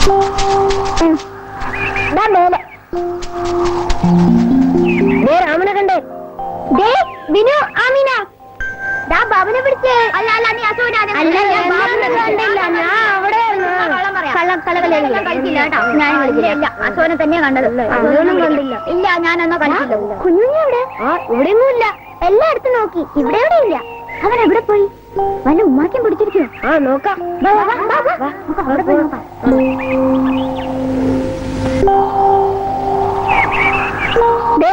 ദാ മേലെ ദേ രാമനെ കണ്ടേ ദേ വിനു ആമീന ദാ ബാബുനെ പിടിച്ച് അല്ല അല്ല നീ അസുഖനാണ് അല്ല ഞാൻ ബാബുനെ കണ്ടില്ല ഞാൻ അവിടെ കള്ളം കളകളില്ല കളിച്ചില്ല കേട്ടോ ഞാൻ കളിച്ചില്ല അസുഖനെ തന്നെയാ കണ്ടത് അസുഖനും കണ്ടില്ല ഇല്ല ഞാനൊന്നും കണ്ടില്ല കുഞ്ഞുഞ്ഞി എവിടെ ആ ഇവിടെയൊന്നും ഇല്ല എല്ലായിടത്തും നോക്കി ഇവിടെ എവിടെ ഇല്ല അവൻ എവിടെ പോയി വല്ല ഉമ്മാക്കും പിടിച്ചിരിക്കോ ആ നോക്കാം വാ, വാ, വാ, വാ, വാ. നമുക്ക് അവിടെ പോയി നോക്കാം ദേ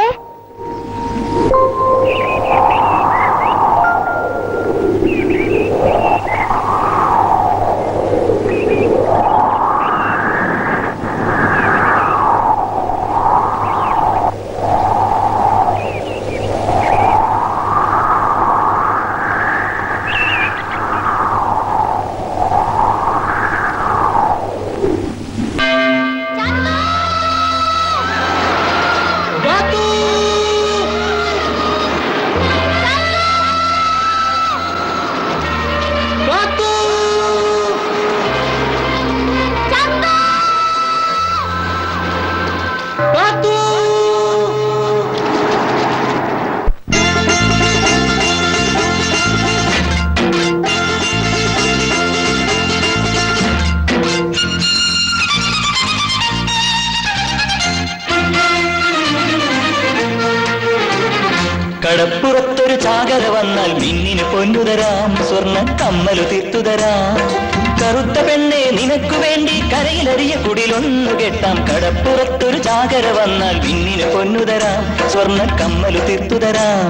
കടപ്പുറത്തൊരു ചാകര വന്നാൽ മിന്നിന് പൊന്നുതരാം സ്വർണ്ണ കമ്മലു തീർത്തുതരാം കറുത്ത പെണ്ണെ നിനക്കു വേണ്ടി കരയിലറിയ കുടിലൊന്നു കെട്ടാം കടപ്പുറത്തൊരു ചാകര വന്നാൽ മിന്നിന് പൊന്നുതരാം സ്വർണ്ണ കമ്മലു തീർത്തുതരാം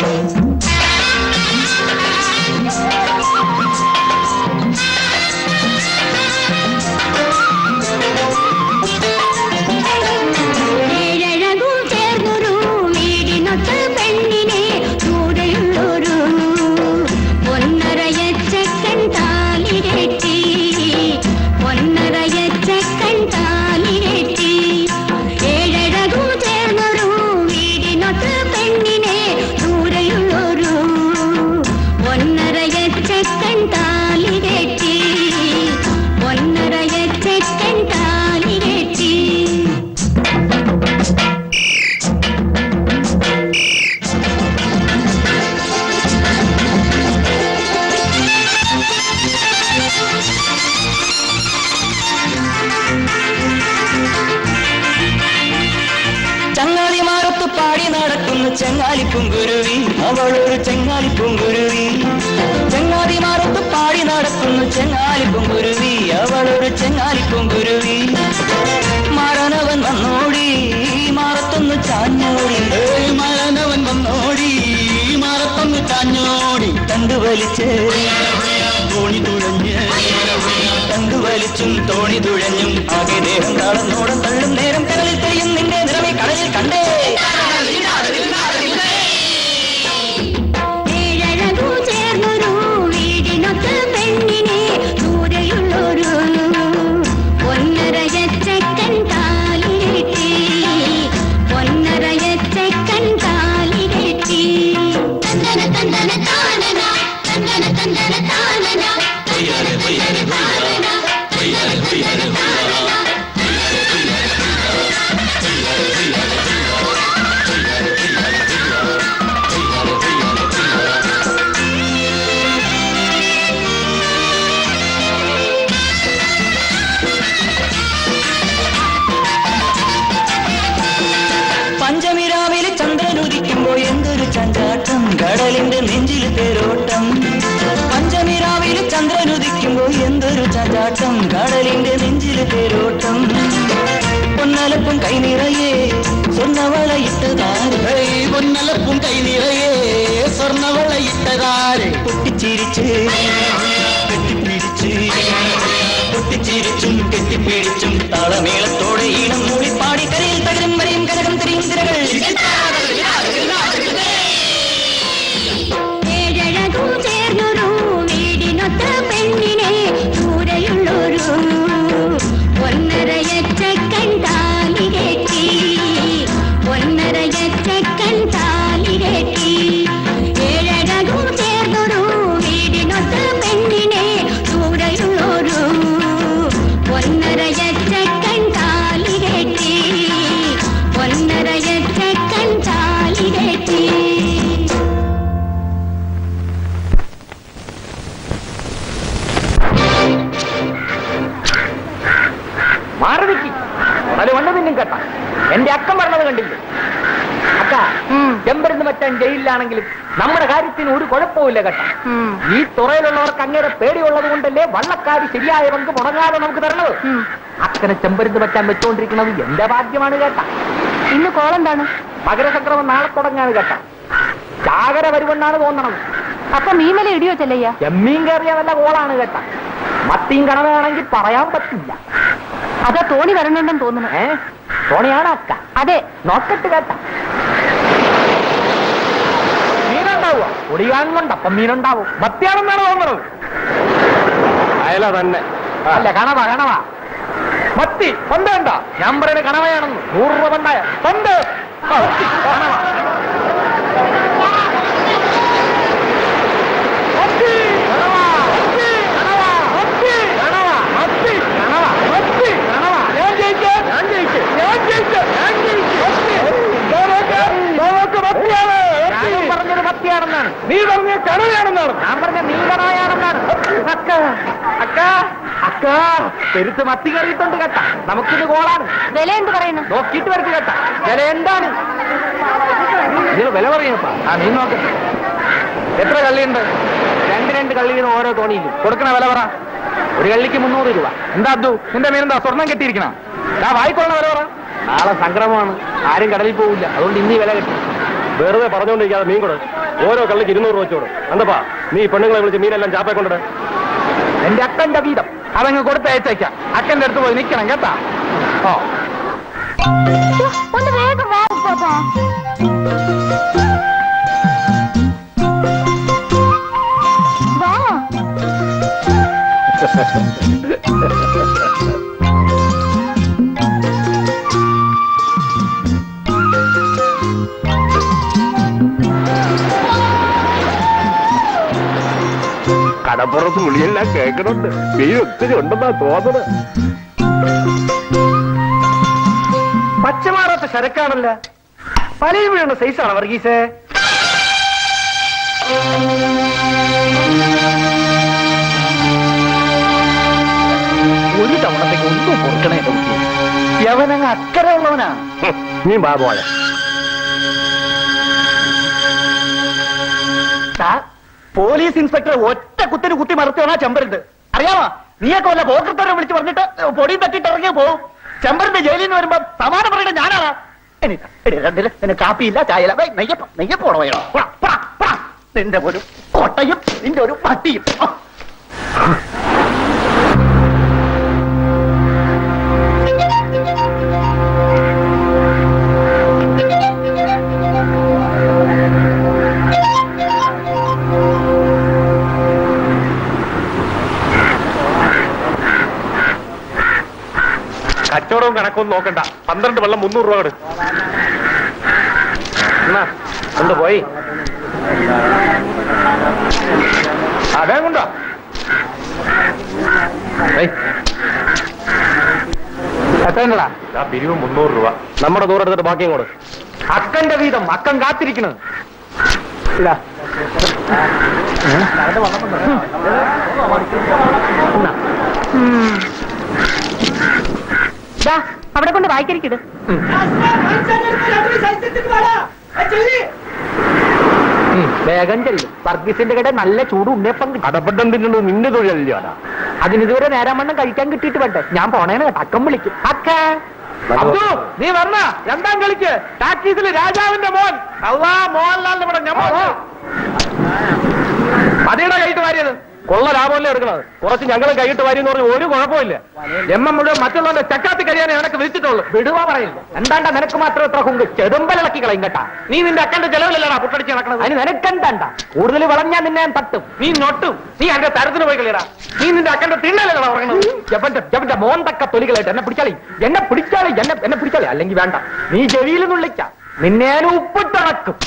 ഏഴഴകും ചേർന്നൊരു വീടിനൊത്ത് പെണ്ണിനെ കൂടെയുള്ളൊരു പൊന്നറയച്ചക്കൻ താലിരട്ടി പൊന്നറയച്ചക്കൻ താലിരട്ടി ഏഴഴകും ചേർന്നൊരു വീടിനൊത്ത് പെണ്ണിനെ കൂടെയുള്ളൊരു പൊന്നറയച്ചക്കൻ താലിരട്ടി പൊന്നറയച്ചക്കൻ താലിരട്ടി ചങ്ങാതിമാരൊത്ത് പാടി നടക്കുന്നു ചെങ്ങാലിപ്പുങ്കുരുവി അവളൊരു ചെങ്ങാലിപ്പുങ്കുരുവി ചങ്ങാതിമാരൊത്ത് പാടി നടക്കുന്നു ചെങ്ങാലിപ്പുങ്കുരുവി അവളൊരു ചെങ്ങാലിപ്പുങ്കുരുവി മരണവൻ വന്നോടി മാറത്തൊന്നു ചാഞ്ഞോടി മരണവൻ വന്നോടി മാറത്തൊന്നു ചാഞ്ഞോടി തണ്ടു വലിച്ച് തോണി തുഴഞ്ഞ് തണ്ടു വലിച്ചും തോണി തുഴഞ്ഞും ആകെ ദേഹം താളന്നോടം തള്ളും നേരം കടലിൽ തെളിയും നിന്റെ നിറമെ കടലിൽ കണ്ടേ ഏഴഴകു ചേർന്നൊരു വീടിനൊത്ത് പെണ്ണിനെ ദൂരെയുള്ളൊരു പൊന്നറയച്ചക്കൻ താലിരട്ടി പൊന്നറയച്ചക്കൻ താലിരട്ടി തന്തന തന്തന താനന തന്തന തന്തന താനന തന്തന തന്തന താനന തന്തന തന്തന താനന പഞ്ചമി രാവിലെ ചന്ദ്രൻ ഉദിക്കുമ്പോ എന്തൊരു ചഞ്ചാട്ടം കടലിന്റെ നെഞ്ചിൽ തേരോട്ടം പഞ്ചമി രാവിലെ ചന്ദ്രൻ ഉദിക്കുമ്പോ എന്തൊരു ചഞ്ചാട്ടം കടലിന്റെ നെഞ്ചിൽ തേരോട്ടം പൊന്നലപ്പും കൈ നിറയെ സ്വർണ്ണവളയിട്ടതാര് പൊന്നലപ്പും കൈ നിറയെ സ്വർണ്ണവളയിട്ടതാര് പൊട്ടിച്ചിരിച്ച് കെട്ടിപ്പിടിച്ച് പൊട്ടിച്ചിരിച്ചും കെട്ടിപ്പിടിച്ചും താളമേളത്തോടെ ഈണം മൂടി പാടി കരയിൽ തകരും വരെയും കനകം തിരിയും തിരകൾ ഏഴഴകു ചേർന്നൊരു വീടിനൊത്ത് പെണ്ണിനെ ദൂരെയുള്ളൊരു പൊന്നറയച്ചക്കൻ താലിരട്ടി പൊന്നറയച്ചക്കൻ താലിരട്ടി ഏഴഴകു ചേർന്നൊരു വീടിനൊത്ത് പെണ്ണിനെ ദൂരെയുള്ളൊരു പൊന്നറയച്ചക്കൻ അത് കൊണ്ട് നിന്നും കേട്ടാ എന്റെ അക്കം പറഞ്ഞത് കണ്ടില്ലേ അക്ക ചെമ്പരുന്ന് മറ്റാൻ ജയിലിലാണെങ്കിലും നമ്മുടെ കാര്യത്തിന് ഒരു കുഴപ്പമില്ല കേട്ടാ ഈ തുറയിലുള്ളവർക്ക് അങ്ങനെ പേടിയുള്ളത് കൊണ്ടല്ലേ വള്ളക്കാരി ശരിയായ പങ്ക് മുടങ്ങാതെ നമുക്ക് തരണത് അക്കനെ ചെമ്പരുന്ന് പറ്റാൻ വെച്ചുകൊണ്ടിരിക്കുന്നത് എന്റെ ഭാഗ്യമാണ് കേട്ടാ ഇന്ന് കോളെന്താണ് മകരസംക്രമം നാളെ തുടങ്ങാണ് കേട്ടാ ചാകര വരുമെന്നാണ് തോന്നണത് അപ്പൊ മീമല ഇടിയോ ചെല്ലയ്യ ചെമ്മീൻ കയറിയ വല്ല കോളാണ് കേട്ടാ മത്തിയും കണവയാണെങ്കിൽ പറയാൻ പറ്റില്ല അതാ തോണി വരണുണ്ടെന്ന് തോന്നുന്നു ഏ തോണിയാണ് അക്ക അതെ നോക്കട്ട് കേട്ട മീനുണ്ടാവുക പൊടി കാണുന്നുണ്ട് അപ്പം മീനുണ്ടാവും മത്തിയാണെന്നാണ് തോന്നുന്നത് അയല തന്നെ അല്ല കണവ കണവ മത്തി പന്ത് കണ്ട ഞാൻ പറയുന്നത് കണവയാണെന്ന് നൂറ് രൂപ പണ്ടായ പന്ത് ആ, കണവ മത്തി, കണവ, മത്തി, കണവ, മത്തി, കണവ, മത്തി, കണവ, മത്തി, കണവ. ഞാൻ ജയിച്ചു, ഞാൻ ജയിച്ചു, ഞാൻ ജയിച്ചു, ഞാൻ ജയിച്ചു. മത്തി. നമുക്ക് നമുക്ക് മത്തിയാണ്. ഞാനും പറഞ്ഞത് മത്തിയാണെന്നാണ് നീ പറഞ്ഞ കണവയാണെന്നാണ് ഞാൻ പറഞ്ഞ നീ കണവയാണെന്നാണ് അക്ക അക്ക അക്ക പെരുത്ത് മത്തി കറിയിട്ടുണ്ട് കേട്ടാ നമുക്കിത് കോളാണ് വില എന്ത് പറയുന്നു നോക്കിയിട്ട് വരട്ടെ കേട്ടാ വില എന്താണ് ഇത് വില പറയുന്നപ്പാ ആ നീ നോക്ക് എത്ര കള്ളിയുണ്ട് രണ്ട് രണ്ട് കള്ളി വീതം ഓരോ തോണിയിലും കൊടുക്കണ വില പറ ഒരു കള്ളിക്ക് മുന്നൂറ് രൂപ എന്താ അബ്ദു നിന്റെ മീനെന്താ സ്വർണം കെട്ടിയിരിക്കണം ആ വായിക്കൊള്ളണ വില പറ നാളെ സംക്രമമാണ് ആരും കടലിൽ പോവില്ല അതുകൊണ്ട് ഇന്നീ വില കെട്ടി വെറുതെ പറഞ്ഞുകൊണ്ടിരിക്കാതെ മീൻ കൊടു ഓരോ കള്ളിക്ക് ഇരുന്നൂറ് രൂപ വെച്ചോടും എന്തപ്പാ നീ ഈ പെണ്ണുങ്ങളെ വിളിച്ച് മീനെല്ലാം ചാപ്പെ കൊണ്ടിട എന്റെ അക്കന്റെ വീതം അതങ്ങ് കൊടുത്ത് അയച്ചേക്കാം അക്കന്റെ അടുത്ത് പോയി നിൽക്കണം കേട്ടാ ഓ ഒന്ന് വേഗം വാ ഉപ്പാപ്പാ. വാ കടപ്പുറത്ത് വിളിയെല്ലാം കേൾക്കണുണ്ട് മീൻ ഒത്തിരി ഉണ്ടെന്നാ തോന്നുന്നത് പച്ചമാറാത്ത ശരക്കാണല്ല പലയും വീഴുന്ന സൈസാണ് വർഗീസേ ഒരു തവണത്തേക്ക് ഒന്നും പൊറുക്കണേ നോക്കി യവനങ്ങ് അക്കരെ ഉള്ളവനാ നീ ബാ പോയ ദാ, പോലീസ് ഇൻസ്പെക്ടർ ഒറ്റ കുത്തിന് കുത്തി മറുത്തവനാ ചെമ്പരുത് അറിയാമോ നീയൊക്കെ വല്ല പോക്കർത്തരം വിളിച്ച് പറഞ്ഞിട്ട് പൊടിയും തട്ടിട്ട് ഇറങ്ങി പോവും ചെമ്പറിന്റെ ജയിലിൽ നിന്ന് വരുമ്പോ സമാനം പറയണ ഞാനാണ് എണീറ്റ, എടി, രണ്ടില് നിന്നെ കാപ്പിയില്ല ചായയില്ല വേ, നെയ്യപ്പം നെയ്യപ്പോണോ വേണോ പുറ, പുറ, പുറ. നിന്റെ ഒരു കൊട്ടയും നിന്റെ ഒരു പട്ടിയും ആ. കച്ചവടവും കണക്കൊന്നും നോക്കണ്ട പന്ത്രണ്ട് വെള്ളം മുന്നൂറ് രൂപ കൊടു എന്നാ, കൊണ്ട് പോയി അതേ കൊണ്ടോ എത്രണ്ടടാ ആ പിരിവ് മുന്നൂറ് രൂപ നമ്മുടെ ദൂരെടുത്തിട്ട് ബാക്കിയും കൊടു അക്കന്റെ വീതം അക്കൻ കാത്തിരിക്കണ് ഇതാ. എന്നാ, ദാ, അവിടെ കൊണ്ട് വായിക്കരിക്കിട് ഉം. ഉം, വേഗം ചെല്ലും വർഗീസിന്റെ കട നല്ല ചൂട് ഉണ്ണിയപ്പം കിട്ടും കടപ്പട്ടം തിന്നുന്നത് നിന്റെ തൊഴിലല്ലാണ് അതിനിതുവരെ നേരം വണ്ണം കഴിക്കാൻ കിട്ടിയിട്ട് വേണ്ടേ ഞാൻ പോണേന്ന് കേട്ടോ അക്കം വിളിക്കും അക്ക അബ്ദു നീ പറഞ്ഞ രണ്ടാം കളിക്ക് ടാക്കീസിൽ രാജാവിന്റെ മോൻ അള്ളാ മോഹൻലാലിന്റെ പടം ഞാൻ മതിയുടെ കൈയിട്ട് വാരിയത് കൊള്ള ലാഭമല്ലേ എടുക്കണത് കുറച്ച് ഞങ്ങൾ കൈയിട്ട് വാരി എന്ന് പറഞ്ഞ ഒരു കുഴപ്പമില്ല എം എം മുഴുവൻ മറ്റുള്ളവന്റെ ചക്കാത്തി കഴിയാനേ എനക്ക് വിളിച്ചിട്ടുള്ളൂ വിടുവാ പറയില്ല എന്താണ്ടാ നിനക്ക് മാത്രം എത്ര ഹുങ്ക് ചെതുമ്പലിളക്കി കളയും കേട്ടാ നീ നിന്റെ അക്കന്റെ ചെലവിലല്ലടാ പുട്ടടിച്ച് നടക്കണത് അതിന് നിനക്കെന്താണ്ട കൂടുതൽ വളഞ്ഞാ നിന്നെ ഞാൻ തട്ടും നീ നൊട്ടും നീ എന്റെ തരത്തിന് പോയി കളിയടാ നീ നിന്റെ അക്കന്റെ തിണ്ണലല്ലടാ പറയണത് ജപ്പന്റെ ജപ്പന്റെ മോൻ തക്ക തൊലികളായിട്ട് എന്നെ പിടിച്ചാളി എന്നെ പിടിച്ചാളി എന്നെ എന്നെ പിടിച്ചാളി അല്ലെങ്കിൽ വേണ്ട നീ ചെവിയിൽ നിന്ന് വിളിക്കാം നിന്നെ ഞാൻ ഉപ്പിട്ടടക്കും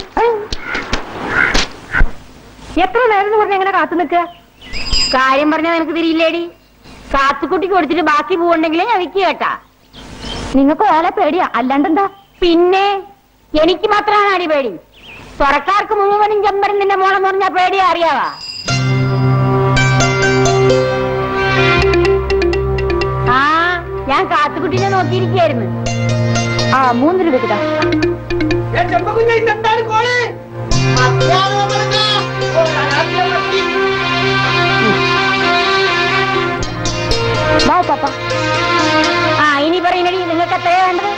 എത്ര നേരം പറഞ്ഞ എങ്ങനെ കാത്തു നിൽക്കുക കാര്യം പറഞ്ഞാൽ നിനക്ക് തിരിയില്ലേടി കാത്തുക്കുട്ടിക്ക് കൊടുത്തിട്ട് ബാക്കി പോവുണ്ടെങ്കിലേ ഞാൻ വിൽക്കുക കേട്ടാ നിങ്ങൾക്ക് ഓലെ പേടിയാ അല്ലാണ്ടെന്താ പിന്നെ എനിക്ക് മാത്രമാണ് അടി പേടി തുറക്കാർക്ക് മുഴുവനും ചെമ്പരൻ നിന്റെ മോളെന്ന് പറഞ്ഞാ പേടിയാ അറിയാവാ ആ ഞാൻ കാത്തുകുട്ടിനെ നോക്കിയിരിക്കായിരുന്നു ആ മൂന്ന് രൂപ കിട്ടാ വാ പാപ്പ ആ ഇനി പറയുന്നടി നിങ്ങൾക്ക് എത്രയാ വേണ്ടത്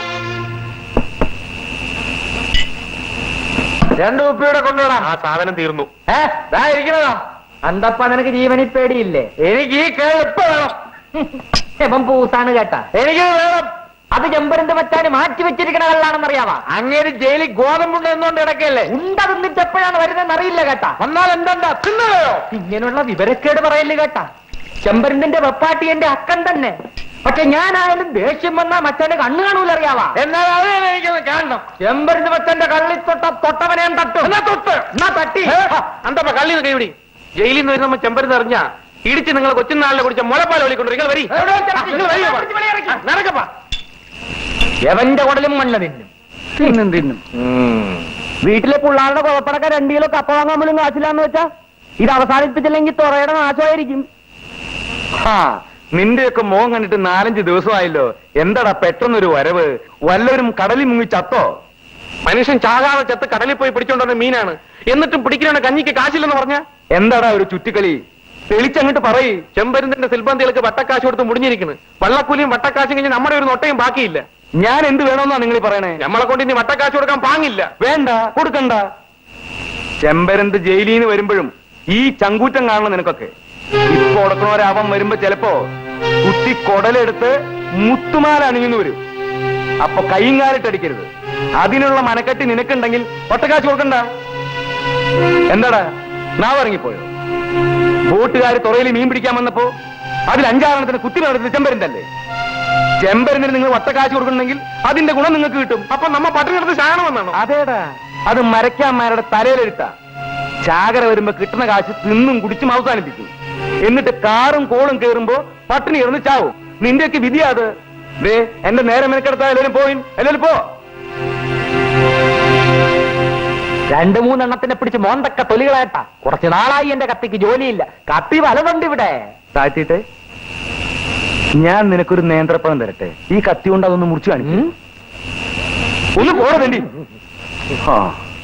രണ്ടു ഉപ്പിയുടെ കൊണ്ടുവിടാം ആ സാധനം തീർന്നു ഏ ദാ ഇരിക്കണോ അന്തപ്പ നിനക്ക് ജീവനിൽ പേടിയില്ലേ എനിക്ക് ഈ കേൾ ഇപ്പൊ വേണം ഇപ്പം പൂസാണ് കേട്ടാ എനിക്ക് വേണം അത് ചെമ്പരന്റെ മച്ചാന് മാറ്റി വെച്ചിരിക്കണ കള്ളാണെന്നറിയാവാ അങ്ങേര് ജയിലിൽ ഗോതമ്പുണ്ട് എന്നുകൊണ്ട് കിടക്കല്ലേ ഉണ്ട തിന്നിട്ട് എപ്പോഴാണ് വരുന്നതെന്ന് അറിയില്ല കേട്ടാ വന്നാൽ എന്താ തിന്നുകയോ ഇങ്ങനെയുള്ള വിവരക്കേട് പറയല്ലേ കേട്ടാ ചെമ്പരന്റെ വെപ്പാട്ടി എന്റെ അക്കൻ തന്നെ പക്ഷെ ഞാനായാലും ദേഷ്യം വന്നാ മച്ചാന് കണ്ണു കാണൂല അറിയാവാ എന്നാൽ അത് എനിക്കൊന്ന് കാണണം ചെമ്പരന്റെ മച്ചന്റെ കള്ളി തൊട്ട തൊട്ടവനെ ഞാൻ തട്ടും എന്നാ തൊട്ട് എന്നാ തട്ടി അന്തപ്പ കള്ളി കൈവിടി ജയിലിൽ നിന്ന് വരുന്ന ചെമ്പരുന്ന് അറിഞ്ഞ ഇടിച്ച് നിങ്ങൾ കൊച്ചുനാളിലെ കുടിച്ച മുലപ്പാൽ വിളിക്കൊണ്ട് നിങ്ങൾ വരി എവിടെ വെച്ചാ? നിങ്ങൾ വരി വാ. നടക്കപ്പാ എവന്റെ കുടലും മണ്ണ് തിന്നും തിന്നും തിന്നും വീട്ടിലെ പിള്ളാരുടെ കുഴപ്പടക്ക രണ്ടു കിലോ കപ്പ വാങ്ങാൻ പോലും കാശില്ലാന്ന് വെച്ചാ ഇത് അവസാനിപ്പിച്ചില്ലെങ്കിൽ തുറയുടെ നാശമായിരിക്കും നിന്റെയൊക്കെ മോൻ കണ്ടിട്ട് നാലഞ്ച് ദിവസമായല്ലോ എന്താടാ പെട്ടെന്നൊരു വരവ് വല്ലവരും കടലിൽ മുങ്ങി ചത്തോ മനുഷ്യൻ ചാകാതെ ചത്ത് കടലിൽ പോയി പിടിച്ചോണ്ടുവന്ന മീനാണ് എന്നിട്ടും പിടിക്കുന്ന കഞ്ഞിക്ക് കാശില്ലെന്ന് പറഞ്ഞ എന്താടാ ഒരു ചുറ്റിക്കളി തെളിച്ചങ്ങോട്ട് പറയ് ചെമ്പരുന്തിന്റെ സിൽബന്തികൾക്ക് വട്ടക്കാശ് കൊടുത്ത് മുടിഞ്ഞിരിക്കുന്നു വള്ളക്കൂലിയും വട്ടക്കാശും കഴിഞ്ഞ് നമ്മുടെ ഒരു നൊട്ടയും ബാക്കിയില്ല ഞാൻ എന്ത് വേണമെന്നാ നിങ്ങൾ പറയണേ നമ്മളെ കൊണ്ട് ഇനി വട്ടക്കാശ് കൊടുക്കാൻ പാങ്ങില്ല വേണ്ട കൊടുക്കണ്ട ചെമ്പരന്ത് ജയിലിൽ നിന്ന് വരുമ്പോഴും ഈ ചങ്കൂറ്റം കാണണം നിനക്കൊക്കെ ഇപ്പൊ ഉടക്കണവരാവൻ വരുമ്പോ ചിലപ്പോ കുട്ടി കൊടലെടുത്ത് മുത്തുമാല അണിഞ്ഞു വരും അപ്പൊ കൈയും കാലിട്ടടിക്കരുത് അതിനുള്ള മനക്കെട്ടി നിനക്കുണ്ടെങ്കിൽ ഒട്ടക്കാശ് കൊടുക്കണ്ട എന്താടാ നാവ് ഇറങ്ങിപ്പോയോ ബോട്ടുകാർ തുറയിൽ മീൻ പിടിക്കാൻ വന്നപ്പോ അതിൽ അഞ്ചാറെണ്ണത്തിന് കുത്തി നടത്തി ചെമ്പരന്തല്ലേ ചെമ്പരന്തിന് നിങ്ങൾ വട്ടക്കാശ് കൊടുക്കണമെങ്കിൽ അതിന്റെ ഗുണം നിങ്ങൾക്ക് കിട്ടും അപ്പൊ നമ്മ പട്ടിണിയെടുത്ത് ശാകണമെന്നാണോ അതേടാ അത് മരക്കാന്മാരുടെ തലയിലെടുത്താ ചാകര വരുമ്പോ കിട്ടുന്ന കാശ് തിന്നും കുടിച്ചും അവസാനിപ്പിക്കും എന്നിട്ട് കാറും കോളും കേറുമ്പോ പട്ടിണി കിടന്ന് ചാവും നിന്റെയൊക്കെ വിധിയാ അത് ദേ എന്റെ നേരെ മെനക്കെടുത്താ എല്ലാവരും പോയിൻ എല്ലാവരും പോ രണ്ടു മൂന്നെണ്ണത്തിനെ പിടിച്ച് മോന്തക്ക തൊലികളായിട്ടാ കുറച്ച് നാളായി എന്റെ കത്തിക്ക് ജോലിയില്ല കത്തി വലതുണ്ട് ഇവിടെ താഴ്ത്തിയിട്ട് ഞാൻ നിനക്കൊരു നേന്ത്രപ്പഴം തരട്ടെ ഈ കത്തി കൊണ്ട് അതൊന്ന് മുറിച്ചു കാണിക്കും ഒന്ന് പോടെ വേണ്ടി ആ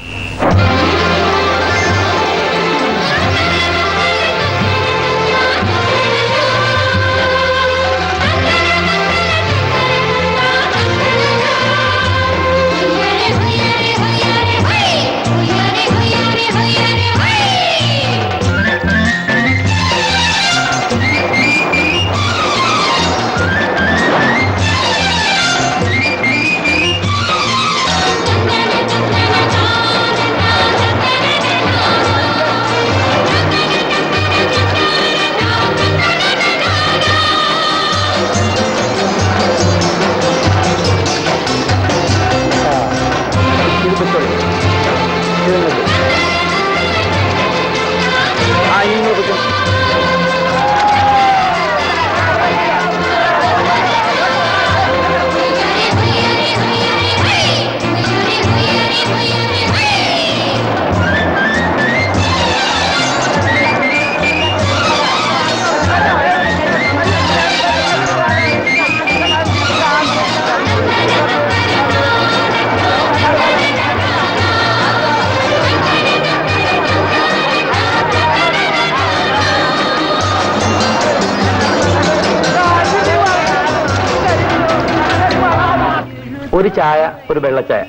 ഇത് വെച്ചോളൂ. ഇത് നിങ്ങൾക്ക്. ആ, ഇനി നിങ്ങൾ വെച്ചോ. ഒരു ചായ ഒരു വെള്ളച്ചായ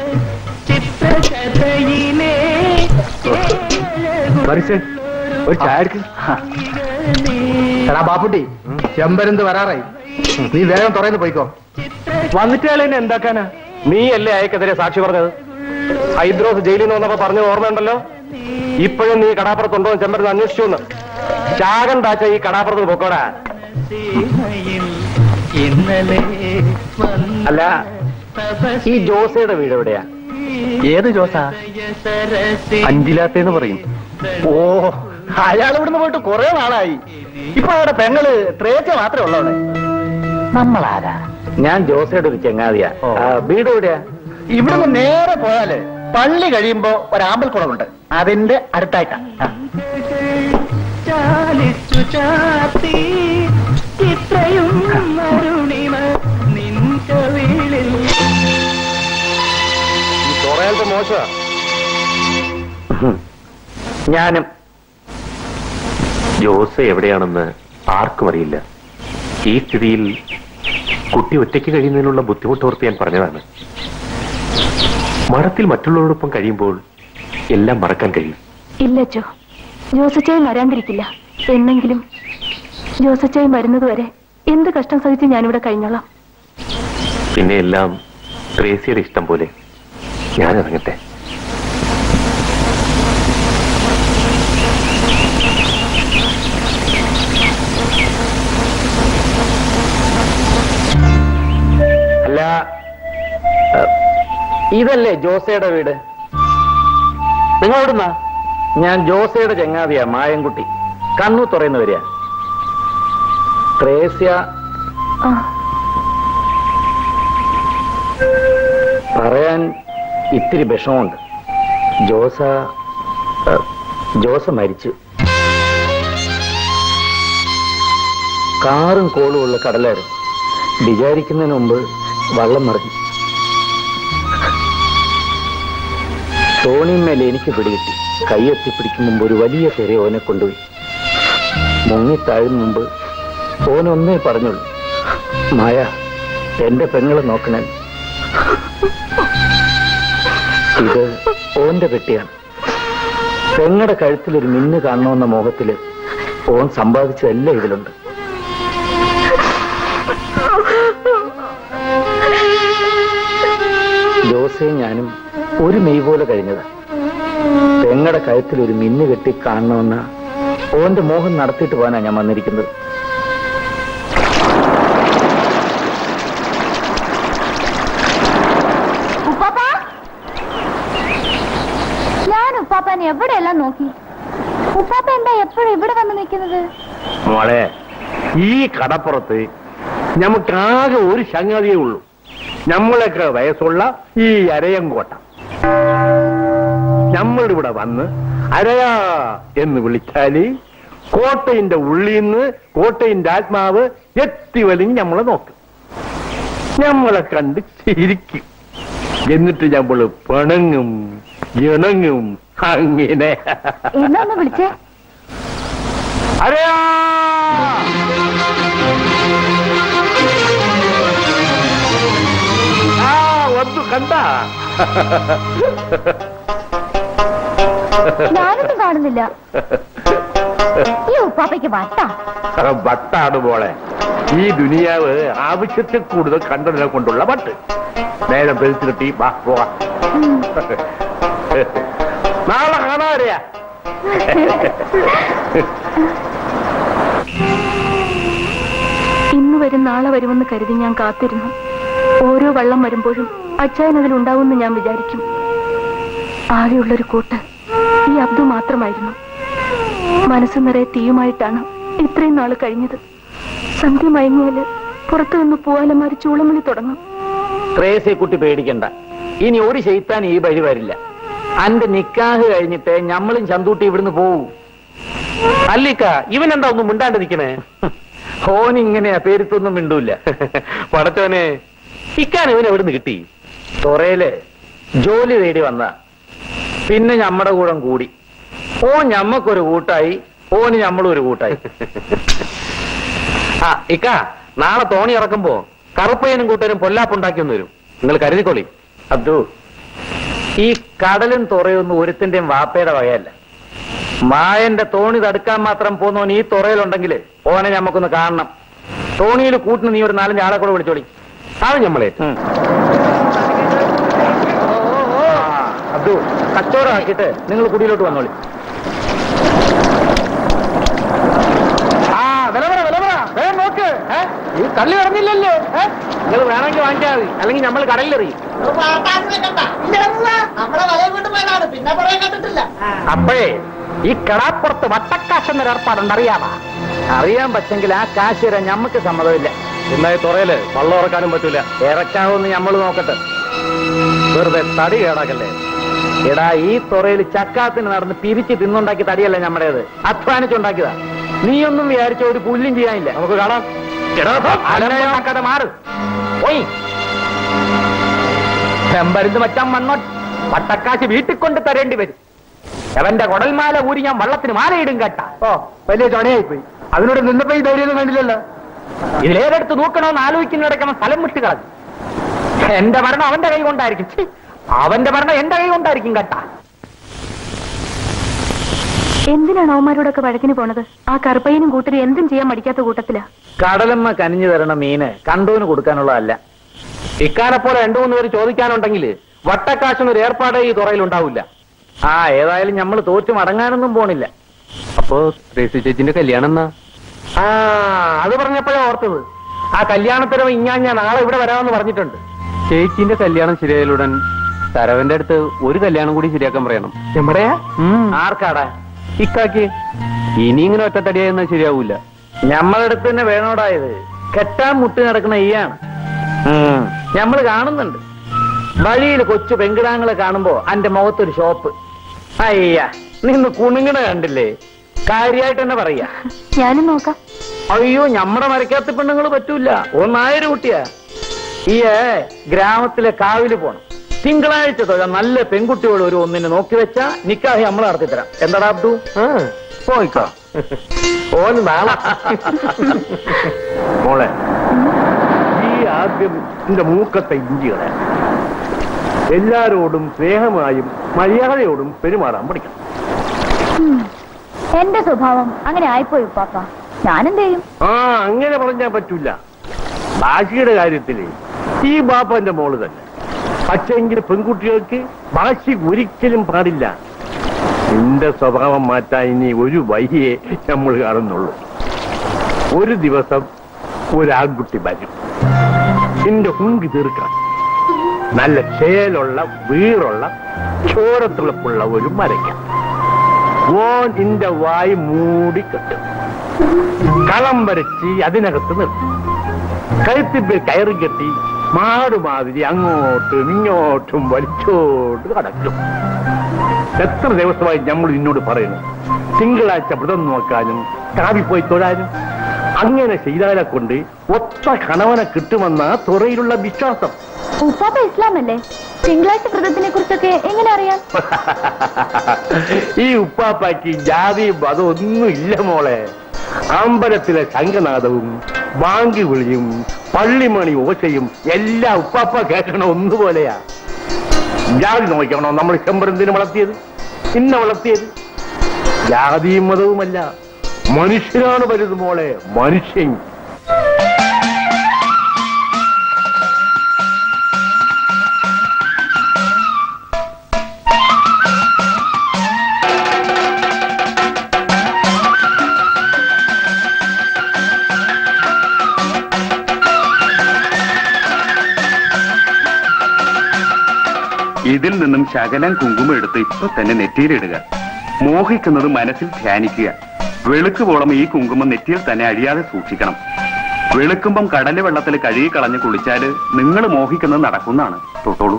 മറിച്ച് ഒരു ചായ എടുക്ക് എടാ ബാപ്പുട്ടി ചെമ്പരന്ത് വരാറായി നീ വേഗം തുറന്ന് പോയിക്കോ വന്നിട്ട് അയാൾ എന്നെ എന്താക്കാനാ നീ അല്ലേ അയക്കെതിരെ സാക്ഷി പറഞ്ഞത് ഹൈദ്രോസ് ജയിലിൽ നിന്ന് വന്നപ്പോ പറഞ്ഞത് ഓർമ്മയുണ്ടല്ലോ ഇപ്പോഴും നീ കടാപ്പുറത്തുണ്ടോ എന്ന് ചെമ്പരുന്ന് അന്വേഷിച്ചു എന്ന് ചാകൻ താച്ച ഈ കടാപ്പുറത്ത് പൊക്കോടാ അല്ല ഈ ജോസയുടെ വീട് എവിടെയാ ഏത് ജോസാ അഞ്ചിലാത്തേന്ന് പറയും ഓ അയാൾ ഇവിടുന്ന് പോയിട്ട് കുറെ നാളായി ഇപ്പൊ അവിടെ പെങ്ങള് ത്രേച്ച മാത്രമേ ഉള്ളൂ അവിടെ നമ്മളാരാ ഞാൻ ജോസയുടെ ഒരു ചെങ്ങാതിയാ ആ, വീട് എവിടെയാ ഇവിടുന്ന് നേരെ പോയാല് പള്ളി കഴിയുമ്പോ ഒരാമ്പൽക്കുളമുണ്ട് അതിന്റെ അടുത്തായിട്ടാ ആ. ചാലിച്ചു ചാത്തി ഇത്രയും അരുണിമ അല്പം മോശമാ ഞാനും ജോസ് എവിടെയാണെന്ന് ആർക്കും അറിയില്ല ഈ സ്ഥിതിയിൽ കുട്ടി ഒറ്റയ്ക്ക് കഴിയുന്നതിനുള്ള ബുദ്ധിമുട്ടോർത്ത് ഞാൻ പറഞ്ഞതാണ് മഠത്തിൽ മറ്റുള്ളവരോടൊപ്പം കഴിയുമ്പോൾ എല്ലാം മറക്കാൻ കഴിയും ഇല്ല ജോ ജോസച്ചായും വരാണ്ടിരിക്കില്ല എന്നെങ്കിലും ജോസച്ചായും വരുന്നതുവരെ എന്ത് കഷ്ടം സഹിച്ച് ഞാനിവിടെ കഴിഞ്ഞോളാം പിന്നെ എല്ലാം ത്രേസ്യയുടെ ഇഷ്ടം പോലെ ഞാൻ ഇറങ്ങട്ടെ അല്ല ഏ, ഇതല്ലേ ജോസയുടെ വീട് നിങ്ങൾ എവിടുന്നാ ഞാൻ ജോസയുടെ ചങ്ങാതിയാ മായൻകുട്ടി കണ്ണൂർ തുറയുന്ന വരിക ത്രേസ്യ ആ പറയാൻ ഇത്തിരി വിഷമമുണ്ട് ജോസ ഏ, ജോസ മരിച്ചു കാറും കോളും ഉള്ള കടലായിരുന്നു വിചാരിക്കുന്നതിന് മുമ്പ് വള്ളം മറിഞ്ഞു തോണിന്മേൽ എനിക്ക് പിടികിട്ടി കൈയെത്തി പിടിക്കും മുമ്പ് ഒരു വലിയ തിര ഓനെ കൊണ്ടുപോയി മുങ്ങി താഴുന്ന മുമ്പ് ഓനൊന്നേ പറഞ്ഞുള്ളൂ മായ എന്റെ പെങ്ങളെ നോക്കണേ ഇത് ഓന്റെ പെട്ടിയാണ് പെങ്ങടെ കഴുത്തിൽ ഒരു മിന്ന് കാണണമെന്ന മോഹത്തില് ഓൻ സമ്പാദിച്ചതെല്ലാം ഇതിലുണ്ട് ജോസയും ഞാനും ഒരു മെയ് പോലെ കഴിഞ്ഞതാ പെങ്ങടെ കഴുത്തിൽ ഒരു മിന്ന് കെട്ടി കാണണമെന്ന ഓന്റെ മോഹം നടത്തിയിട്ട് പോകാനാ ഞാൻ വന്നിരിക്കുന്നത് ഉപ്പാപ്പ ഞാൻ ഉപ്പാപ്പനെ എവിടെയെല്ലാം നോക്കി ഉപ്പാപ്പ എന്താ എപ്പോഴും ഇവിടെ വന്ന് നിൽക്കുന്നത് മോളെ ഈ കടപ്പുറത്ത് നമുക്കാകെ ഒരു സംഗതിയേ ഉള്ളൂ നമ്മളൊക്കെ വയസ്സുള്ള ഈ അരയങ്കോട്ട നമ്മളിവിടെ വന്ന് അരയാ എന്ന് വിളിച്ചാല് കോട്ടയിന്റെ ഉള്ളിൽ നിന്ന് കോട്ടയിന്റെ ആത്മാവ് എത്തി വലിഞ്ഞ് നമ്മളെ നോക്കും നമ്മളെ കണ്ട് ചിരിക്കും എന്നിട്ട് നമ്മള് പിണങ്ങും ഇണങ്ങും അങ്ങനെ എന്നാ ഒന്ന് വിളിച്ചേ അരയാ ആ വന്നു കണ്ട ഞാനൊന്നും കാണുന്നില്ല ഈ ഉപ്പാപ്പയ്ക്ക് വട്ടാ വട്ടാണ് മോളെ ഈ ദുനിയാവ് ആവശ്യത്തിൽ കൂടുതൽ കണ്ടതിനെ കൊണ്ടുള്ള വട്ട് നേരം പെരുത്ത് കിട്ടി വാ പോവാ നാളെ കാണാറിയാ ഇന്ന് വരും നാളെ വരുമെന്ന് കരുതി ഞാൻ കാത്തിരുന്നു ഓരോ വള്ളം വരുമ്പോഴും അച്ചായൻ അതിലുണ്ടാവുമെന്ന് ഞാൻ വിചാരിക്കും ആകെയുള്ളൊരു കൂട്ട് ഈ അബ്ദു മാത്രമായിരുന്നു മനസ്സ് നിറയെ തീയുമായിട്ടാണ് ഇത്രയും നാൾ കഴിഞ്ഞത് സന്ധ്യ മയങ്ങിയാല് പുറത്തു നിന്ന് പൂവാലന്മാര് ചൂളമണി തുടങ്ങും ത്രേസ്യെ കുട്ടി പേടിക്കണ്ട ഇനി ഒരു ചെയ്ത്താൻ ഈ വഴി വരില്ല അന്റെ നിക്കാഹ് കഴിഞ്ഞിട്ട് ഞമ്മളും ചന്തൂട്ടി ഇവിടുന്ന് പോവൂ അല്ലിക്ക ഇവൻ എന്താ ഒന്നും മിണ്ടാണ്ട് നിക്കണേ ഓൻ ഇങ്ങനെയാ പേരിത്തൊന്നും മിണ്ടൂല പടച്ചോനെ ഇക്കാൻ ഇവൻ എവിടുന്ന് കിട്ടി തുറയില് ജോലി തേടി വന്ന പിന്നെ ഞമ്മടെ കൂടെ കൂടി ഓ ഞമ്മക്കൊരു കൂട്ടായി ഓന് ഞമ്മളും ഒരു കൂട്ടായി ആ ഇക്ക നാളെ തോണി ഇറക്കുമ്പോ കറുപ്പയ്യനും കൂട്ടരും പൊല്ലാപ്പുണ്ടാക്കി ഒന്ന് വരും നിങ്ങൾ കരുതിക്കൊള്ളി അബ്ദു ഈ കടലും തുറയൊന്നും ഒരുത്തിന്റെയും വാപ്പയുടെ വകയല്ല മായന്റെ തോണി തടുക്കാൻ മാത്രം പോന്നോൻ ഈ തുറയിലുണ്ടെങ്കിൽ ഓനെ ഞമ്മക്കൊന്ന് കാണണം തോണിയിൽ കൂട്ടിന് നീ ഒരു നാലഞ്ച് ആളെ കൂടെ വിളിച്ചോളി അത് ഞമ്മളെ ഉം. ആ, അബ്ദു കച്ചവടം ആക്കിയിട്ട് നിങ്ങൾ കുടിയിലോട്ട് വന്നോളി ആ വില പറ വില പറ വേഗം നോക്ക് ഏ? ഈ കള്ളി പറഞ്ഞില്ലല്ലോ നിങ്ങൾ വേണമെങ്കിൽ വാങ്ങിച്ചാൽ മതി അല്ലെങ്കിൽ നമ്മൾ കടലിലെറിയും നമ്മളെ വലയ വീണ്ടും വേണാണ് പിന്നെ പറയാൻ കണ്ടിട്ടില്ല അപ്പോഴേ ഈ കടാപ്പുറത്ത് വട്ടക്കാശ് എന്നൊരു ഏർപ്പാടുണ്ട് അറിയാവാ അറിയാൻ പറ്റെങ്കിൽ ആ കാശ് തരാൻ ഞമ്മക്ക് സമ്മതമില്ല ഇന്നായി തുറയില് വള്ളം ഇറക്കാനും പറ്റൂല ഇറക്കാവെന്ന് നമ്മൾ നോക്കട്ടെ വെറുതെ തടി കേടാക്കല്ലേ എടാ ഈ തുറയിൽ ചക്കാത്തിന് നടന്ന് പിരിച്ച് തിന്നുണ്ടാക്കി തടിയല്ല നമ്മുടേത് അധ്വാനിച്ചുണ്ടാക്കിയതാ നീയൊന്നും വിചാരിച്ച ഒരു പുല്ലും ചെയ്യാനില്ല നമുക്ക് കാണാം അലമ്പുണ്ടാക്കാതെ മാറ് ഓയ് ചെമ്പരുന്ന് മച്ചാൻ മണ്ണോ പട്ടക്കാശ് വീട്ടിൽ കൊണ്ട് തരേണ്ടി വരും അവന്റെ കുടൽമാല ഊരി ഞാൻ വള്ളത്തിന് മാലയിടും കേട്ടാ ഓ വലിയ ചൊണയായി പോയി അതിനോട് നിന്നപ്പോ ഈ ധൈര്യം കണ്ടില്ലല്ലോ ഇതിലേതെടുത്ത് നോക്കണമെന്ന് ആലോചിക്കുന്നിടക്കണം സ്ഥലം വിട്ട് കളഞ്ഞു എന്റെ മരണം അവന്റെ കൈ കൊണ്ടായിരിക്കും ഛീ, അവന്റെ മരണം എന്റെ കൈ കൊണ്ടായിരിക്കും കേട്ടാ എന്തിനാണ് അവന്മാരോടൊക്കെ വഴക്കിന് പോണത് ആ കറുപ്പയ്യനും കൂട്ടരും എന്തും ചെയ്യാൻ മടിക്കാത്ത കൂട്ടത്തിലാ കടലമ്മ കനിഞ്ഞു തരണ മീന് കണ്ടോന് കൊടുക്കാനുള്ളതല്ല ഇക്കാനെ പോലെ രണ്ടു മൂന്ന് പേര് ചോദിക്കാനുണ്ടെങ്കിൽ വട്ടക്കാശിനൊരു ഏർപ്പാട് ഈ തുറയിൽ ഉണ്ടാവില്ല ആ ഏതായാലും നമ്മൾ തോറ്റു മടങ്ങാനൊന്നും പോണില്ല അപ്പോ ത്രേസി ചേച്ചിന്റെ കല്യാണം എന്നാ ആ അത് പറഞ്ഞപ്പോഴാ ഓർത്തത് ആ കല്യാണത്തിനും ഇങ്ങാ ഞാൻ നാളെ ഇവിടെ വരാമെന്ന് പറഞ്ഞിട്ടുണ്ട് ചേച്ചിന്റെ കല്യാണം ശരിയായാലുടൻ തരവന്റെ അടുത്ത് ഒരു കല്യാണം കൂടി ശരിയാക്കാൻ പറയണം എവിടെയാ ആർക്കാടാ ഇക്കാക്ക് ഇനി ഇങ്ങനെ ഒറ്റത്തടിയായിരുന്ന ശരിയാവൂല ഞമ്മളടുത്ത് തന്നെ വേണോടായത് കെട്ടാൻ മുട്ടി നടക്കുന്ന ഈയാണ് ഞമ്മള് കാണുന്നുണ്ട് വഴിയിൽ കൊച്ചു പെങ്കിടാങ്ങളെ കാണുമ്പോ അന്റെ മുഖത്തൊരു ഷോപ്പ് അയ്യ നിന്ന് കുണുങ്ങണ കണ്ടില്ലേ കാര്യായിട്ട് തന്നെ പറയാ ഞാനും നോക്കാം അയ്യോ ഞമ്മടെ മരക്കാത്ത പെണ്ണുങ്ങൾ പറ്റൂല ഒന്നായിരം കുട്ടിയാ ഈ ഗ്രാമത്തിലെ കാവില് പോണം തിങ്കളാഴ്ച തൊഴാൻ നല്ല പെൺകുട്ടികൾ ഒരു ഒന്നിനെ നോക്കി വെച്ചാ നിക്കാഹി നമ്മൾ നടത്തി തരാം എന്താടാ അബ്ദു പോയിക്കോ ഓന് നാളെ മോളെ ഈ ആദ്യം എന്റെ മൂക്കത്തെ ഇഞ്ചികളെ എല്ലാരോടും സ്നേഹമായും മര്യാദയോടും പെരുമാറാൻ പഠിക്കണം എന്റെ സ്വഭാവം അങ്ങനെ ആയിപ്പോയി പാപ്പ ഞാനെന്ത് ചെയ്യും ആ അങ്ങനെ പറഞ്ഞാൽ പറ്റൂല ഭാഷയുടെ കാര്യത്തില് ഈ ബാപ്പന്റെ മോള് തന്നെ പക്ഷെങ്കിൽ പെൺകുട്ടികൾക്ക് ഭാഷ ഒരിക്കലും പാടില്ല നിന്റെ സ്വഭാവം മാറ്റാൻ ഇനി ഒരു വഴിയെ നമ്മൾ കാണുന്നുള്ളൂ ഒരു ദിവസം ഒരു ആൺകുട്ടി വരും നിന്റെ ഹുങ്കി തീർക്കണം നല്ല ചേലുള്ള വീറുള്ള ചോരത്തുളപ്പുള്ള ഒരു മരയ്ക്ക ഓൻ നിന്റെ വായി മൂടിക്കെട്ടും കളം വരച്ച് അതിനകത്ത് നിർത്തും കഴുത്തിപ്പിൽ കയറി കെട്ടി മാടുമാതിരി അങ്ങോട്ടും ഇങ്ങോട്ടും വലിച്ചോട്ട് കടക്കും എത്ര ദിവസമായി നമ്മൾ നിന്നോട് പറയുന്നു തിങ്കളാഴ്ച വ്രതം നോക്കാനും കാവി പോയി തൊഴാനും അങ്ങനെ ചെയ്താലെ കൊണ്ട് ഒത്ത കണവനെ കിട്ടുമെന്ന തുറയിലുള്ള വിശ്വാസം ഉപ്പാപ്പ ഇസ്ലാം അല്ലേ തിങ്കളാഴ്ച വ്രതത്തിനെ കുറിച്ചൊക്കെ എങ്ങനെ അറിയാം ഈ ഉപ്പാപ്പാക്ക് ജാതി അതൊന്നും ഇല്ല മോളെ അമ്പലത്തിലെ ശംഖനാദവും ബാങ്കി വിളിയും പള്ളിമണി ഓശയും എല്ലാം ഉപ്പാപ്പ കേൾക്കണ ഒന്നുപോലെയാ ജാതി നോക്കണോ നമ്മൾ ചെമ്പരന്തിന് വളർത്തിയത് ഇന്ന വളർത്തിയത് ജാതിയും മതവുമല്ല മനുഷ്യനാണ് വലുത് മോളെ മനുഷ്യൻ ഇതിൽ നിന്നും ശകലം കുങ്കുമം എടുത്ത് ഇപ്പൊ തന്നെ നെറ്റിയിലിടുക മോഹിക്കുന്നത് മനസ്സിൽ ധ്യാനിക്കുക വെളുക്കുവോളം ഈ കുങ്കുമം നെറ്റിയിൽ തന്നെ അഴിയാതെ സൂക്ഷിക്കണം വെളുക്കുമ്പം കടല് വെള്ളത്തിൽ കഴുകി കളഞ്ഞ് കുളിച്ചാല് നിങ്ങൾ മോഹിക്കുന്നത് നടക്കുന്നതാണ് തൊട്ടോളൂ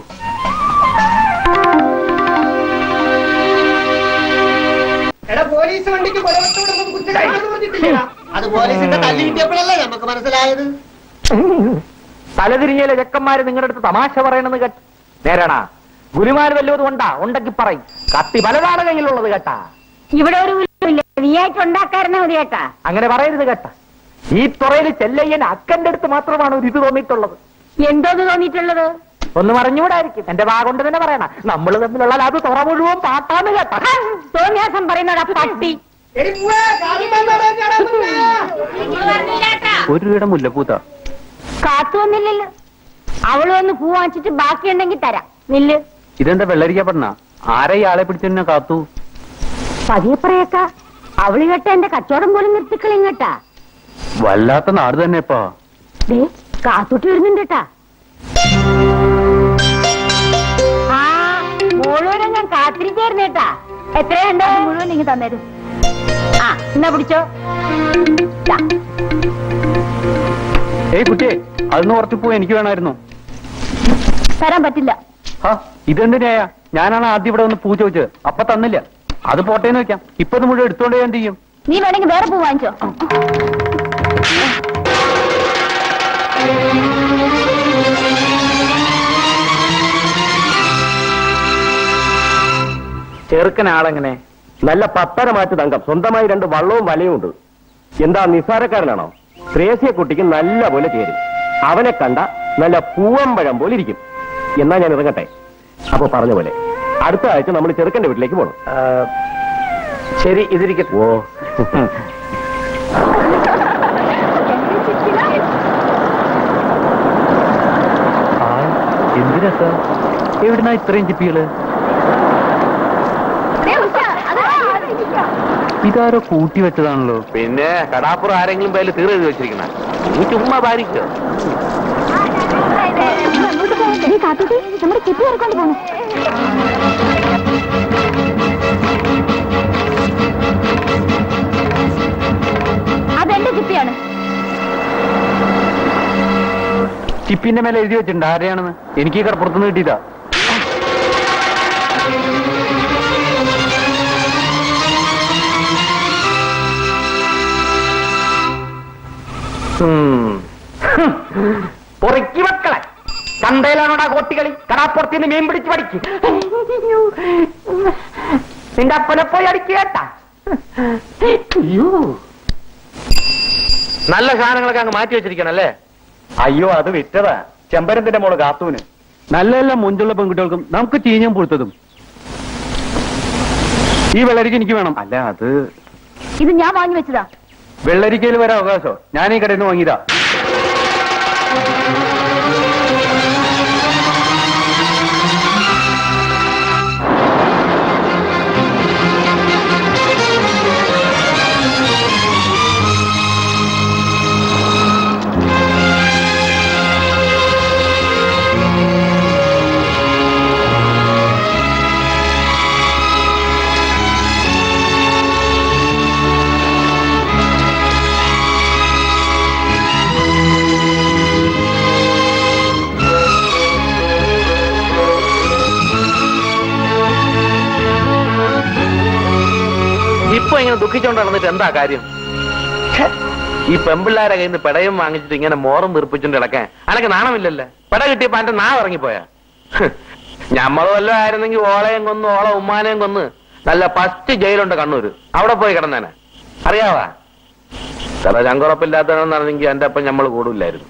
എടാ പോലീസ് വണ്ടിക്ക് കൊലവത്തോടൊന്നും കുറ്റം പറഞ്ഞിട്ടില്ല അത് പോലീസിന്റെ തല്ലി കിട്ടിയപ്പോഴല്ലേ നമുക്ക് മനസ്സിലായത് തലതിരിഞ്ഞയിലെ ചെക്കന്മാര് നിങ്ങളുടെ അടുത്ത് തമാശ പറയണെന്ന് കേട്ട് നേരാണാ ഗുരുമാര് വല്ലതും ഉണ്ടാ ഉണ്ടെങ്കിൽ പറയും കത്തി പലതാണ് കയ്യിലുള്ളത് കേട്ടാ ഇവിടെ ഒരു ഇല്ല നീ ആയിട്ട് ഉണ്ടാക്കാറുന്ന മതി കേട്ടാ അങ്ങനെ പറയരുത് കേട്ടാ ഈ തുറയിൽ ചെല്ലയ്യൻ അക്കന്റെ അടുത്ത് മാത്രമാണ് ഒരു ഇത് തോന്നിയിട്ടുള്ളത് എന്തോന്ന് തോന്നിയിട്ടുള്ളത് ഒന്ന് മറിഞ്ഞൂടായിരിക്കും എന്റെ വാ കൊണ്ട് തന്നെ പറയണ നമ്മൾ തമ്മിലുള്ള അത് തുറ മുഴുവൻ പാട്ടാന്ന് കേട്ടാ തോന്നിയാസം പറയുന്നോടാ പട്ടി എടി പൂവേ, കാലിന്മേൽ നടന്നേടാ പൂവേ. ഒരു ഇടം മുല്ലപ്പൂത്ത കാത്തു വന്നില്ലല്ലോ അവള് വന്ന് പൂ വാങ്ങിച്ചിട്ട് ബാക്കിയുണ്ടെങ്കിൽ തരാം നില്ല് ഇതെന്താ വെള്ളരിക്കപ്പെടണ ആരെ ഇയാളെ പിടിച്ചെന്നെ കാത്തു പതിയെ പറയേക്ക അവള് കേട്ട എന്റെ കച്ചവടം പോലും നിർത്തിക്കളയും കേട്ടാ വല്ലാത്ത നാട് തന്നെ ഇപ്പാ ദേ കാത്തുട്ടി വരുന്നുണ്ട് കേട്ടാ ആ മുഴുവനും ഞാൻ കാത്തിരിക്കായിരുന്നു കേട്ടാ എത്രയുണ്ട് മുഴുവൻ നിങ്ങൾ തന്നേരും ആ എന്നാ പിടിച്ചോ ദാ. ഏയ് കുട്ടിയെ അതൊന്ന് കുറച്ച് പോ എനിക്ക് വേണമായിരുന്നു തരാൻ പറ്റില്ല ആ ഇതെന്തിനായ ഞാനാണ് ആദ്യം ഇവിടെ ഒന്ന് പൂ ചോദിച്ചത് അപ്പൊ തന്നില്ല അത് പോട്ടേന്ന് വെക്കാം ഇപ്പൊ ഇത് മുഴുവൻ എടുത്തോണ്ട് ഞാൻ എന്ത് ചെയ്യും നീ വേണമെങ്കിൽ വേറെ പൂ വാങ്ങിച്ചോ ചെറുക്കൻ ആളെങ്ങനെ നല്ല പത്തര മാറ്റ് തങ്കം സ്വന്തമായി രണ്ട് വള്ളവും വലയും ഉണ്ട് എന്താ നിസ്സാരക്കാരനാണോ ത്രേസ്യ കുട്ടിക്ക് നല്ല പോലെ ചേരും അവനെ കണ്ട നല്ല പൂവമ്പഴം പോലെ ഇരിക്കും എന്നാ ഞാൻ ഇറങ്ങട്ടെ അപ്പൊ പറഞ്ഞ പോലെ അടുത്ത ആഴ്ച നമ്മൾ ചെറുക്കന്റെ വീട്ടിലേക്ക് പോകണം ആ, ശരി ഇതിരിക്കട്ടെ ഓ എന്ത് രസ എവിടുന്നാ ഇത്രയും ചിപ്പികള് ഇതാരോ കൂട്ടി വെച്ചതാണല്ലോ പിന്നെ കടാപ്പുറം ആരെങ്കിലും പേര് തീർ എഴുതി വെച്ചിരിക്കണ നീ ചുമ്മാ പാലിക്കോ കാത്തുട്ടി നമ്മുടെ ചിപ്പി ഇറക്കൊണ്ട് പോണു അതെന്റെ ചിപ്പിയാണ് ചിപ്പിന്റെ മേലെ എഴുതി വെച്ചിട്ടുണ്ട് ആരെയാണെന്ന് എനിക്ക് ഈ കടപ്പുറത്തുനിന്ന് കിട്ടിയതാ പൊറുക്കി മക്കളെ ചന്തയിലാണോടാ കോട്ടികളി കടാപ്പുറത്തിന് മീൻ പിടിച്ച് പഠിക്ക് നിന്റെ അപ്പനെ പോയി അടിക്കുക കേട്ടാ അയ്യോ നല്ല സാധനങ്ങളൊക്കെ അങ്ങ് മാറ്റി വെച്ചിരിക്കണല്ലേ അയ്യോ അത് വിറ്റതാ ചെമ്പരത്തിന്റെ മോള് കാത്തൂന് നല്ല നല്ല മുഞ്ചുള്ള പെൺകുട്ടികൾക്കും നമുക്ക് ചീഞ്ഞം പൊഴുത്തതും ഈ വെള്ളരിക്ക എനിക്ക് വേണം അല്ല അത് ഇത് ഞാൻ വാങ്ങി വെച്ചതാ വെള്ളരിക്കയിൽ വരാൻ അവകാശം ഞാൻ ഈ കടയിൽ നിന്ന് വാങ്ങിയതാ ഇപ്പൊ ഇങ്ങനെ ദുഃഖിച്ചോണ്ട് നടന്നിട്ട് എന്താ കാര്യം ഛെ, ഈ പെമ്പിള്ളാരെ കയ്യിൽ നിന്ന് പെടയും വാങ്ങിച്ചിട്ട് ഇങ്ങനെ മോറും വീർപ്പിച്ചോണ്ട് കിടക്കാൻ അനക്ക് നാണമില്ലല്ലേ പെട കിട്ടിയപ്പോ എന്റെ നാ ഇറങ്ങിപ്പോയാ ഹ്, ഞമ്മള് വല്ലതും ആയിരുന്നെങ്കിൽ ഓളയും കൊന്ന് ഓള ഉമ്മാനെയും കൊന്ന് നല്ല ഫസ്റ്റ് ജയിലുണ്ട് കണ്ണൂര് അവിടെ പോയി കിടന്നേനെ അറിയാവാ ചില ചങ്കുറപ്പില്ലാത്തവനെന്നാണെങ്കിൽ എന്റെ അപ്പം ഞമ്മള് കൂടില്ലായിരുന്നു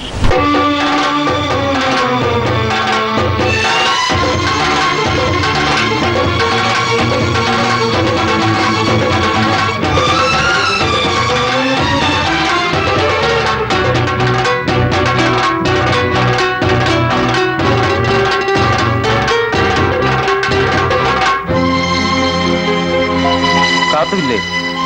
കാത്തുമില്ലേ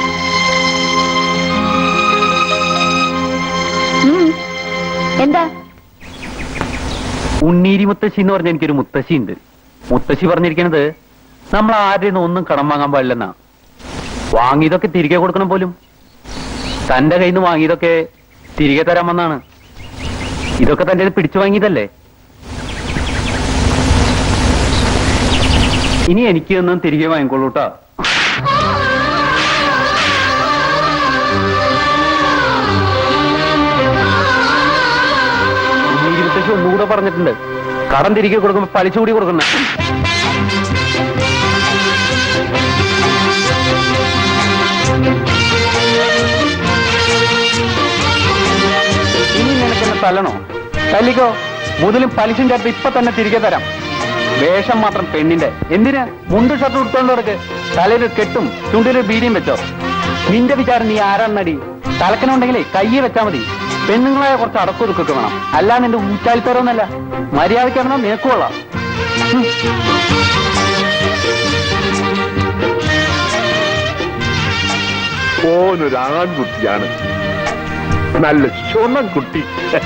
എന്താ ഉണ്ണീരി മുത്തശ്ശി എന്ന് പറഞ്ഞ എനിക്കൊരു മുത്തശ്ശി ഉണ്ട് മുത്തശ്ശി പറഞ്ഞിരിക്കണത് നമ്മൾ ആരുടെ ഒന്നും കടം വാങ്ങാൻ പാടില്ലെന്നാ വാങ്ങിയതൊക്കെ തിരികെ കൊടുക്കണം പോലും തന്റെ കയ്യിൽ നിന്ന് വാങ്ങിയതൊക്കെ തിരികെ തരാമെന്നാണ് ഇതൊക്കെ തന്റെ കയ്യിൽ പിടിച്ചു വാങ്ങിയതല്ലേ ഇനി എനിക്ക് ഒന്നും തിരികെ വാങ്ങിക്കോളൂട്ടാ ഉണ്ണീരി മുത്തശ്ശി ഒന്നുകൂടെ പറഞ്ഞിട്ടുണ്ട് കടം തിരികെ കൊടുക്കുമ്പോ പലിശ കൂടി കൊടുക്കണം ഇനി നിനക്കെന്നെ തല്ലണോ തല്ലിക്കോ മുതലും പലിശയും ചേർത്ത് ഇപ്പൊ തന്നെ തിരികെ തരാം വേഷം മാത്രം പെണ്ണിന്റെ എന്തിന് മുണ്ട് ഷർട്ട് ഉടുത്തോണ്ട് കിടക്ക് തലയിൽ കെട്ടും ചുണ്ടിലൊരു ബീഡിയും വെച്ചോ നിന്റെ വിചാരം നീ ആരാന്നടി തലക്കനുണ്ടെങ്കിലേ കയ്യെ വെച്ചാ മതി പെണ്ണുങ്ങളായ കുറച്ച് അടക്കൊതുക്കൊക്കെ വേണം അല്ല നിന്റെ ഊച്ചാലിത്തരമൊന്നല്ല മര്യാദയ്ക്കാണോ നിനക്കുകൊള്ളാം ഉം. ഓനൊരു ആൺകുട്ടിയാണ് നല്ല ചുണം കുട്ടി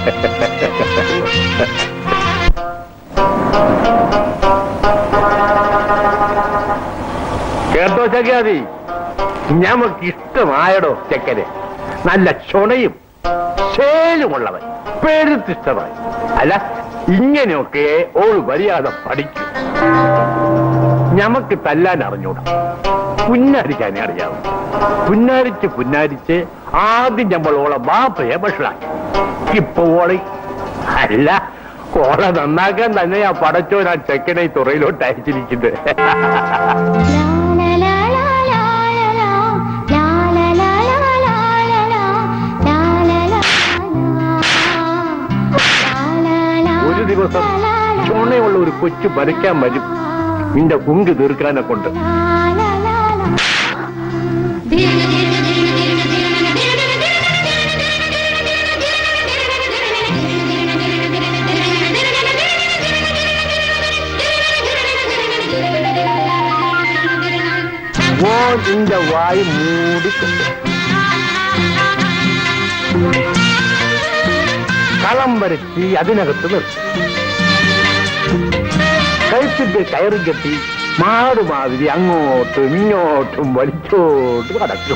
കേട്ടോ ചക്കാതി ഞമ്മക്ക് ഇഷ്ടമായടോ ചെക്കന് നല്ല ചുണയും ശേലുമുള്ളവൻ പെരുത്തിഷ്ടമായി അല്ല ഇങ്ങനെയൊക്കെ ഓള് മര്യാദ പഠിക്കും ഞമ്മക്ക് തല്ലാൻ അറിഞ്ഞൂടാ പുന്നാരിക്കാനേ അറിയാവൂ പുന്നാരിച്ച് പുന്നാരിച്ച് ആദ്യം നമ്മൾ ഓളെ ബാപ്പയെ ഭക്ഷണാക്കി ഇപ്പൊ ഓളി അല്ല ഓളെ നന്നാക്കാൻ തന്നെ ആ പടച്ചോൻ ആ ചെക്കനെ ഈ തുറയിലോട്ട് അയച്ചിരിക്കുന്നത് ലാ ദിവസം ചുണയുള്ള ഒരു കൊച്ചു വരയ്ക്കാൻ വരും നിന്റെ കുങ്ക് തീർക്കാനെ കൊണ്ട് ഓ നിന്റെ വായി മൂടിക്കൊണ്ട് കളം വരച്ച് അതിനകത്ത് നിർത്തും കഴുത്തിന്റെ കയറി കെട്ടി മാറുമാതിരി അങ്ങോട്ടും ഇങ്ങോട്ടും വലിച്ചോട്ട് കടക്കും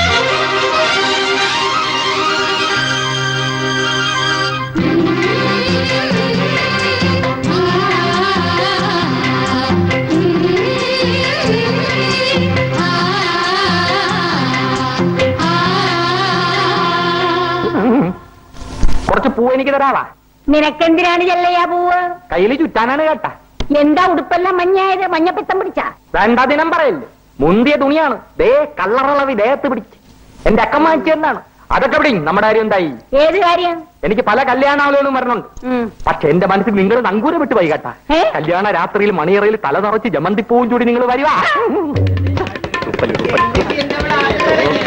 കുറച്ച് പൂ എനിക്ക് തരാവാ നിനക്കെന്തിനാണ് ചെല്ലയ്യ പൂവ് കയ്യിൽ ചുറ്റാനാണ് കേട്ട എന്താ ഉടുപ്പെല്ലാം മഞ്ഞായത് മഞ്ഞപ്പിത്തം പിടിച്ച വേണ്ട ദിനം പറയല്ലേ മുന്തിയ തുണിയാണ് ദേ കള്ളറളവി ദേഹത്ത് പിടിച്ച് എന്റെ അക്കം വാങ്ങിച്ചു എന്നാണ് അതൊക്കെ പിടി നമ്മുടെ കാര്യം എന്തായി ഏത് കാര്യം എനിക്ക് പല കല്യാണാളുകളും വരണുണ്ട് ഉം. പക്ഷെ എന്റെ മനസ്സിൽ നിങ്ങൾ നങ്കൂരം വിട്ട് വൈകട്ട ഏ? കല്യാണ രാത്രിയിൽ മണിയറയിൽ തല നിറച്ച് ജമന്തിപ്പൂവും ചൂടി നിങ്ങൾ വരുവാ തുപ്പല്, തുപ്പല്.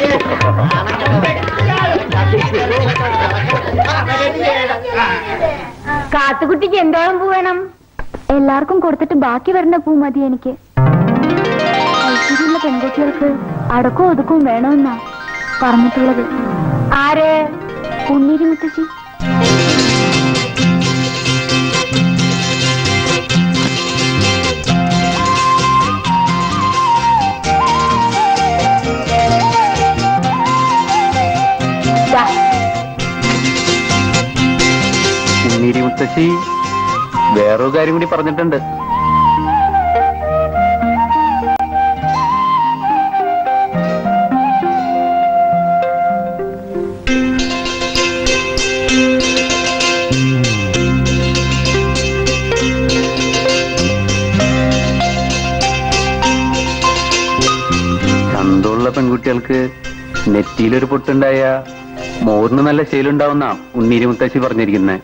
കാത്തുകുട്ടിക്ക് എന്തോളം പൂ വേണം എല്ലാവർക്കും കൊടുത്തിട്ട് ബാക്കി വരുന്ന പൂ മതി എനിക്ക് ഐശ്വര്യമുള്ള പെൺകുട്ടികൾക്ക് അടക്കവും ഒതുക്കവും വേണമെന്നാ പറഞ്ഞിട്ടുള്ളത് ആര് ഉണ്ണീരി മുത്തശ്ശി ദാ, ഉണ്ണീരി മുത്തശ്ശി വേറൊരു കാര്യം കൂടി പറഞ്ഞിട്ടുണ്ട് ചന്തമുള്ള പെൺകുട്ടികൾക്ക് നെറ്റിയിലൊരു പൊട്ടുണ്ടായ മോറിന് നല്ല ശീലുണ്ടാവുന്ന ഉണ്ണീരി മുത്തശ്ശി പറഞ്ഞിരിക്കുന്നത്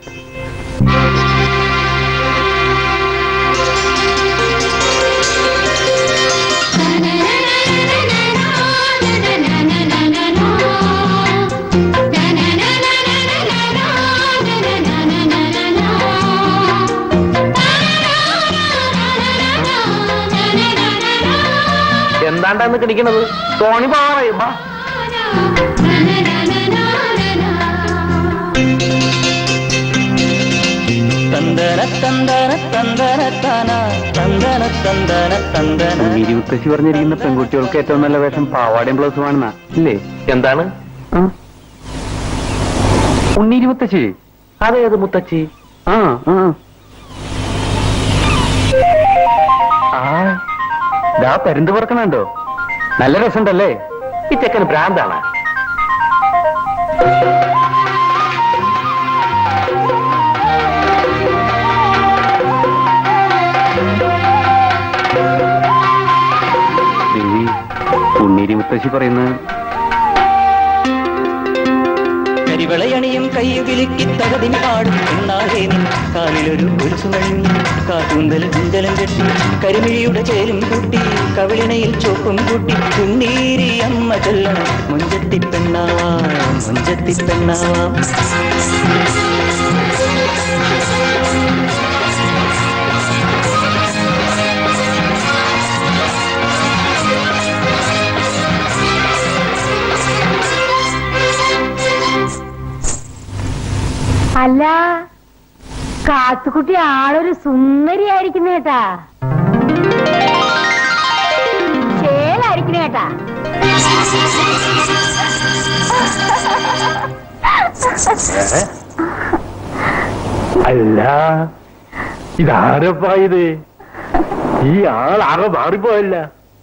എന്താണ്ടാന്ന് കിണിക്കണത് തോണി പാറയുമ്പോ തന്തന തന്തന തന്തന താന തന്തന തന്തന തന്തന ഉണ്ണീരി മുത്തശ്ശി പറഞ്ഞിരിക്കുന്ന പെൺകുട്ടികൾക്ക് ഏറ്റവും നല്ല വേഷം പാവാടയും ബ്ലൗസും ആണെന്നാ ഇല്ലേ എന്താണ് ആ. ഉണ്ണീരി മുത്തശ്ശി അതേത് മുത്തച്ഛി ആ ആ ആ ദാ പരുന്ത് പറക്കണുണ്ടോ നല്ല രസമുണ്ടല്ലേ ഈ ചെക്കന് ഭ്രാന്താണ് ദേവി ഉണ്ണീരി മുത്തശ്ശി പറയുന്നത് കരിവളയണിയും കയ്യുകിലുക്കി തകതിന് പാടും എന്നാളേ നിൻ കാലിലൊരു കുരിശു കഴിഞ്ഞു കാട്ടുന്തൽ കുന്തലം കെട്ടി കരിമിഴിയുടെ ചേലും കൂട്ടി കവിളിണയിൽ ചോപ്പും കൂട്ടി കുന്നീരി അമ്മ ചൊല്ലണം മുഞ്ചത്തി പെണ്ണാവാം മുഞ്ചത്തി പെണ്ണാവാം അല്ല കാത്തുകുട്ടി ആളൊരു സുന്ദരിയായിരിക്കുന്ന കേട്ടാ ചേലായിരിക്കുന്ന കേട്ടാ അല്ല ഇതാരപ്പാ ഇത് ഈ ആളാകെ മാറിപ്പോയല്ല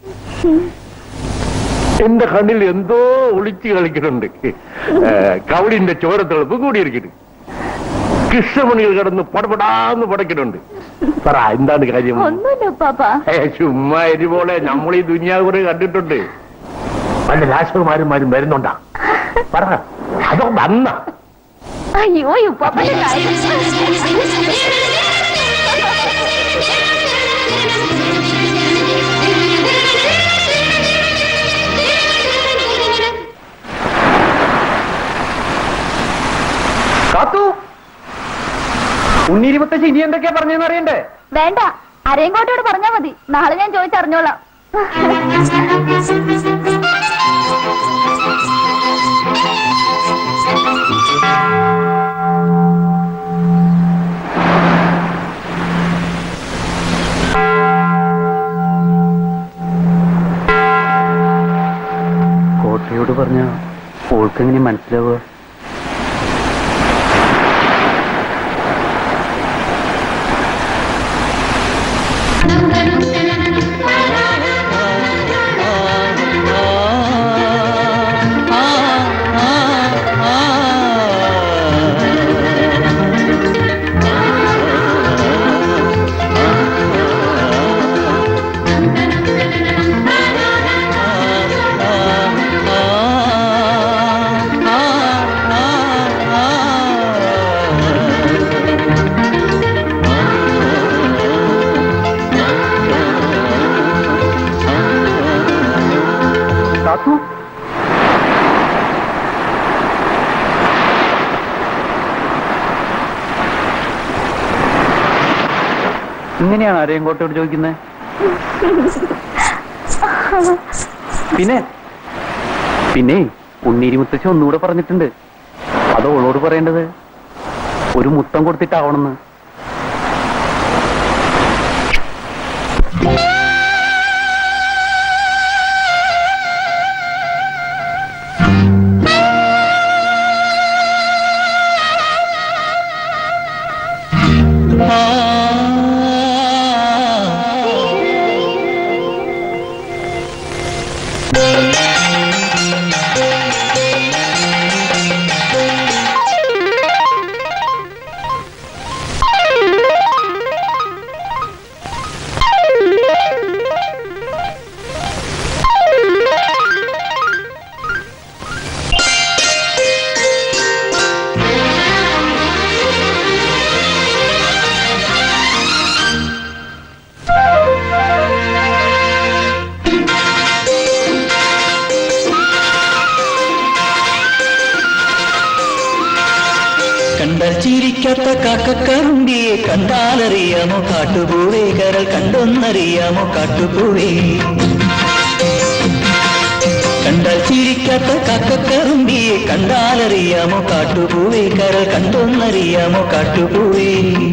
എന്റെ കണ്ണിൽ എന്തോ ഒളിച്ചു കളിക്കുന്നുണ്ട് ഏ, കവടിന്റെ ചോരത്തിളപ്പ് കൂടിയിരിക്കുന്നു കൃഷ്ണമണികൾ കിടന്ന് പടപടാന്ന് പടക്കുന്നുണ്ട് പറ എന്താണ് കാര്യം ഒന്നുമില്ല പാപ്പ ഏ, ചുമ്മാ എരിപോലെ നമ്മൾ ഈ ദുനിയാവ് കുറെ കണ്ടിട്ടുണ്ട് വല്ല രാഷ്ട്രകുമാരന്മാരും വരുന്നുണ്ടാ പറ അതോ വന്ന അയ്യോ ഉപ്പാപ്പന്റെ കാര്യം ഉണ്ണീരിമുത്തശ്ശി ഇനി എന്തൊക്കെയാ പറഞ്ഞെന്ന് അറിയണ്ടേ വേണ്ട അരയങ്കോട്ടോട് പറഞ്ഞാ മതി നാളെ ഞാൻ ചോദിച്ചറിഞ്ഞോളാം കോട്ടയോട് പറഞ്ഞ ഓൾക്കെങ്ങനെ മനസ്സിലാവുക കാത്തു ഇങ്ങനെയാണ് ആരെയും കോട്ടയോട് ചോദിക്കുന്നത് പിന്നെ പിന്നെ ഉണ്ണീരി മുത്തശ്ശി ഒന്നുകൂടെ പറഞ്ഞിട്ടുണ്ട് അത് ഓളോട് പറയേണ്ടത് ഒരു മുത്തം കൊടുത്തിട്ടാവണമെന്ന് കണ്ടാൽ ചിരിക്കാത്ത കാക്കക്കറുമ്പിയെ കണ്ടാലറിയാമോ കാട്ടുപൂവേ കരൾ കണ്ടൊന്നറിയാമോ കാട്ടുപൂവേ കണ്ടാൽ ചിരിക്കാത്ത കാക്കക്കറുമ്പിയെ കണ്ടാലറിയാമോ കാട്ടുപൂവേ കരൾ കണ്ടൊന്നറിയാമോ കാട്ടുപൂവേ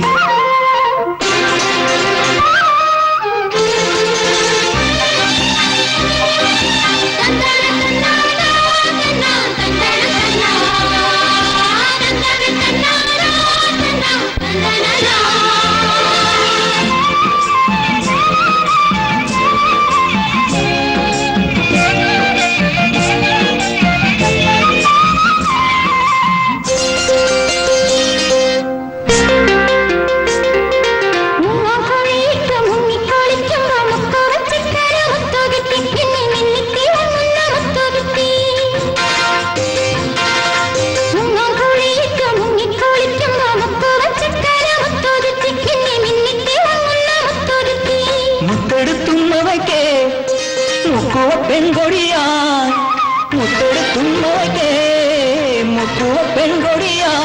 മുത്തെടുത്തുന്നവയ്ക്ക് മുക്കുവ പെൺകൊടിയാൻ മുത്തെടുത്തുന്നവയ്ക്ക് മുക്കുവ പെൺകൊടിയാൻ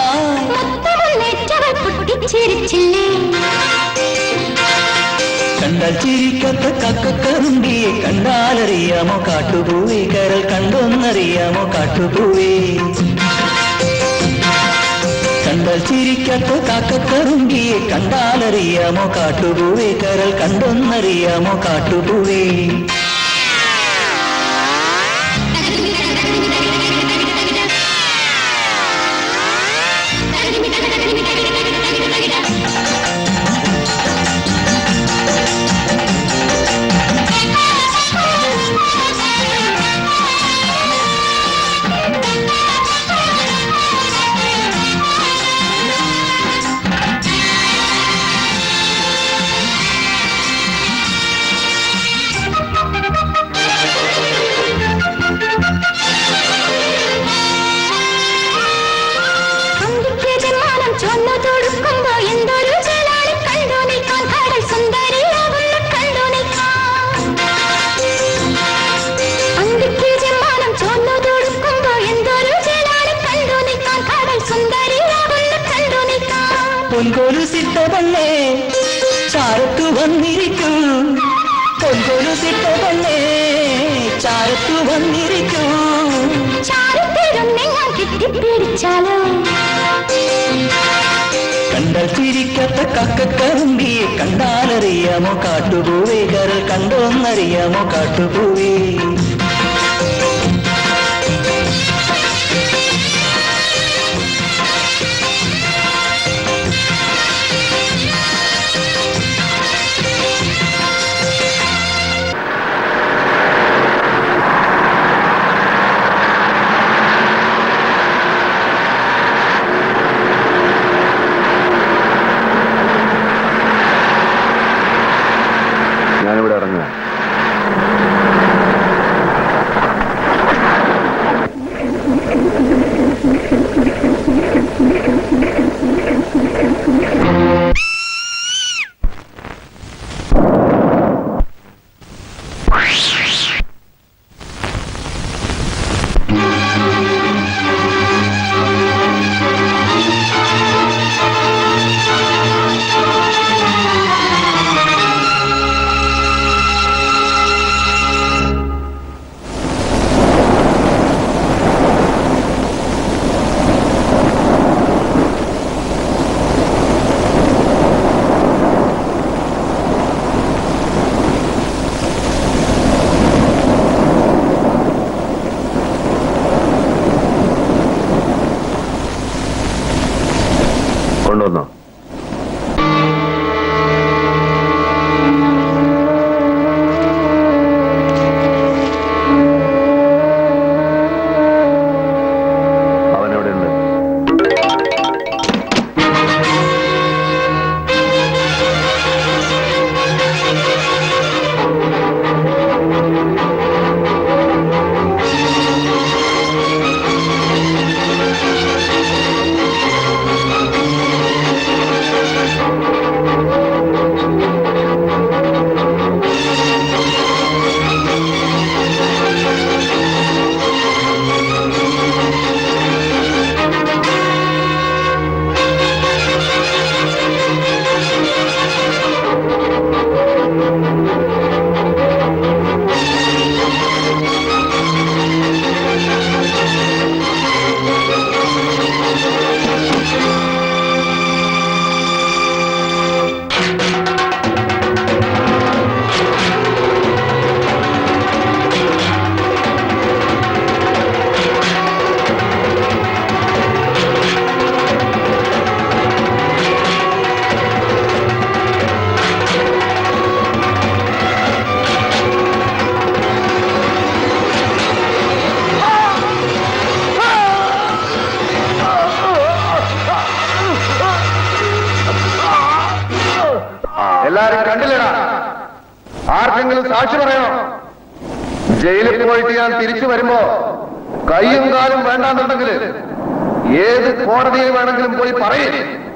കണ്ടാൽ ചിരിക്കാത്ത കക്കക്കറുമ്പിയെ കണ്ടാലറിയാമോ കാട്ടുപൂവേ കരൾ കണ്ടൊന്നറിയാമോ കാട്ടുപൂവേ കണ്ടാൽ ചിരിക്കാത്ത കാക്കക്കറുമ്പിയെ കണ്ടാലറിയാമോ കാട്ടുപൂവേ കരൾ കണ്ടൊന്നറിയാമോ കാട്ടുപൂവേ ചൊന്നു തൊടുക്കുമ്പോ എന്തൊരു ചാരത്തു വന്നിരിക്കൂ പൊൻകൊലുസിട്ട പെണ്ണേ ചാരത്തു വന്നിരിക്കൂ ചാരത്തിരുന്ന് ഞാൻ കെട്ടിപ്പിടിച്ചാലോ കണ്ടാൽ ചിരിക്കാത്ത കക്കക്കറുമ്പിയെ കണ്ടാലറിയാമോ കാട്ടുപൂവേ കരൽ കണ്ടോന്നറിയാമോ കാട്ടുപൂവേ ഞാനിവിടെ ഇറങ്ങുക കൊണ്ടുവന്നോ അവനെവിടെ ഉണ്ട് എല്ലാരും കണ്ടില്ലടാ ആർക്കെങ്കിലും സാക്ഷി പറയണോ ജയിലിൽ പോയിട്ട് ഞാൻ തിരിച്ചു വരുമ്പോ കയ്യും കാലും വേണ്ടാന്നുണ്ടെങ്കിൽ ഏത് കോടതിയിൽ വേണമെങ്കിലും പോയി പറയേ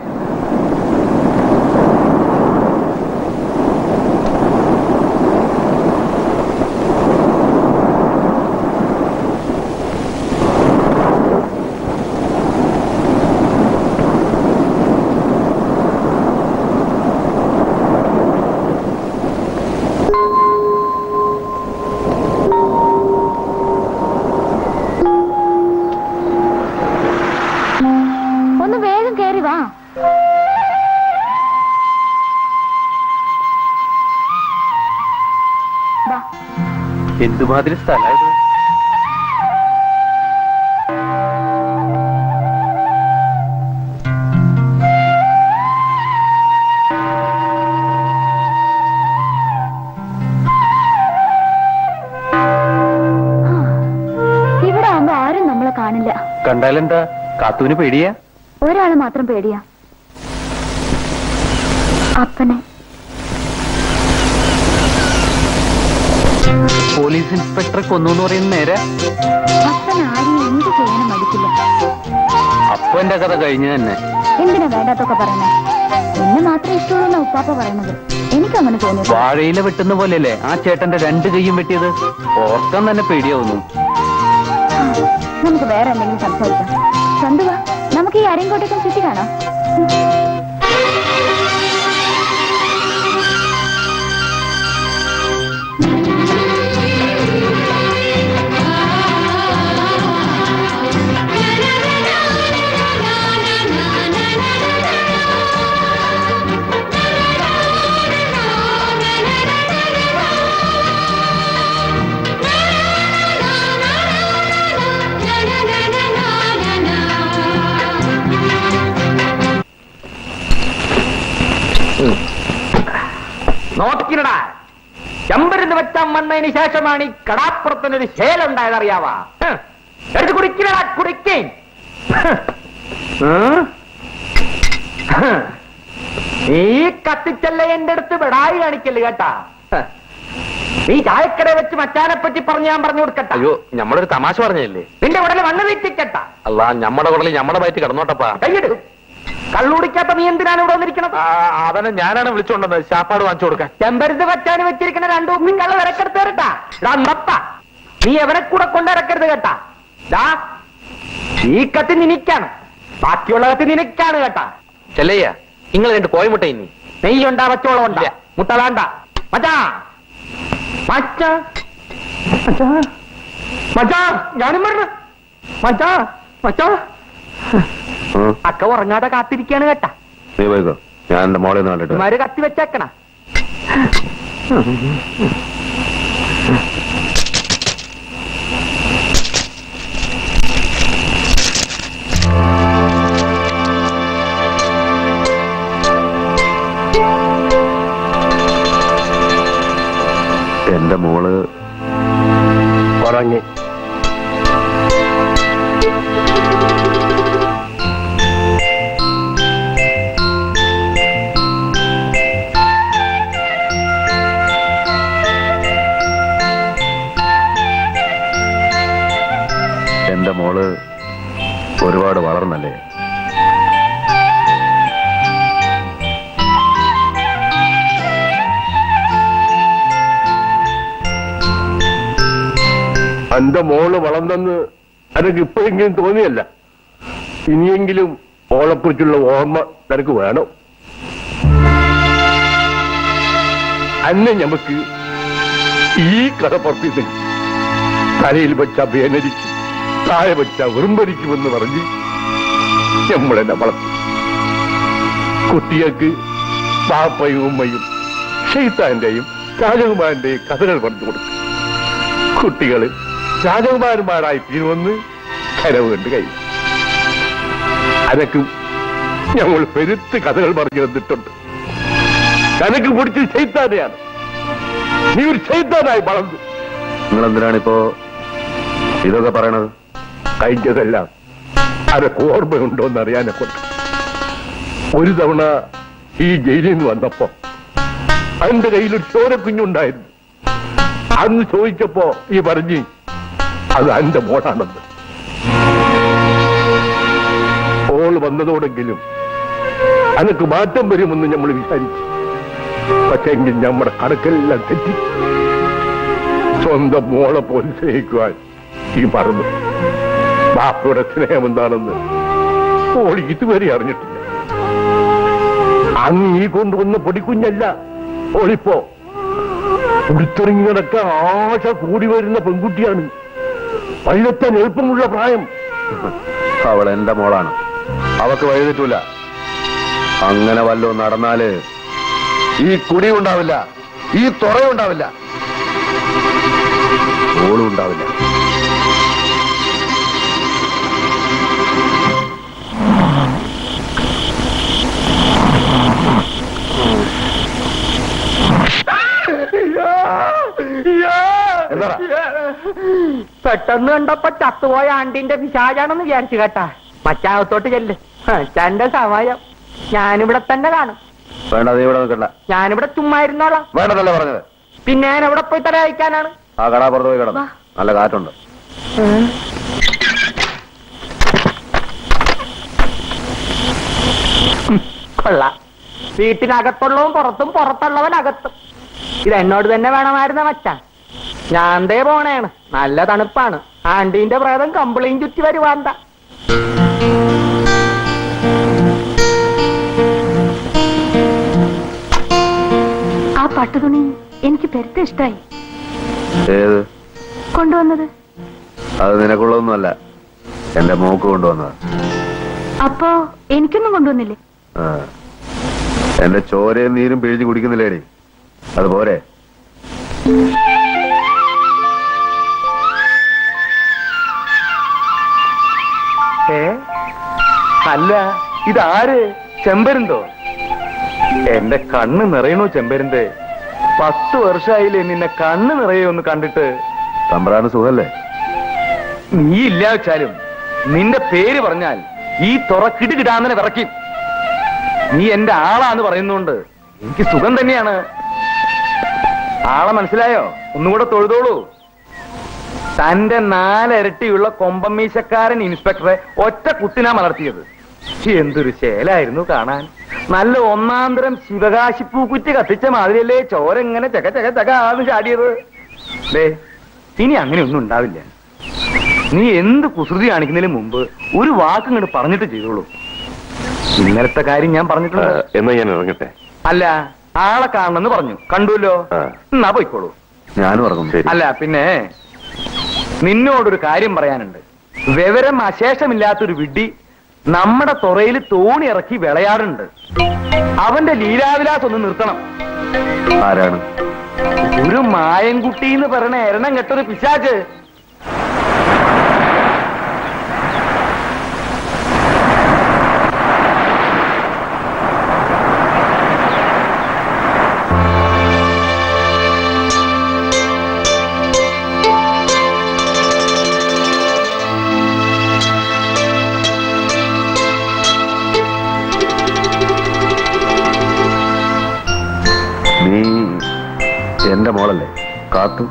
ഒന്ന് വേഗം കേറി വാ വാ എന്തുമാതിരി സ്ഥലമായത് ഇവിടെ ആവുമ്പോ ആരും നമ്മളെ കാണില്ല കണ്ടാലെന്താ കാത്തൂന് പേടിയാ ഒരാള് മാത്രം പേടിയാ അപ്പനെ പോലീസ് ഇൻസ്പെക്ടറെ കൊന്നു എന്ന് പറയുന്ന നേരെ അപ്പൻ ആരെയും എന്ത് ചെയ്യാനും മടിക്കില്ല അപ്പൊ എന്റെ കഥ കഴിഞ്ഞു തന്നെ എന്തിനാ വേണ്ടാത്തൊക്കെ പറയുന്നേ എന്നെ മാത്രമേ ഇഷ്ടമുള്ളൂ ഉപ്പാപ്പ പറയണത് എനിക്കങ്ങനെ തോന്നി വാഴയില വെട്ടുന്ന പോലെയല്ലേ ആ ചേട്ടന്റെ രണ്ട് കൈയും വെട്ടിയത് ഓർക്കാൻ തന്നെ പേടിയാവുന്നു നമുക്ക് വേറെ എന്തെങ്കിലും സംസാരിക്കാം ചന്തുവാ നമുക്ക് ഈ അരങ്കോട്ടേക്കും ചുറ്റി കാണാം നോക്കിനടാ ചെമ്പരുന്ന് വെച്ചാൻ വന്നതിന് ശേഷമാണ് ഈ കടാപ്പുറത്തിനൊരു ശേലം ഉണ്ടായത് അറിയാവാ ഹ്. എടുത്ത് കുടിക്കണടാ കുടിക്കേ നീ കത്തിച്ചല്ലേ എന്റെ അടുത്ത് വിടായി കാണിക്കല് കേട്ടാ ഹ്. നീ ചായക്കട വെച്ച് മച്ചാനെ പറ്റി പറഞ്ഞ് ഞാൻ പറഞ്ഞു കൊടുക്കട്ടെ അയ്യോ ഞമ്മളൊരു തമാശ പറഞ്ഞല്ലേ നിന്റെ ഉടനെ വണ്ണ് വീട്ടിക്കട്ട അല്ല ഞമ്മടെ കുടലിൽ ഞമ്മടെ വയറ്റ് കിടന്നോട്ടപ്പാ കൈയ്യെടു കള്ളുടിക്കാത്ത നീ എന്തിനാണ് ഇവിടെ വന്നിരിക്കണത് ആ, അവനെ ഞാനാണ് വിളിച്ചോണ്ടത് ശാപ്പാട് വാങ്ങിച്ചു കൊടുക്കാൻ ചെമ്പരുന്ന് വച്ചാന് വെച്ചിരിക്കുന്ന രണ്ടു ഉമ്മിൻ കള്ള ഇറക്കെടുത്ത് കേട്ടാ ഇടാ നപ്പ നീ എവനെ കൂടെ കൊണ്ട് ഇറക്കരുത് കേട്ടാ ദാ ഈ കത്തി നിനക്കാണ് ബാക്കിയുള്ള കത്തി നിനക്കാണ് കേട്ടാ ചെല്ലയ്യ നിങ്ങൾ രണ്ട് കോയമുട്ട ഇനി നെയ്യുണ്ടാ വച്ചോളം ഉണ്ടാ മുട്ട വേണ്ട മച്ചാ മച്ചാ മച്ചാ മച്ചാ ഞാനും പറഞ്ഞു മച്ചാ മച്ചാ അക്ക ഉറങ്ങാതെ കാത്തിരിക്കാണ് കേട്ടാ നീ പോയിക്കോ ഞാൻ എന്റെ മോളെ ഒന്ന് കണ്ടിട്ട് ഇമാര് കത്തി വെച്ചേക്കണ എന്റെ മോള് ഉറങ്ങി എന്റെ മോള് ഒരുപാട് വളർന്നല്ലേ എന്റെ മോള് വളർന്നെന്ന് എനിക്ക് ഇപ്പോഴെങ്കിലും തോന്നിയല്ല ഇനിയെങ്കിലും മോളെക്കുറിച്ചുള്ള ഓർമ്മ നിനക്ക് വേണം അന്ന് നമുക്ക് ഈ കഥ പുറത്തിട്ട് തലയിൽ വെച്ച വേനരിക്കും താഴെ വെച്ച വെറുമ്പരിക്കുമെന്ന് പറഞ്ഞ് നമ്മളെന്നെ വളർത്തി കുട്ടികൾക്ക് പാപ്പയും ഉമ്മയും ഷെയ്ത്താന്റെയും രാജകുമാരന്റെയും കഥകൾ പറഞ്ഞു കൊടുക്കും കുട്ടികൾ രാജകുമാരന്മാരായി തീരുമെന്ന് കനവ് കണ്ട് കഴിഞ്ഞു അനക്കും ഞങ്ങൾ പെരുത്ത് കഥകൾ പറഞ്ഞു തന്നിട്ടുണ്ട് കനക്ക് പിടിച്ച് ചെയ്താനെയാണ് നീ ഒരു ചെയ്താനായി വളർന്നു നിങ്ങൾ എന്തിനാണിപ്പോ ഇതൊക്കെ പറയണത് കഴിഞ്ഞതെല്ലാം അതൊക്കെ ഓർമ്മയുണ്ടോ എന്ന് അറിയാനെ കൊണ്ട് ഒരു തവണ ഈ ജയിലിൽ നിന്ന് വന്നപ്പോ അതിന്റെ കയ്യിൽ ഒരു ചോരക്കുഞ്ഞുണ്ടായിരുന്നു അന്ന് ചോദിച്ചപ്പോ ഈ പറഞ്ഞ് അത് എന്റെ മോളാണെന്ന് ഓൾ വന്നതോടെങ്കിലും അനക്ക് മാറ്റം വരുമെന്ന് നമ്മൾ വിചാരിച്ചു പക്ഷെ എങ്കിൽ നമ്മുടെ കണക്കെല്ലാം തെറ്റി സ്വന്തം മോളെ പോലെ സ്നേഹിക്കുവാൻ ഈ മറന്നു ബാപ്പയുടെ സ്നേഹം എന്താണെന്ന് ഓൾ ഇതുവരെ അറിഞ്ഞിട്ടില്ല അന്ന് ഈ കൊണ്ടുവന്ന പൊടിക്കുഞ്ഞല്ല ഓളിപ്പോ ഉടുത്തിറങ്ങി കിടക്കാൻ ആശ കൂടി വരുന്ന പെൺകുട്ടിയാണ് പള്ളത്താൻ എളുപ്പമുള്ള പ്രായം അവൾ എന്റെ മോളാണ് അവക്ക് വഴുതിട്ടില്ല അങ്ങനെ വല്ലോ നടന്നാല് ഈ കുടി ഉണ്ടാവില്ല ഈ തുറയുണ്ടാവില്ല ഓളും ഉണ്ടാവില്ല എന്താടാ? പെട്ടെന്ന് കണ്ടപ്പോ ചത്തുപോയ ആണ്ടിന്റെ പിശാചാണെന്ന് വിചാരിച്ചു കേട്ടാ മച്ചാകത്തോട്ട് ചെല്ല് അച്ഛന്റെ സമയം ഞാനിവിടെ തന്നെ കാണും വേണ്ട നീ ഇവിടെ നിൽക്കണ്ട ഞാനിവിടെ ചുമ്മാ ഇരുന്നോളാം വേണ്ടതല്ലേ പറഞ്ഞത് പിന്നെ ഞാൻ എവിടെ പോയി തല കഴിക്കാനാണ് ആ കടാപ്പുറത്ത് പോയി കിടന്നു നല്ല കാറ്റുണ്ട് കൊള്ളാം വീട്ടിനകത്തുള്ളവും പുറത്തും പുറത്തുള്ളവൻ അകത്തും ഇത് എന്നോട് തന്നെ വേണമായിരുന്ന മച്ചാൻ ഞാൻ ദേ പോണേണ് നല്ല തണുപ്പാണ് ആണ്ടീന്റെ പ്രേതം കമ്പിളിയും ചുറ്റി വരുവാന്ത ആ പട്ടുതുണി എനിക്ക് പെരുത്ത ഇഷ്ടായി ഏത് കൊണ്ടുവന്നത് അത് നിനക്കുള്ളതൊന്നുമല്ല എന്റെ മോക്ക് കൊണ്ടുവന്നത് അപ്പോ എനിക്കൊന്നും കൊണ്ടുവന്നില്ലേ ആ. എന്റെ ചോരയും നീരും പിഴിഞ്ഞ് കുടിക്കുന്നില്ലേടി അത് പോരെ ഏ അല്ല ഇതാര് ചെമ്പരുന്തോ എന്റെ കണ്ണ് നിറയണോ ചെമ്പരന്റെ പത്ത് വർഷമായില്ലേ നിന്നെ കണ്ണ് നിറയൊന്ന് കണ്ടിട്ട് തമ്പ്രാന് സുഖല്ലേ നീ ഇല്ല വെച്ചാലും നിന്റെ പേര് പറഞ്ഞാൽ ഈ തുറക്കിട്ട് കിടാന്നെ വിറയ്ക്കും നീ എന്റെ ആളാന്ന് പറയുന്നോണ്ട് എനിക്ക് സുഖം തന്നെയാണ് ആളെ മനസ്സിലായോ ഒന്നുകൂടെ തൊഴുതോളൂ തന്റെ നാലരട്ടിയുള്ള കൊമ്പമീശക്കാരൻ ഇൻസ്പെക്ടറെ ഒറ്റ കുത്തിനാ മലർത്തിയത് എന്തൊരു ശേലായിരുന്നു കാണാൻ നല്ല ഒന്നാന്തരം ശിവകാശി പൂക്കുറ്റി കത്തിച്ച മാതിരിയല്ലേ ചോര ഇങ്ങനെ ചക ചക ചക ആന്ന് ചാടിയത് ദേ ഇനി അങ്ങനെയൊന്നും ഉണ്ടാവില്ല നീ എന്ത് കുസൃതി കാണിക്കുന്നതിന് മുമ്പ് ഒരു വാക്ക് ഇങ്ങോട്ട് പറഞ്ഞിട്ട് ചെയ്തോളൂ ഇന്നലത്തെ കാര്യം ഞാൻ പറഞ്ഞിട്ടുണ്ട് എന്നാ ഞാൻ ഇറങ്ങട്ടെ അല്ല ആളെ കാണണമെന്ന് പറഞ്ഞു കണ്ടുല്ലോ ആ. എന്നാ പോയിക്കോളൂ ഞാനും ഇറങ്ങും ശരി അല്ല പിന്നെ നിന്നോടൊരു കാര്യം പറയാനുണ്ട് വിവരം അശേഷമില്ലാത്തൊരു വിഡ്ഢി നമ്മുടെ തുറയിൽ തോണി ഇറക്കി വിളയാടുണ്ട് അവന്റെ ലീലാവിലാസം ഒന്ന് നിർത്തണം ആരാണ് ഒരു മായൻകുട്ടി എന്ന് പറയണ എരണം കെട്ടൊരു പിശാച്ച് നീ എന്റെ മോളല്ലേ കാത്തു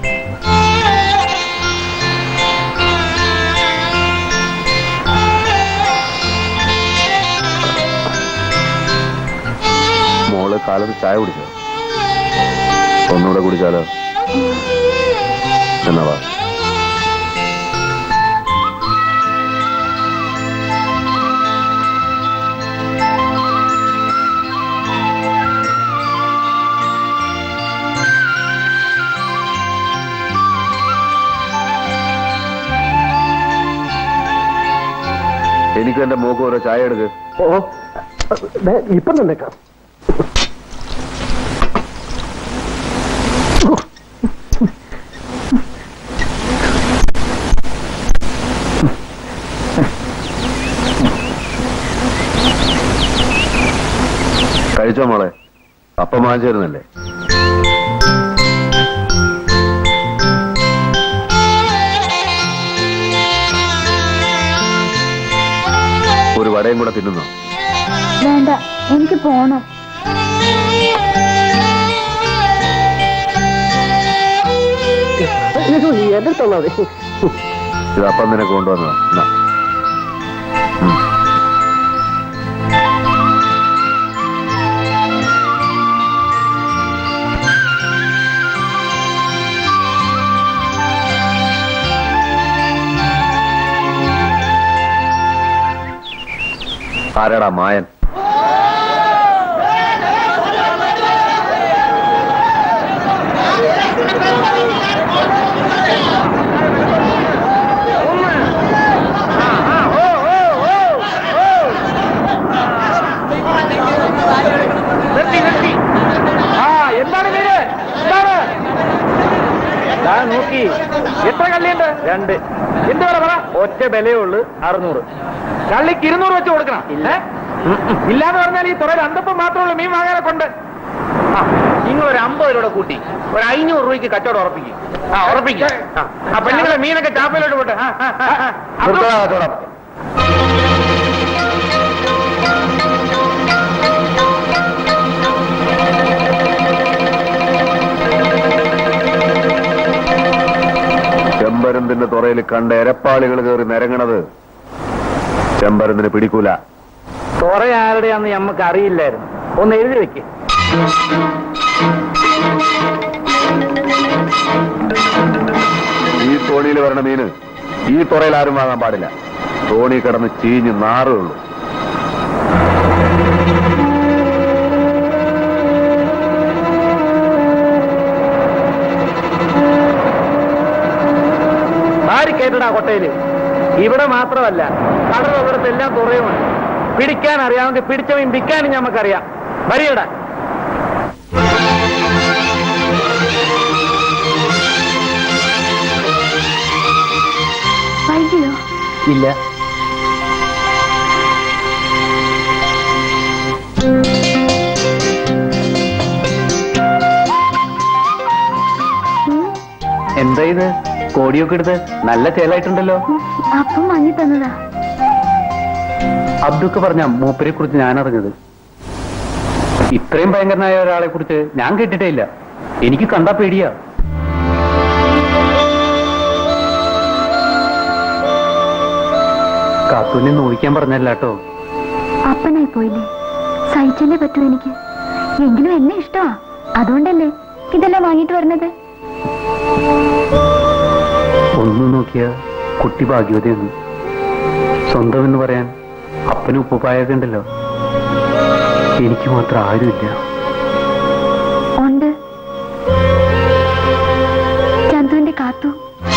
മോള് കാലത്ത് ചായ കുടിച്ചോ ഒന്നുകൂടെ കുടിച്ചാലോ എന്നാ വാ എനിക്ക് എന്റെ മോക്ക് ഓരോ ചായ എടുക്ക് ഓ ഇപ്പം തന്നേക്കാം കഴിച്ചോ മോളെ അപ്പം വാങ്ങിച്ചിരുന്നല്ലേ ഒരു വടയും കൂടെ തിന്നുന്നോ വേണ്ട എനിക്ക് പോണം എന്റെ അടുത്തുള്ള മതി ഇത് അപ്പം നിനക്ക് കൊണ്ടുവന്നതാ എന്നാ. ഉം. ആരാടാ മായൻ നിർത്തി നിർത്തി ആ എന്താണ് പേര് എന്താണ് ദാ നോക്കി എത്ര കള്ളിയുണ്ട് രണ്ട് എന്ത് വില പറ ഒറ്റ വിലയേ ഉള്ളു അറുന്നൂറ് കള്ളിക്ക് ഇരുന്നൂറ് വെച്ച് കൊടുക്കണം ഇല്ല ഇല്ലാന്ന് പറഞ്ഞാൽ ഈ തുറയിൽ അന്തപ്പം മാത്രമേ ഉള്ളൂ മീൻ വാങ്ങാനെ കൊണ്ട് ആ നിങ്ങൾ ഒരു അമ്പത് രൂപ കൂട്ടി ഒരു അഞ്ഞൂറ് രൂപയ്ക്ക് കച്ചവടം ഉറപ്പിക്കും ആ ഉറപ്പിക്കും ആ, ആ പെണ്ണുങ്ങളെ മീനൊക്കെ ചാപ്പയിലോട്ട് പോട്ടെ ആ, ആ, ആ, ആ. നിർത്തടാ കച്ചവടം. ചെമ്പരന്തിന്റെ തുറയിൽ കണ്ട എരപ്പാളികൾ കയറി നിരങ്ങണത് ചെമ്പരന്തിന് പിടിക്കൂല തുറ ആരുടെയാന്ന് നമുക്ക് അറിയില്ലായിരുന്നു ഒന്ന് എഴുതി വെക്ക് ഈ തോണിയിൽ വരണ മീന് ഈ തുറയിൽ ആരും വാങ്ങാൻ പാടില്ല തോണി കിടന്ന് ചീഞ്ഞ് നാറുള്ളൂ ആര് കേട്ടടാ കൊട്ടയില് ഇവിടെ മാത്രമല്ല കടലുള്ളിടത്ത് എല്ലാം തുറയുമാണ് പിടിക്കാൻ അറിയാമെങ്കിൽ പിടിച്ചവൻ വിൽക്കാനും നമുക്കറിയാം വരിയടാ വൈകിയോ ഇല്ല എന്താ ഇത് കോടിയൊക്കെ എടുത്ത് നല്ല ചേലായിട്ടുണ്ടല്ലോ അപ്പം വാങ്ങി തന്നതാ അബ്ദുക്ക് പറഞ്ഞ മൂപ്പരെ കുറിച്ച് ഞാൻ അറിഞ്ഞത് ഇത്രയും ഭയങ്കരനായ ഒരാളെ കുറിച്ച് ഞാൻ കേട്ടിട്ടേ ഇല്ല എനിക്ക് കണ്ടാ പേടിയാ കാത്തൂനെ നോവിക്കാൻ പറഞ്ഞല്ല കേട്ടോ അപ്പനായി പോയില്ലേ സഹിച്ചല്ലേ പറ്റൂ എനിക്ക് എങ്കിലും എന്നെ ഇഷ്ടമാ അതുകൊണ്ടല്ലേ ഇതെല്ലാം വാങ്ങിട്ട് വരുന്നത് ഒന്നു നോക്കിയ കുട്ടി ഭാഗ്യവതിയെന്ന് സ്വന്തം എന്ന് പറയാൻ അപ്പനും ഉപ്പുപായൊക്കെ ഉണ്ടല്ലോ എനിക്ക് മാത്രം ആരുമില്ല ഉണ്ട് ചന്തുവിന്റെ കാത്തു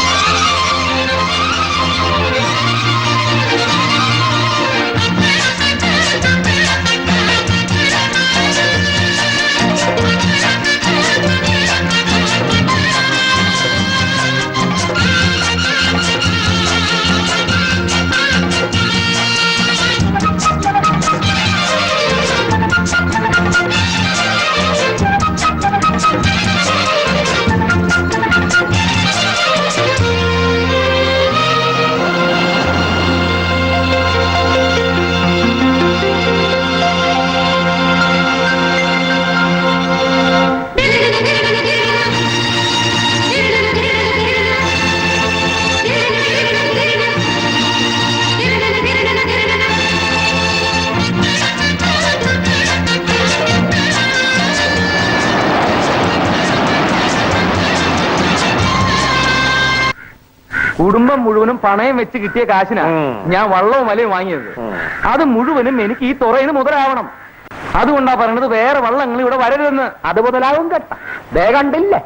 കുടുംബം മുഴുവനും പണയം വെച്ച് കിട്ടിയ കാശിനാ ഞാൻ വള്ളവും വലയും വാങ്ങിയത് അത് മുഴുവനും എനിക്ക് ഈ തുറയിന് മുതലാവണം അതുകൊണ്ടാ പറയണത് വേറെ വള്ളങ്ങൾ ഇവിടെ വരരുതെന്ന് അത് മുതലാവും കേട്ട ദേ കണ്ടില്ലേ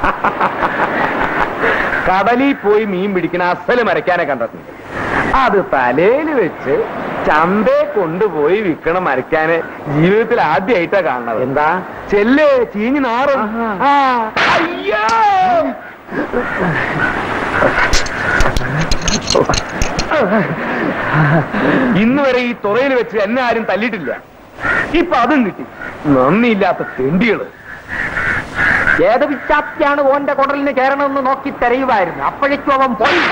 കടലിൽ പോയി മീൻ പിടിക്കുന്ന അസല് മരക്കാനെ കണ്ടിട്ടുണ്ട് അത് തലയിൽ വെച്ച് ചന്തയെ കൊണ്ടുപോയി വിൽക്കണ മരക്കാനെ ജീവിതത്തിൽ ആദ്യമായിട്ടാ കാണുന്നത് എന്താ ചെല്ലേ ചീഞ്ഞ് നാറും ആ അയ്യോ ഇന്ന് വരെ ഈ തുറയിൽ വെച്ച് എന്നെ ആരും തല്ലിയിട്ടില്ല ഇപ്പൊ അതും കിട്ടി നന്ദിയില്ലാത്ത തെണ്ടികള് ഏത് വിച്ചാപ്തിയാണ് ഓന്റെ കുടലിന് കയറണമെന്ന് നോക്കി തെരയുമായിരുന്നു അപ്പോഴേക്കും അവൻ പോയി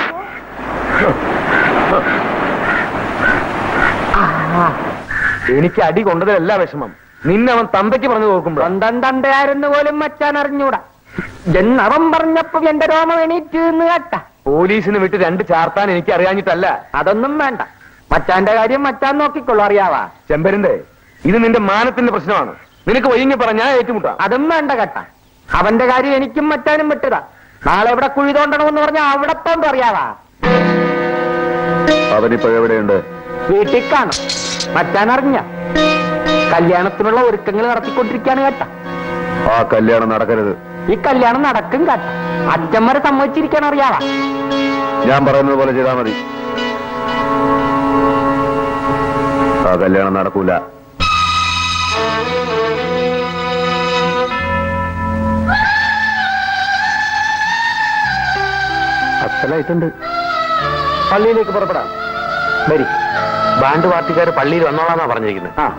ആ, എനിക്ക് അടി കൊണ്ടതല്ല വിഷമം നിന്നെ അവൻ തന്തയ്ക്ക് പറഞ്ഞു നോക്കുമ്പോ തന്തണ്ടായിരുന്നു പോലും മച്ചാൻ അറിഞ്ഞൂടാ എന്നവൻ പറഞ്ഞപ്പോ എന്റെ രോമം എണീറ്റ് എന്ന് കേട്ട പോലീസിന് വിട്ട് രണ്ട് ചാർത്താൻ എനിക്ക് അറിയാഞ്ഞിട്ടല്ല അതൊന്നും വേണ്ട മച്ചാന്റെ കാര്യം മച്ചാൻ നോക്കിക്കൊള്ളു അറിയാവാ ചെമ്പരിന്റെ ഇത് നിന്റെ മാനത്തിന്റെ പ്രശ്നമാണ് നിനക്ക് വൈകി പറഞ്ഞാ ഏറ്റുമുട്ടാം അതും വേണ്ട കേട്ട അവന്റെ കാര്യം എനിക്കും മച്ചാനും വിട്ടതാ നാളെ എവിടെ കുഴി തോണ്ടണമെന്ന് പറഞ്ഞാൽ അവിടെ പോണ്ട് അറിയാവാ അവനിപ്പോഴെവിടെയുണ്ട് വീട്ടിൽ കാണും മച്ചാൻ അറിഞ്ഞ കല്യാണത്തിനുള്ള ഒരുക്കങ്ങൾ നടത്തിക്കൊണ്ടിരിക്കാണ് കേട്ട ആ കല്യാണം നടക്കരുത് ഈ കല്യാണം നടക്കും കേട്ട അച്ഛന്മാരെ സമ്മതിച്ചിരിക്കാൻ അറിയാവാ ഞാൻ പറയുന്നത് പോലെ ചെയ്താൽ മതി ആ കല്യാണം നടക്കൂല അസലായിട്ടുണ്ട് പള്ളിയിലേക്ക് പുറപ്പെടാം വരി ബാൻഡ് പാർട്ടിക്കാർ പള്ളിയിൽ വന്നോളാന്നാ പറഞ്ഞിരിക്കുന്നത് ആ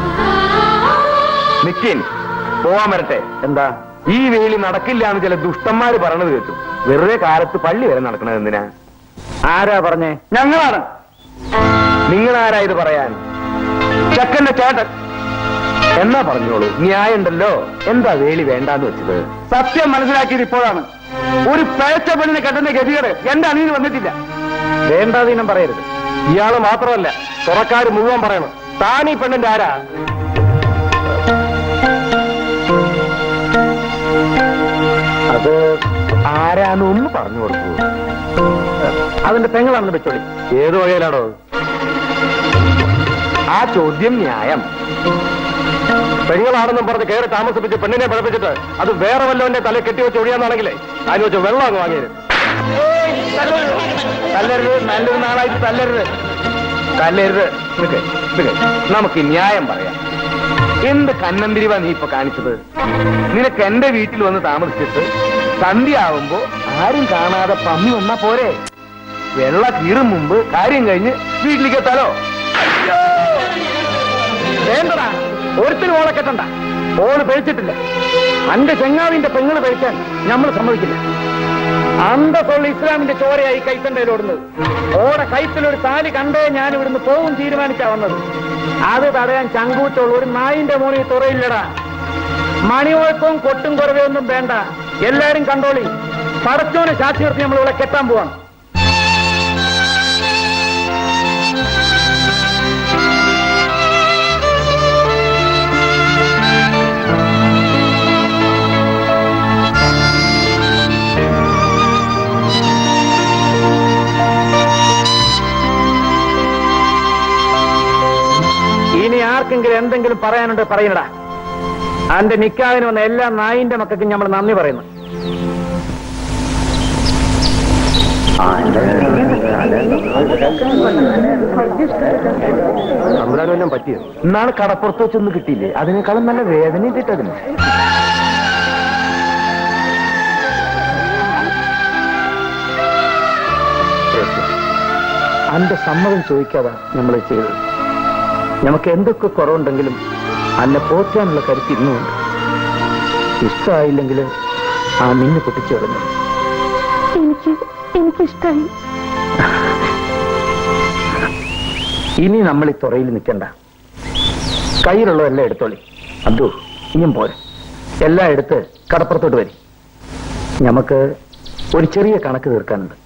നിക്കിൻ പോവാൻ വരട്ടെ എന്താ ഈ വേലി നടക്കില്ല എന്ന് ചില ദുഷ്ടന്മാര് പറയണത് കേട്ടു വെറുതെ കാലത്ത് പള്ളി വരെ നടക്കണത് എന്തിനാ ആരാ പറഞ്ഞേ ഞങ്ങളാണ് നിങ്ങൾ ആരാ ഇത് പറയാൻ ചക്കന്റെ ചേട്ടൻ എന്നാ പറഞ്ഞോളൂ ന്യായമുണ്ടല്ലോ എന്താ വേലി വേണ്ടാന്ന് വെച്ചത് സത്യം മനസ്സിലാക്കിയത് ഇപ്പോഴാണ് ഒരു പഴച്ച പെണ്ണിനെ കെട്ടുന്ന ഗതികേട് എന്റെ അനിയന് വന്നിട്ടില്ല വേണ്ടാതീനം പറയരുത് ഇയാള് മാത്രമല്ല തുറക്കാര് മുഴുവൻ പറയണം താൻ ഈ പെണ്ണിന്റെ ആരാ അത് ആരാന്ന് ഒന്ന് പറഞ്ഞു കൊടുക്കൂ അതിന്റെ പെങ്ങളാണെന്ന് വെച്ചോളി ഏത് വകയിലാണോ ആ ചോദ്യം ന്യായം പെങ്ങളാണെന്നും പറഞ്ഞ് കയറി താമസിപ്പിച്ച് പെണ്ണിനെ പഠിപ്പിച്ചിട്ട് അത് വേറെ വല്ലവന്റെ തല കെട്ടിവെച്ച് ഒഴിയാന്നാണെങ്കിലേ അതിന് വെച്ച് വെള്ളം അങ്ങ് വാങ്ങിയത് തല്ലരുത് നല്ലൊരു നാളായിട്ട് തല്ലരുത് തല്ലരുത് നിക്ക്, നിക്ക്. നമുക്ക് ന്യായം പറയാം എന്ത് കന്നന്തിരിവാ നീ ഇപ്പൊ കാണിച്ചത് നിനക്ക് എന്റെ വീട്ടിൽ വന്ന് താമസിച്ചിട്ട് സന്ധ്യയാവുമ്പോ ആരും കാണാതെ പമ്മി വന്നാ പോരെ വെള്ള കീറും മുമ്പ് കാര്യം കഴിഞ്ഞ് വീട്ടിലേക്ക് എത്താലോ വേണ്ടടാ ഒരുത്തിനും ഓളെ കെട്ടണ്ട ഓള് പഴിച്ചിട്ടില്ല അന്റെ ചെങ്ങാവിന്റെ പെങ്ങള് കഴിക്കാൻ നമ്മൾ സമ്മതിക്കില്ല അന്തസ്സുള്ള ഇസ്ലാമിന്റെ ചോരയായി കൈത്തണ്ടയിലോടുന്നത് ഓടെ കൈത്തിലൊരു താലി കണ്ടേ ഞാൻ ഇവിടുന്ന് പോകും തീരുമാനിച്ചാ വന്നത് അത് തടയാൻ ചങ്കൂറ്റുള്ള ഒരു നായിന്റെ മോണി തുറയില്ലടാ മണിവഴക്കവും കൊട്ടും കുറവയൊന്നും വേണ്ട എല്ലാരും കണ്ടോളി പടച്ചോനെ സാക്ഷി നിർത്തി നമ്മൾ ഇവിടെ കെട്ടാൻ പോവാണ് ഇനി ആർക്കെങ്കിലും എന്തെങ്കിലും പറയാനുണ്ട് പറയണടാ അന്റെ നിക്കാവിന് വന്ന എല്ലാ നായിന്റെ മക്കൾക്കും നമ്മൾ നന്ദി പറയുന്നു അമ്രാനെല്ലാം പറ്റിയോ ഇന്നാണ് കടപ്പുറത്ത് വെച്ചൊന്നും കിട്ടിയില്ലേ അതിനേക്കാളും നല്ല വേദന കിട്ടതിന് അന്റെ സമ്മതം ചോദിക്കാതെ നമ്മൾ ചെയ്തത് നമുക്ക് എന്തൊക്കെ കുറവുണ്ടെങ്കിലും അന്നെ പോറ്റാനുള്ള കരുത്ത് ഇന്നുമുണ്ട് ഇഷ്ടമായില്ലെങ്കിൽ ആ നിന്നെ പൊട്ടിച്ചേർന്നു എനിക്ക് എനിക്കിഷ്ടായി ഇനി നമ്മൾ ഈ തുറയിൽ നിൽക്കണ്ട കയ്യിലുള്ളതെല്ലാം എടുത്തോളി അബ്ദു ഇനിയും പോരെ എല്ലാം എടുത്ത് കടപ്പുറത്തോട്ട് വരി നമുക്ക് ഒരു ചെറിയ കണക്ക് തീർക്കാനുണ്ട്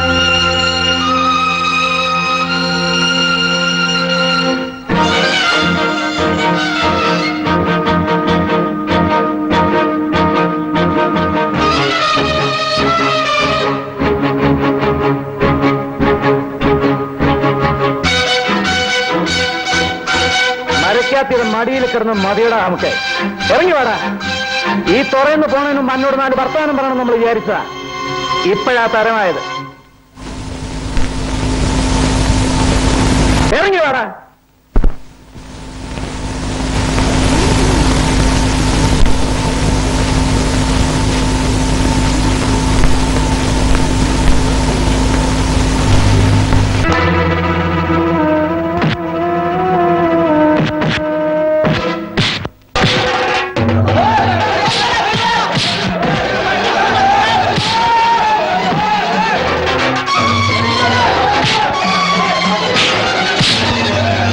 മരക്കാത്തിയുടെ മടിയിൽ കിടന്ന് മതിയടാ നമുക്ക് ഇറങ്ങി വാടാ ഈ തുറന്ന് പോണതിന് മുമ്പ് അന്നോട് നാല് വർത്തമാനം പറയണം നമ്മൾ വിചാരിച്ചതാ ഇപ്പോഴാ തരമായത് ഇറങ്ങി വാടാ ആ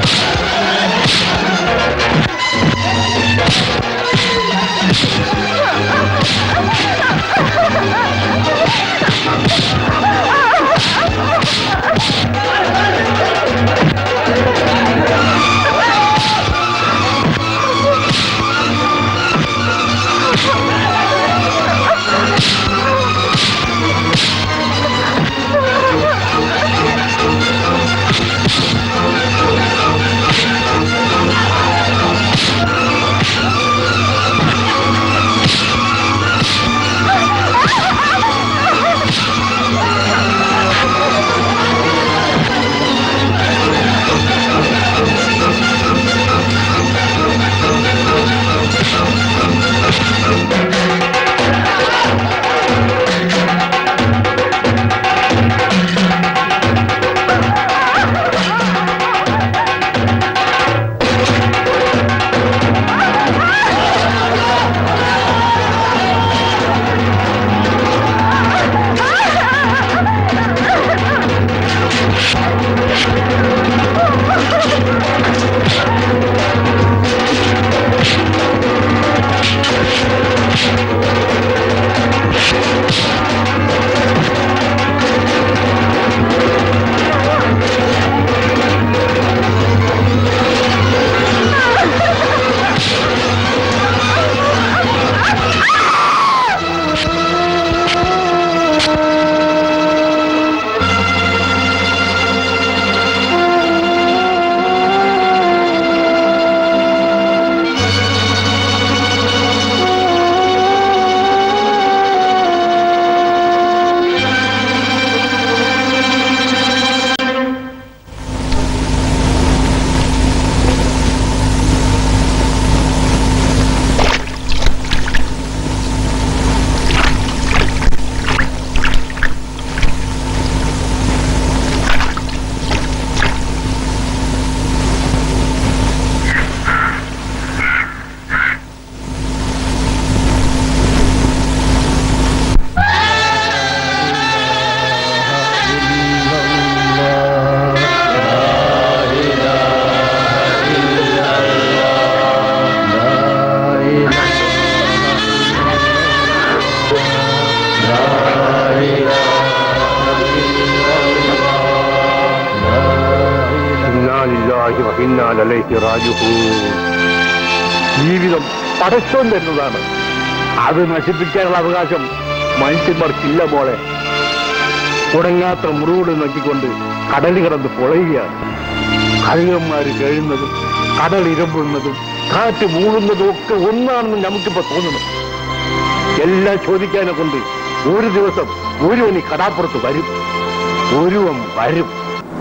ഇലൈഹി റാജിഊൻ. ജീവിതം പടച്ചോൻ തരുന്നതാണ് അത് നശിപ്പിക്കാനുള്ള അവകാശം മനുഷ്യന്മാർക്കില്ല മോളെ ഉടങ്ങാത്ത മുറിവുകൾ നോക്കിക്കൊണ്ട് കടൽ കിടന്ന് പൊളയുകയാണ് കഴുകന്മാര് കഴിയുന്നതും കടൽ ഇരമ്പുന്നതും കാറ്റ് മൂടുന്നതും ഒക്കെ ഒന്നാണെന്ന് നമുക്കിപ്പോ തോന്നുന്നു എല്ലാം ചോദിക്കാനെ കൊണ്ട് ഒരു ദിവസം ഒരുവൻ ഈ കടാപ്പുറത്ത് വരും ഒരുവൻ വരും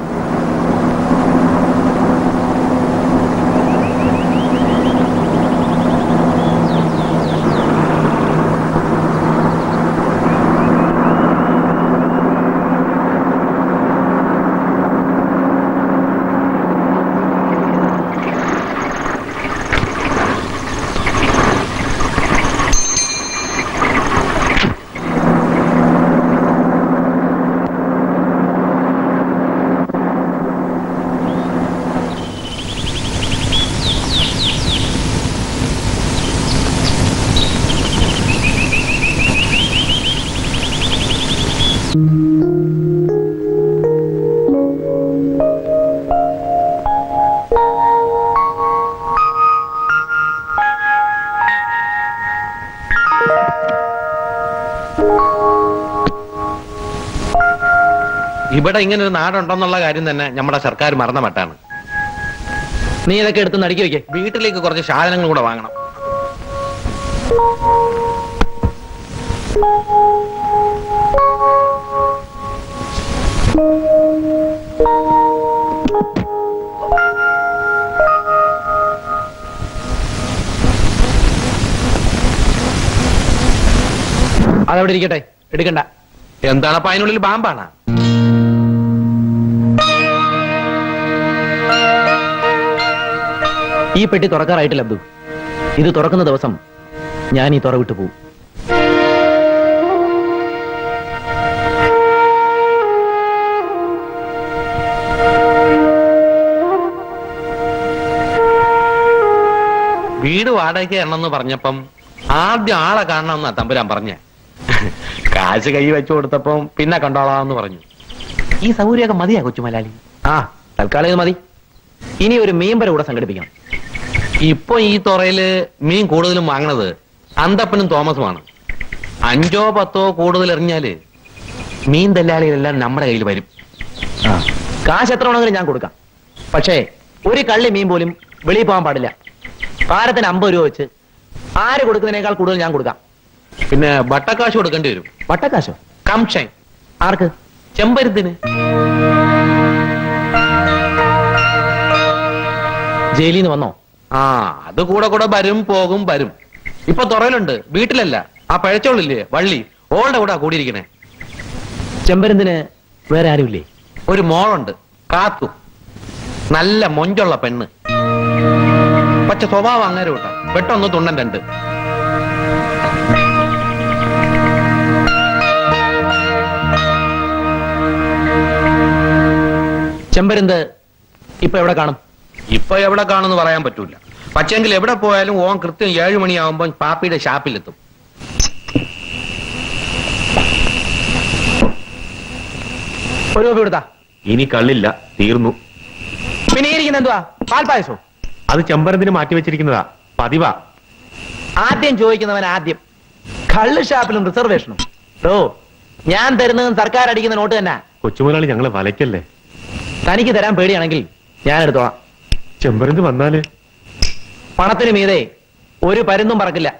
ഇവിടെ ഇങ്ങനെ ഒരു നാടുണ്ടെന്നുള്ള കാര്യം തന്നെ നമ്മുടെ സർക്കാർ മറന്ന മട്ടാണ് നീ ഇതൊക്കെ എടുത്ത് നടുക്കി വെക്കേ വീട്ടിലേക്ക് കുറച്ച് സാധനങ്ങൾ കൂടെ വാങ്ങണം അതവിടെ ഇരിക്കട്ടെ എടുക്കണ്ട എന്താണ് അപ്പൊ അതിനുള്ളിൽ ബാമ്പാണ് ഈ പെട്ടി തുറക്കാറായിട്ടില്ല അബ്ദു ഇത് തുറക്കുന്ന ദിവസം ഞാൻ ഈ തുറ വിട്ടു പോകും വീട് വാടകയ്ക്ക് എണ്ണെന്ന് പറഞ്ഞപ്പം ആദ്യം ആളെ കാണണമെന്നാ തമ്പുരാൻ പറഞ്ഞ കാശ് കൈ വെച്ചു കൊടുത്തപ്പം പിന്നെ കണ്ടോളാന്ന് പറഞ്ഞു ഈ സൗകര്യമൊക്കെ മതിയാ കൊച്ചുമലാലി ആ തൽക്കാലം ഇത് മതി ഇനി ഒരു മീൻപര കൂടെ സംഘടിപ്പിക്കണം ഇപ്പൊ ഈ തുറയില് മീൻ കൂടുതലും വാങ്ങണത് അന്തപ്പനും തോമസുമാണ് അഞ്ചോ പത്തോ കൂടുതൽ എറിഞ്ഞാല് മീൻ ദല്ലാളികളെല്ലാം നമ്മുടെ കയ്യിൽ വരും ആ കാശ് എത്ര വേണമെങ്കിലും ഞാൻ കൊടുക്കാം പക്ഷേ ഒരു കള്ളി മീൻ പോലും വെളിയിൽ പോകാൻ പാടില്ല ഭാരത്തിന് അമ്പത് രൂപ വെച്ച് ആര് കൊടുക്കുന്നതിനേക്കാൾ കൂടുതൽ ഞാൻ കൊടുക്കാം പിന്നെ ബട്ടക്കാശ് കൊടുക്കേണ്ടി വരും വട്ടക്കാശോ കംഷൻ ആർക്ക് ചെമ്പരുത്തിന് ജയിലിൽ നിന്ന് വന്നോ ആ അത് കൂടെ കൂടെ വരും പോകും വരും ഇപ്പൊ തുറയിലുണ്ട് വീട്ടിലല്ല ആ പഴച്ചോളില്ലേ വള്ളി ഓളുടെ കൂടെ കൂടിയിരിക്കണേ ചെമ്പരന്തിന് വേറെ ആരുമില്ലേ ഒരു മോളുണ്ട് കാത്തു നല്ല മൊഞ്ചുള്ള പെണ്ണ് പക്ഷെ സ്വഭാവം അങ്ങനെ കൂട്ടാ പെട്ടൊന്ന് തുണ്ണൻ രണ്ട് ചെമ്പരന്ത് ഇപ്പൊ എവിടെ കാണും ഇപ്പൊ എവിടെ കാണുമെന്ന് പറയാൻ പറ്റൂല പക്ഷെങ്കിൽ എവിടെ പോയാലും ഓൻ കൃത്യം ഏഴ് മണിയാവുമ്പോൾ പാപ്പിയുടെ ഷാപ്പിലെത്തും ഒരു രൂപ കൊടുത്താ ഇനി കള്ളില്ല തീർന്നു പിന്നെ ഈ ഇരിക്കുന്ന എന്തുവാ പാൽപ്പായസോ അത് ചെമ്പരത്തിന് മാറ്റി വെച്ചിരിക്കുന്നതാ പതിവാ ആദ്യം ചോദിക്കുന്നവൻ ആദ്യം കള്ള് ഷാപ്പിലും റിസർവേഷനും ഓ ഞാൻ തരുന്നതും സർക്കാർ അടിക്കുന്ന നോട്ട് തന്നെ കൊച്ചുമുതലാളി ഞങ്ങളെ വലയ്ക്കല്ലേ തനിക്ക് തരാൻ പേടിയാണെങ്കിൽ ഞാൻ എടുത്തോളാം ചെമ്പരന്ത് വന്നാല് പണത്തിന് മീതെ ഒരു പരുന്നും പറക്കില്ല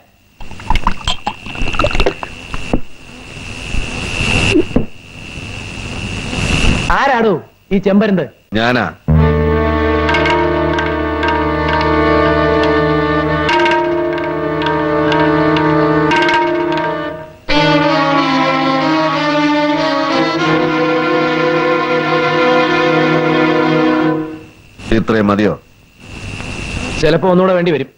ആരാടോ ഈ ചെമ്പരുന്ത് ഞാനാ ഇത്രയും മതിയോ ചിലപ്പോ ഒന്നുകൂടെ വേണ്ടി വരും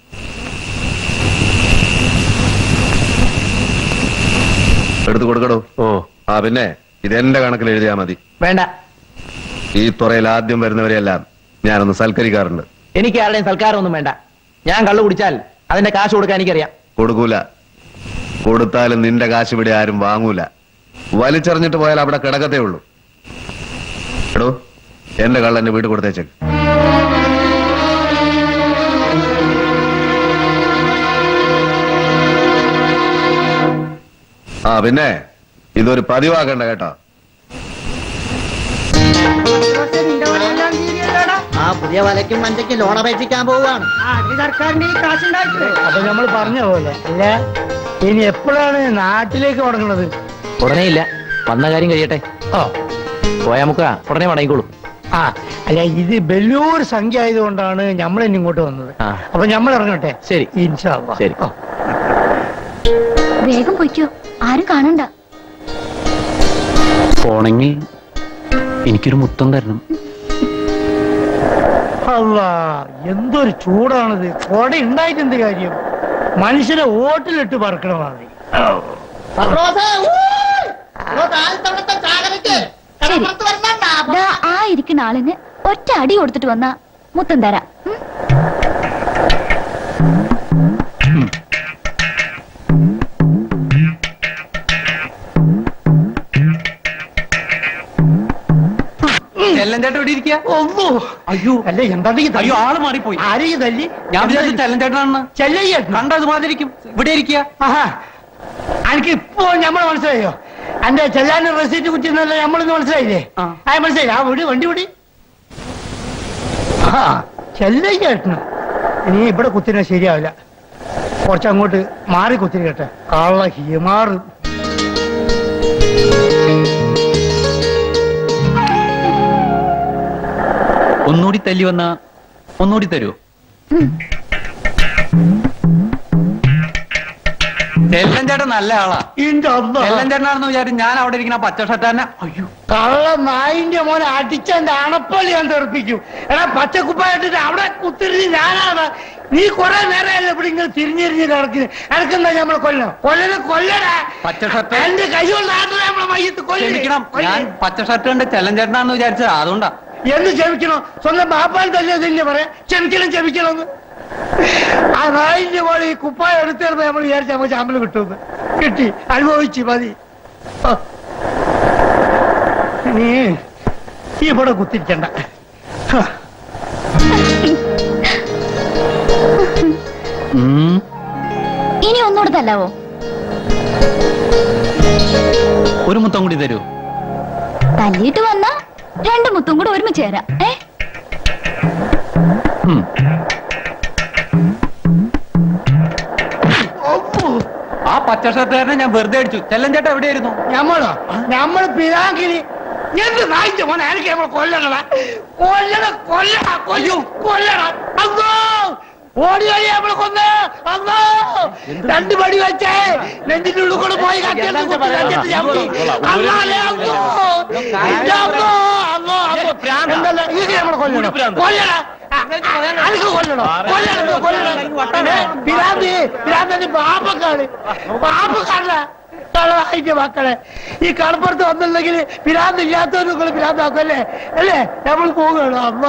എടുത്തു കൊടുക്കടോ ഓ ആ പിന്നെ ഇതെന്റെ കണക്കിൽ എഴുതിയാ മതി വേണ്ട ഈ തുറയിൽ ആദ്യം വരുന്നവരെയെല്ലാം ഞാനൊന്ന് സൽക്കരിക്കാറുണ്ട് എനിക്ക് ആരുടെയും സൽക്കാരം ഒന്നും വേണ്ട ഞാൻ കള്ളു കുടിച്ചാൽ അതിന്റെ കാശ് കൊടുക്കാൻ എനിക്കറിയാം കൊടുക്കൂല കൊടുത്താലും നിന്റെ കാശ് ഇവിടെ ആരും വാങ്ങൂല വലിച്ചെറിഞ്ഞിട്ട് പോയാൽ അവിടെ കിടക്കത്തേ ഉള്ളൂ എടോ എന്റെ കള്ളന്റെ വീട് കൊടുത്തേച്ചേക്ക് ആ പിന്നെ ഇതൊരു പതിവാക്കണ്ട കേട്ടോ നിന്റെ പണിയെല്ലാം തീരുകയല്ലോടാ. ആ പുതിയ വലയ്ക്കും മഞ്ചയ്ക്കും ലോൺ അപേക്ഷിക്കാൻ പോവുകയാണ് ആ നീ സർക്കാരിന്റെ ഈ കാശുണ്ടാക്കില്ലേ അപ്പൊ നമ്മൾ പറഞ്ഞ പോലെ അല്ല ഇനി എപ്പോഴാണ് നാട്ടിലേക്ക് മടങ്ങുന്നത് ഉടനെ ഇല്ല വന്ന കാര്യം കഴിയട്ടെ ഓ പോയാ നമുക്ക് ഉടനെ മടങ്ങിക്കോളൂ ആ അല്ല ഇത് വലിയൊരു സംഖ്യ ആയതുകൊണ്ടാണ് നമ്മൾ ഇനി ഇങ്ങോട്ട് വന്നത് ആ. അപ്പൊ നമ്മൾ ഇറങ്ങട്ടെ ശരി ഇൻഷാ അല്ലാ. ശരി. ഓ. വേഗം പൊയ്ക്കോ ആരും കാണണ്ട പോണെങ്കിൽ എനിക്കൊരു മുത്തം തരണം അല്ലാ എന്തൊരു ചൂടാണിത് കൊട ഉണ്ടായിട്ട് എന്ത് കാര്യം മനുഷ്യനെ ഓട്ടിലിട്ട് പറക്കണമാണ് പത്രോസേ, ഊയ്! ഇതോ താഴത്തവിടുത്തെ ചാകരയ്ക്ക് ശരി. കടപ്പുറത്ത് വരുന്നുണ്ടാ? ദാ ആ ഇരിക്കുന്ന ആളിന് ഒറ്റ അടി കൊടുത്തിട്ട് വന്ന മുത്തം തരാം ഉം? ചെല്ലഞ്ചേട്ടൻ ഇവിടെ ഇരിക്കുക ഒന്നു അയ്യോ അല്ല എന്താ അയ്യോ ആള് മാറിപ്പോയി ആരെയും തല്ലി ഞാൻ വിചാരിച്ചു ചെല്ലഞ്ചേട്ടനാണെന്ന് ചെല്ലയ്യേട്ടനോ കണ്ടത് മാതിരിക്കും ഇവിടെ ഇരിക്കുക ആഹാ എനിക്ക് ഇപ്പോ നമ്മൾ മനസ്സിലായോ എന്റെ ചെല്ലാൻ റെസീറ്റ് കുറ്റിന്നല്ല നമ്മളിന്ന് മനസ്സിലായില്ലേ ആ. ആ മനസ്സിലായി ആ വിടി വണ്ടി വിടി ആ ചെല്ലയ്യേട്ടനോ ഇനി ഇവിടെ കുത്തിനെ ശരിയാവില്ല കുറച്ചങ്ങോട്ട് മാറി കുത്തിരി കേട്ടെ കള്ള ഹിമാറ് ഒന്നുകൂടി തല്ലി വന്ന ഒന്നുകൂടി തരുമോ ചെല്ലഞ്ചേട്ടൻ നല്ല ആളാ ഇന്റെ അമ്മ. ചെല്ലഞ്ചേട്ടനാണെന്ന് വിചാരിച്ചു ഞാൻ അവിടെ ഇരിക്കുന്ന പച്ച ഷർട്ടാനെ അയ്യോ കള്ള നായിന്റെ മോനെ അടിച്ചെന്റെ അണപ്പള്ളി ഞാൻ തെറിപ്പിക്കും എടാ പച്ചക്കുപ്പായിട്ടിട്ട് അവിടെ കുത്തിരിഞ്ഞ് ഞാനാണ് നീ കുറെ നേരമല്ലേ ഇവിടെ ഇങ്ങനെ തിരിഞ്ഞിരിഞ്ഞ് കിടക്കുന്നു എനക്കെന്താ നമ്മളെ കൊല്ലണം കൊല്ലനെ കൊല്ലടാ പച്ച ഷർട്ട് എന്റെ കൈ കൊണ്ടാണ് നമ്മളെ മയ്യത്ത് ക്ഷമിക്കണം കൊല്ലണം ഞാൻ പച്ച ഷർട്ട് കണ്ട് ചെല്ലഞ്ചേട്ടനാണെന്ന് വിചാരിച്ചത് അതുകൊണ്ടാ എന്ന് ക്ഷമിക്കണോ സ്വന്തം ബാപ്പാൻ തന്നെ തന്നെ പറയാം ക്ഷമിക്കണം ക്ഷമിക്കണം എന്ന് ആ നായിന്റെ പോലെ ഈ കുപ്പായ എടുത്തിരുന്ന നമ്മൾ വിചാരിച്ച നമുക്ക് ശമ്പളം കിട്ടുമെന്ന് കിട്ടി അനുഭവിച്ചു മതി ആ. നീ ഇവിടെ കുത്തിരിക്കണ്ട ഹാ. ഉം. ഇനി ഒന്നുകൂടെ തല്ലാവോ ഒരു മുത്തം കൂടി തരൂ തല്ലിയിട്ട് വന്ന രണ്ട് മുത്തും കൂടെ ഒരുമിച്ച് തരാം ഏ ഉം. ഒപ്പു. ആ പച്ച ഷർട്ടുകാരനെ ഞാൻ വെറുതെ അടിച്ചു ചെല്ലഞ്ചേട്ടൻ എവിടെയായിരുന്നു ഞമ്മളോ ഞമ്മള് പിതാക്കിനി എന്ത് നായിന്റെ മോനെ എനിക്ക് നമ്മൾ കൊല്ലണ കൊല്ലണ കൊല്ലണ കൊല്ലു കൊല്ലണ അന്നോ ഓടി വഴി നമ്മളെ കൊന്ന് അന്നോ രണ്ട് പടി വെച്ചേ നെഞ്ചിന്റെ ഉള്ളിൽ കൂടെ പോയി കത്തിയെടുത്ത് കുത്തി നെഞ്ചത്ത് ചവിട്ടി. അന്നാലേ അന്നോ ഇന്റെ അന്നോ അന്നോ അന്നോ എന്തല്ല ഇത് നമ്മളെ കൊല്ലണം കൊല്ലണ അനക്ക് കൊല്ലണോ കൊല്ലണം കൊല്ലണം പിരാന്തി പിരാന്തി പാപ്പക്കാണ് പാപ്പക്കാരന കളവായിട്ട് മക്കളെ ഈ കടപ്പുറത്ത് വന്നില്ലെങ്കിൽ പിരാന്ത് ഇല്ലാത്തവരും നിങ്ങൾ പിരാന്താക്കും അല്ലേ അല്ലേ നമ്മൾ പോവുകയാണ് അമ്മ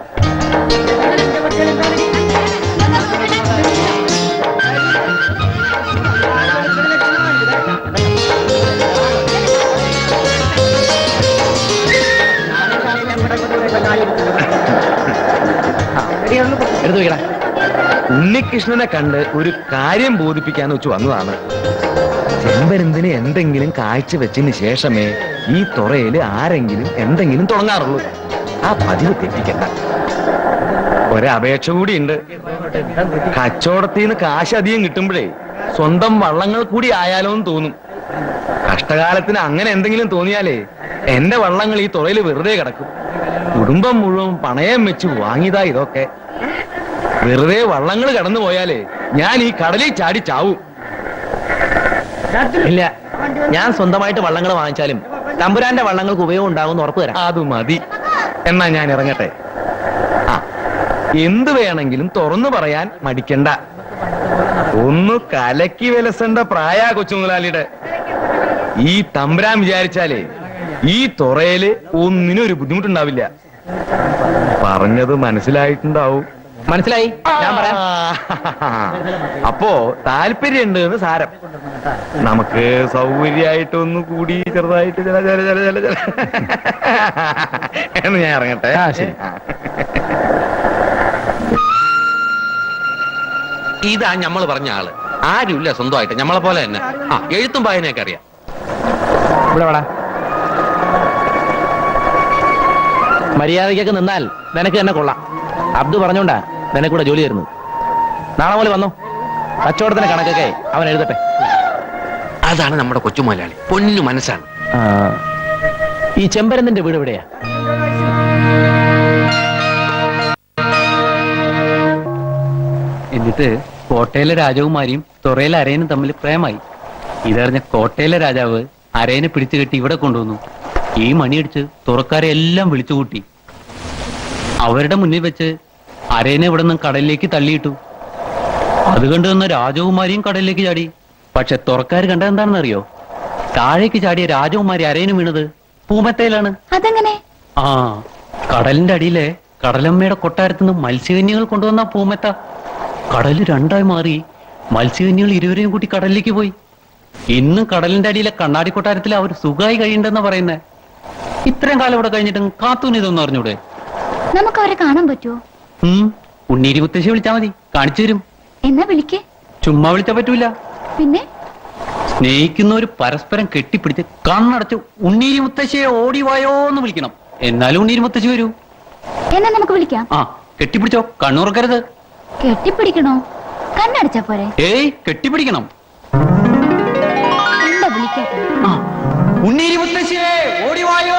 എടുത്തു വയ്ക്കടാ ഉണ്ണികൃഷ്ണനെ കണ്ട് ഒരു കാര്യം ബോധിപ്പിക്കാന്ന് വെച്ച് വന്നതാണ് ചെമ്പരന്തിന് എന്തെങ്കിലും കാഴ്ച വെച്ചതിന് ശേഷമേ ഈ തുറയില് ആരെങ്കിലും എന്തെങ്കിലും തുടങ്ങാറുള്ളൂ ആ പതിവ് തെറ്റിക്കണ്ട ഒരപേക്ഷ കൂടിയുണ്ട് കച്ചവടത്തിൽ നിന്ന് കാശ് അധികം കിട്ടുമ്പോഴേ സ്വന്തം വള്ളങ്ങൾ കൂടി ആയാലോ എന്ന് തോന്നും കഷ്ടകാലത്തിന് അങ്ങനെ എന്തെങ്കിലും തോന്നിയാലേ എന്റെ വള്ളങ്ങൾ ഈ തുറയിൽ വെറുതെ കിടക്കും കുടുംബം മുഴുവൻ പണയം വെച്ച് വാങ്ങിയതാ ഇതൊക്കെ വെറുതെ വള്ളങ്ങൾ കടന്നു പോയാലേ ഞാൻ ഈ കടലിൽ ചാടി ചാവും ഇല്ല ഞാൻ സ്വന്തമായിട്ട് വള്ളങ്ങൾ വാങ്ങിച്ചാലും തമ്പുരാന്റെ വള്ളങ്ങൾക്ക് ഉപയോഗം ഉണ്ടാകുമെന്ന് ഉറപ്പ് തരാം അത് മതി എന്നാ ഞാൻ ഇറങ്ങട്ടെ ആ എന്ത് വേണമെങ്കിലും തുറന്നു പറയാൻ മടിക്കണ്ട ഒന്ന് കലക്കി വിലസേണ്ട പ്രായ കൊച്ചുമുതലാളിയുടെ ഈ തമ്പുരാൻ വിചാരിച്ചാലേ ഈ തുറയില് ഒന്നിനും ഒരു ബുദ്ധിമുട്ടുണ്ടാവില്ല പറഞ്ഞത് മനസ്സിലായിട്ടുണ്ടാവും മനസ്സിലായി ഞാൻ പറയാം ആ, അപ്പോ താല്പര്യമുണ്ട് എന്ന് സാരം നമുക്ക് സൗകര്യമായിട്ട് ഒന്ന് കൂടി ചെറുതായിട്ട് ചില ചില ചില ചില ചില എന്ന് ഞാൻ ഇറങ്ങട്ടെ ആ, ശരി. ഇതാ ഞമ്മള് പറഞ്ഞ ആള് ആരുമില്ല സ്വന്തമായിട്ട് ഞമ്മളെ പോലെ തന്നെ ആ എഴുത്തും വായനയൊക്കെ അറിയാം ഇവിടെ വേടാ മര്യാദയ്ക്കൊക്കെ നിന്നാൽ നിനക്ക് തന്നെ കൊള്ളാം അബ്ദു പറഞ്ഞോണ്ടാ നിനക്കൂടെ ജോലി തരുന്നത് നാളെ പോലെ വന്നോ കച്ചവടത്തിന്റെ കണക്കൊക്കെ അവൻ എഴുതട്ടെ അതാണ് നമ്മുടെ കൊച്ചു മുതലാളി പൊന്നു മനസ്സാണ് ആ, ഈ ചെമ്പരന്തിന്റെ വീട് എവിടെയാ എന്നിട്ട് കോട്ടയിലെ രാജകുമാരിയും തുറയിലെ അരയനും തമ്മിൽ പ്രേമായി ഇതറിഞ്ഞ കോട്ടയിലെ രാജാവ് അരയനെ പിടിച്ചു കെട്ടി ഇവിടെ കൊണ്ടുവന്നു ഈ മണിയടിച്ച് തുറക്കാരെ എല്ലാം വിളിച്ചുകൂട്ടി അവരുടെ മുന്നിൽ വെച്ച് അരയനെ ഇവിടെ നിന്ന് കടലിലേക്ക് തള്ളിയിട്ടു അത് കണ്ടു വന്ന രാജകുമാരിയും കടലിലേക്ക് ചാടി പക്ഷെ തുറക്കാർ കണ്ടത് എന്താണെന്നറിയോ താഴേക്ക് ചാടിയ രാജകുമാരി അരയന് വീണത് പൂമത്തയിലാണ് അതെങ്ങനെ ആ കടലിന്റെ അടിയിലെ കടലമ്മയുടെ കൊട്ടാരത്തുനിന്ന് മത്സ്യകന്യകൾ കൊണ്ടുവന്ന പൂമെത്ത കടല് രണ്ടായി മാറി മത്സ്യകന്യകൾ ഇരുവരെയും കൂട്ടി കടലിലേക്ക് പോയി ഇന്നും കടലിന്റെ അടിയിലെ കണ്ണാടി കൊട്ടാരത്തിൽ അവർ സുഖമായി കഴിയണ്ടെന്നാ പറയുന്നേ ഇത്രയും കാലം ഇവിടെ കഴിഞ്ഞിട്ടും കാത്തൂന് ഇതൊന്നും അറിഞ്ഞൂടെ നമുക്ക് അവരെ കാണാൻ പറ്റുമോ ഉം ഉണ്ണീരി മുത്തശ്ശി വിളിച്ചാ മതി കാണിച്ചു തരും എന്നാ വിളിക്കേ ചുമ്മാ വിളിച്ചാ പറ്റൂല പിന്നെ സ്നേഹിക്കുന്നവർ പരസ്പരം കെട്ടിപ്പിടിച്ച് കണ്ണടച്ച് ഉണ്ണീരി മുത്തശ്ശിയെ ഓടിവായോ എന്ന് വിളിക്കണം എന്നാലും ഉണ്ണീരി മുത്തശ്ശി വരൂ എന്നാ നമുക്ക് വിളിക്കാം ആ കെട്ടിപ്പിടിച്ചോ കണ്ണുറക്കരുത് കെട്ടിപ്പിടിക്കണോ കണ്ണടച്ചാ പോരെ ഏയ് കെട്ടിപ്പിടിക്കണം എന്താ വിളിക്കാത്ത ഉണ്ണീരി മുത്തശ്ശിയെ ഓടിവായോ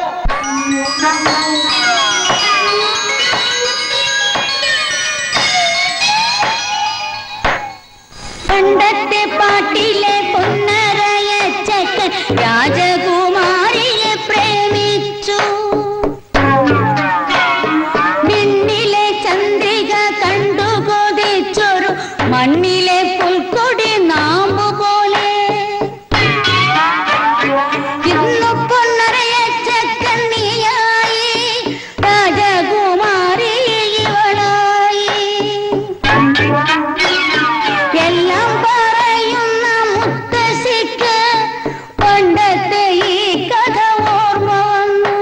പണ്ടത്തെ പാട്ടിലെ പൊന്നരയച്ചക്കൻ രാജകുമാരിയെ പ്രേമിച്ചു വിണ്ണിലെ ചന്ദ്രിക കണ്ടു കൊതിച്ചൊരു മണ്ണിലെ പുൽക്കൊടി നാമ്പു പോലെ ഇന്നു പൊന്നരയച്ചക്കൻ നീയായി രാജകുമാരി ഇവളായി എല്ലാം പറയുന്ന മുത്തശ്ശിക്ക് പണ്ടത്തെ ഈ കഥ ഓർമ്മ വന്നു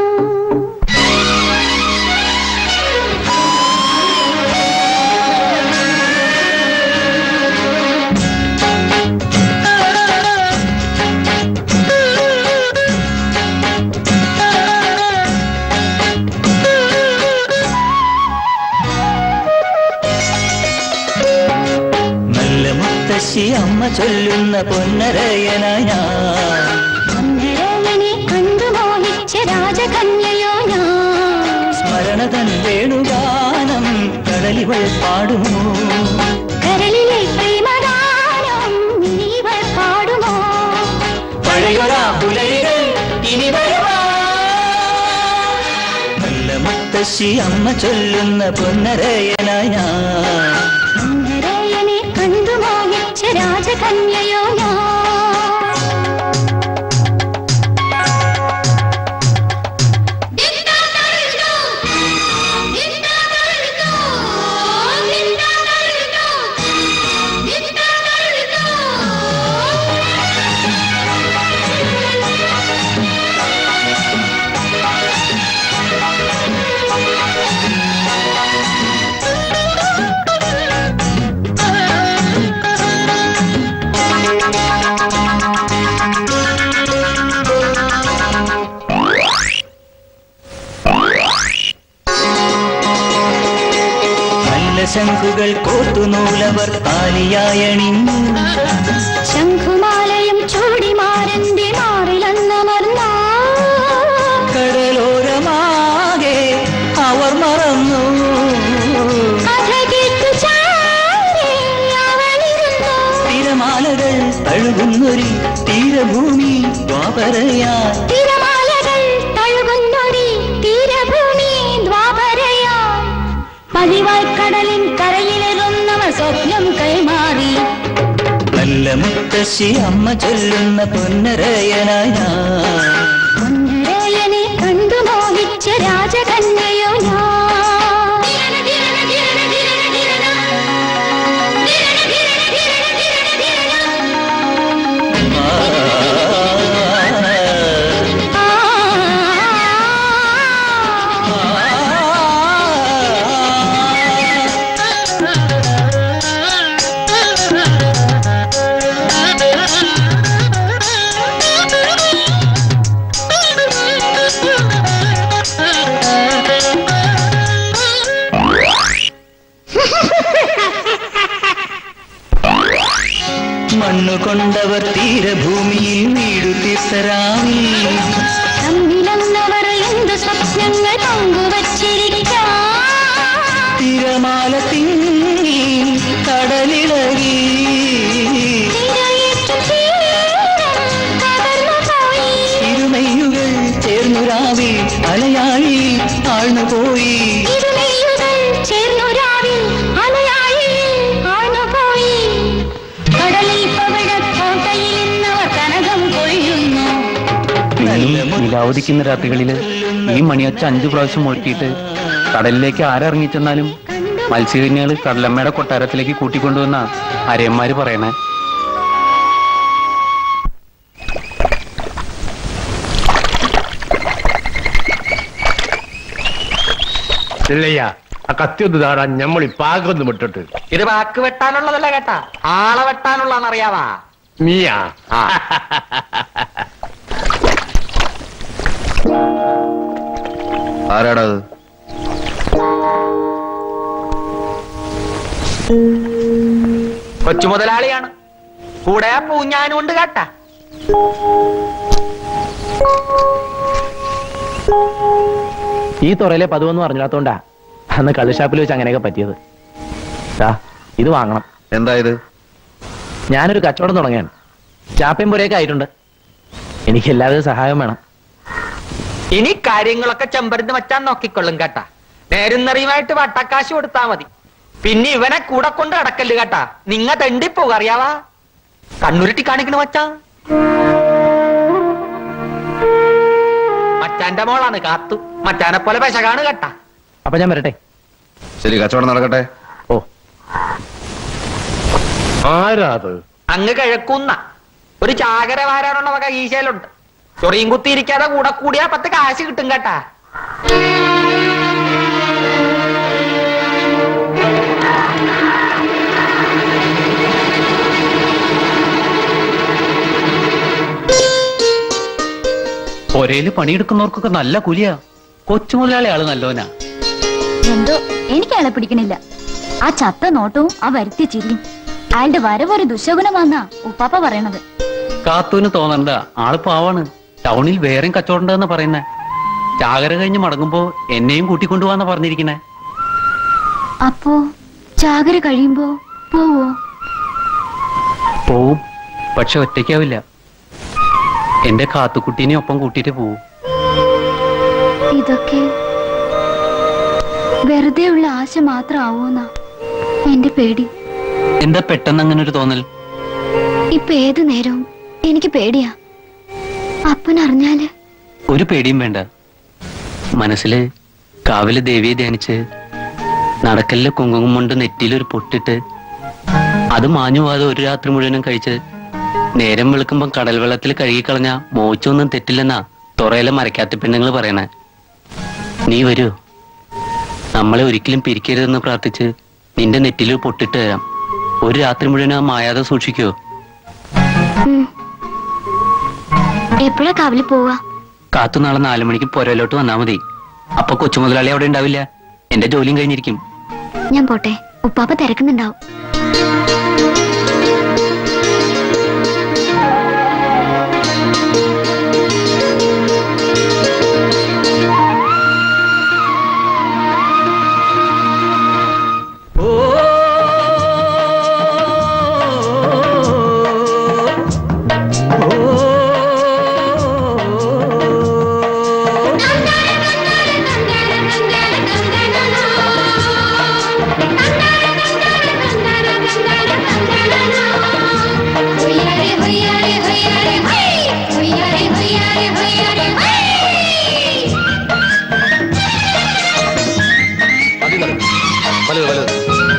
നല്ല മുത്തശ്ശി അമ്മ ചൊല്ലുന്ന പൊന്നരയന ഞാൻ അന്നേരമണി കണ്ടു മോഹിച്ച രാജകന്യയോ ഞാൻ സ്മരണ തൻ വേണുഗാനം കടലിവൾ പാടുമോ കരളിലെ പ്രേമഗാനം നീവൾ പാടുമോ പഴയൊരാ പുലരികൾ ഇനി വരുമോ നല്ല മുത്തശ്ശി അമ്മ ചൊല്ലുന്ന പൊന്നരയന ഞാൻ അന്നേരമണി കണ്ടു മോഹിച്ച രാജകന്യയോ ഞാൻ നല്ല ശംഖുകൾ കോത്തുനൂലവർ താലിയായണിഞ്ഞു ശംഖുമാലയും ചൂടിമാരന്റെ മാറിലന്നമർന്ന കടലോരമാകെ അവർ മറന്നു കഥ കേട്ടു ചാരി അവളിരുന്നു തിരമാലകൾ തഴുകുന്നൊരി തീരഭൂമി ദ്വാപരയാ തിരമാലകൾ തഴുകുന്നൊരി തീരഭൂമി ദ്വാപരയാ പതിവായി കടലിൻ കരയിലിരുന്നവർ സ്വപ്നം കൈമാറി നല്ല മുത്തശ്ശി അമ്മ ചൊല്ലുന്ന പൊന്നരയന ഞാൻ പൊന്നരയനെ കണ്ടു മോഹിച്ച രാജകന്യയോ ഞാൻ മണ്ണു കൊണ്ടവർ തീരഭൂമിയിൽ വീടു തീർത്തരാവിൽ തമ്മിലന്നവർ എന്ത് സ്വപ്നങ്ങൾ പങ്കുവച്ചിരിക്കാം തിരമാല തിങ്ങി കടലിളകി തിരയേറ്റും തീരം കടന്നുപോയി. ഇരുമയുകൾ ചേർന്നുരാവിൽ അലയാഴി ആഴ്ന്നുപോയി ഇരുമയുകൾ ചേർന്നൊരാവിൽ അലയാഴിയിൽ ആഴ്ന്നുപോയി. കടലിൽ പവിഴക്കോട്ടയിൽ ഇന്നവർ കനകം കൊയ്യുന്നു നിലാവധിക്കുന്ന രാത്രികളില് ഈ മണിയൊച്ച അഞ്ചു പ്രാവശ്യം മുഴക്കിയിട്ട് കടലിലേക്ക് ആരിറങ്ങി ചെന്നാലും മത്സ്യകന്യകൾ കടലമ്മയുടെ കൊട്ടാരത്തിലേക്ക് കൂട്ടിക്കൊണ്ടുവന്ന അരയന്മാര് പറയണേ ഇല്ലയ്യ ആ കത്തി ഒന്ന് താടാൻ ഞമ്മളി പാകൊന്ന് വിട്ടിട്ട് ഇത് വാക്ക് വെട്ടാനുള്ളതല്ല കേട്ടാ ആളെ വെട്ടാനുള്ളതെന്നറിയാവാ നീയാ ആരാടാ അത് കൊച്ചു മുതലാളിയാണ് കൂടെ ആ പൂഞ്ഞാനും ഉണ്ട് കേട്ടാ ഈ തുറയിലെ പതിവെന്ന് പറഞ്ഞില്ലാത്തോണ്ടാ അന്ന് കള്ളുഷാപ്പിൽ വെച്ച് അങ്ങനെയൊക്കെ പറ്റിയത് ദാ, ഇത് വാങ്ങണം എന്താ ഇത് ഞാനൊരു കച്ചവടം തുടങ്ങിയാണ് ചാപ്പയും പുരയൊക്കെ ആയിട്ടുണ്ട് എനിക്ക് എല്ലാവരും സഹായം വേണം ഇനി കാര്യങ്ങളൊക്കെ ചെമ്പരുന്ന് വച്ചാൻ നോക്കിക്കൊള്ളും കേട്ടാ നേരുന്നറിയുമായിട്ട് വട്ടക്കാശ് കൊടുത്താ മതി പിന്നെ ഇവനെ കൂടെ കൊണ്ട് അടക്കല്ല് കേട്ടാ നിങ്ങ തെണ്ടിപ്പോക അറിയാവാ കണ്ണുരുട്ടി കാണിക്കണ മച്ചാ മച്ചാന്റെ മോളാണ് കാത്തു മച്ചാനെ പോലെ പെശകാണ് കേട്ടാ അപ്പൊ ഞാൻ വരട്ടെ ശരി കച്ചവടം നടക്കട്ടെ ഓ ആരാ അത് അങ്ങ് കിഴക്കുന്ന ഒരു ചാകര വാരാനുള്ള വക ഈശയിലുണ്ട് ചൊറിയും കുത്തിയിരിക്കാതെ കൂടെ കൂടിയാ പത്ത് കാശ് കിട്ടും കേട്ടാ ഒരേല് പണിയെടുക്കുന്നവർക്കൊക്കെ നല്ല കൂലിയാ കൊച്ചു മുതലാളി ആള് നല്ലോനാ എന്തോ എനിക്ക് അയാളെ പിടിക്കണില്ല ആ ചത്ത നോട്ടവും ആ വരുത്തിയ ചിരിയും അയാളുടെ വരവ് ഒരു ദുശകുനമാന്നാ ഉപ്പാപ്പ പറയണത് കാത്തൂന് തോന്നണ്ട ആള് പാവാണ് ടൗണിൽ വേറെയും കച്ചവടം ഉണ്ടെന്ന് പറയുന്നേ ചാകര കഴിഞ്ഞ് മടങ്ങുമ്പോ എന്നെയും കൂട്ടിക്കൊണ്ടുപോവാന്നാ പറഞ്ഞിരിക്കണേ അപ്പോ ചാകര കഴിയുമ്പോ പോവോ പോവും പക്ഷെ ഒറ്റയ്ക്കാവില്ല എന്റെ കാത്തുക്കുട്ടീനെ ഒപ്പം കൂട്ടിയിട്ട് പോവും ഇതൊക്കെ വെറുതെ ഉള്ള ആശ മാത്രം ആവോന്നാ എന്റെ പേടി എന്താ പെട്ടെന്ന് അങ്ങനെ ഒരു തോന്നൽ ഇപ്പൊ ഏതു നേരവും എനിക്ക് പേടിയാ അപ്പൻ അറിഞ്ഞാല് ഒരു പേടിയും വേണ്ട മനസ്സില് കാവില് ദേവിയെ ധ്യാനിച്ച് നടക്കലിലെ കുങ്കുമം കൊണ്ട് നെറ്റിയിലൊരു പൊട്ടിട്ട് അത് മാഞ്ഞു പോകാതെ ഒരു രാത്രി മുഴുവനും കഴിച്ച് നേരം വെളുക്കുമ്പം കടൽ വെള്ളത്തിൽ കഴുകിക്കളഞ്ഞ മോച്ചൊന്നും തെറ്റില്ലെന്നാ തുറയിലെ മരക്കാത്ത പെണ്ണുങ്ങൾ പറയണേ നീ വരൂ നമ്മളെ ഒരിക്കലും പിരിക്കരുതെന്ന് പ്രാർത്ഥിച്ച് നിന്റെ നെറ്റിയിൽ പൊട്ടിട്ട് തരാം ഒരു രാത്രി മുഴുവൻ ആ മായാതെ സൂക്ഷിക്കോ എപ്പോഴാ കാവില് പോവാ കാത്തു നാളെ നാലു മണിക്ക് പുരയിലോട്ട് വന്നാ മതി അപ്പൊ കൊച്ചു മുതലാളി അവിടെ ഉണ്ടാവില്ല എന്റെ ജോലിയും കഴിഞ്ഞിരിക്കും ഞാൻ പോട്ടെ ഉപ്പാപ്പ തിരക്കുന്നുണ്ടാവും വലുത് വലുത്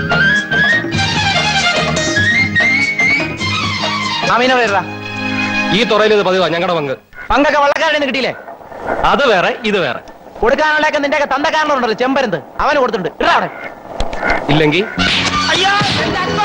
അമീന വരടാ ഈ തുറയിൽ ഇത് പതിവാ ഞങ്ങളുടെ പങ്ക് പങ്കൊക്കെ വള്ളക്കാരുടെ കിട്ടിയില്ലേ അത് വേറെ ഇത് വേറെ കൊടുക്കാനുള്ളതൊക്കെ നിന്റെ തന്തക്കാരനുണ്ടല്ലോ ചെമ്പരന്ത് അവന് കൊടുത്തിട്ടുണ്ട് ഇടാ അവിടെ ഇല്ലെങ്കിൽ അയ്യോ എന്റെ അക്കോ!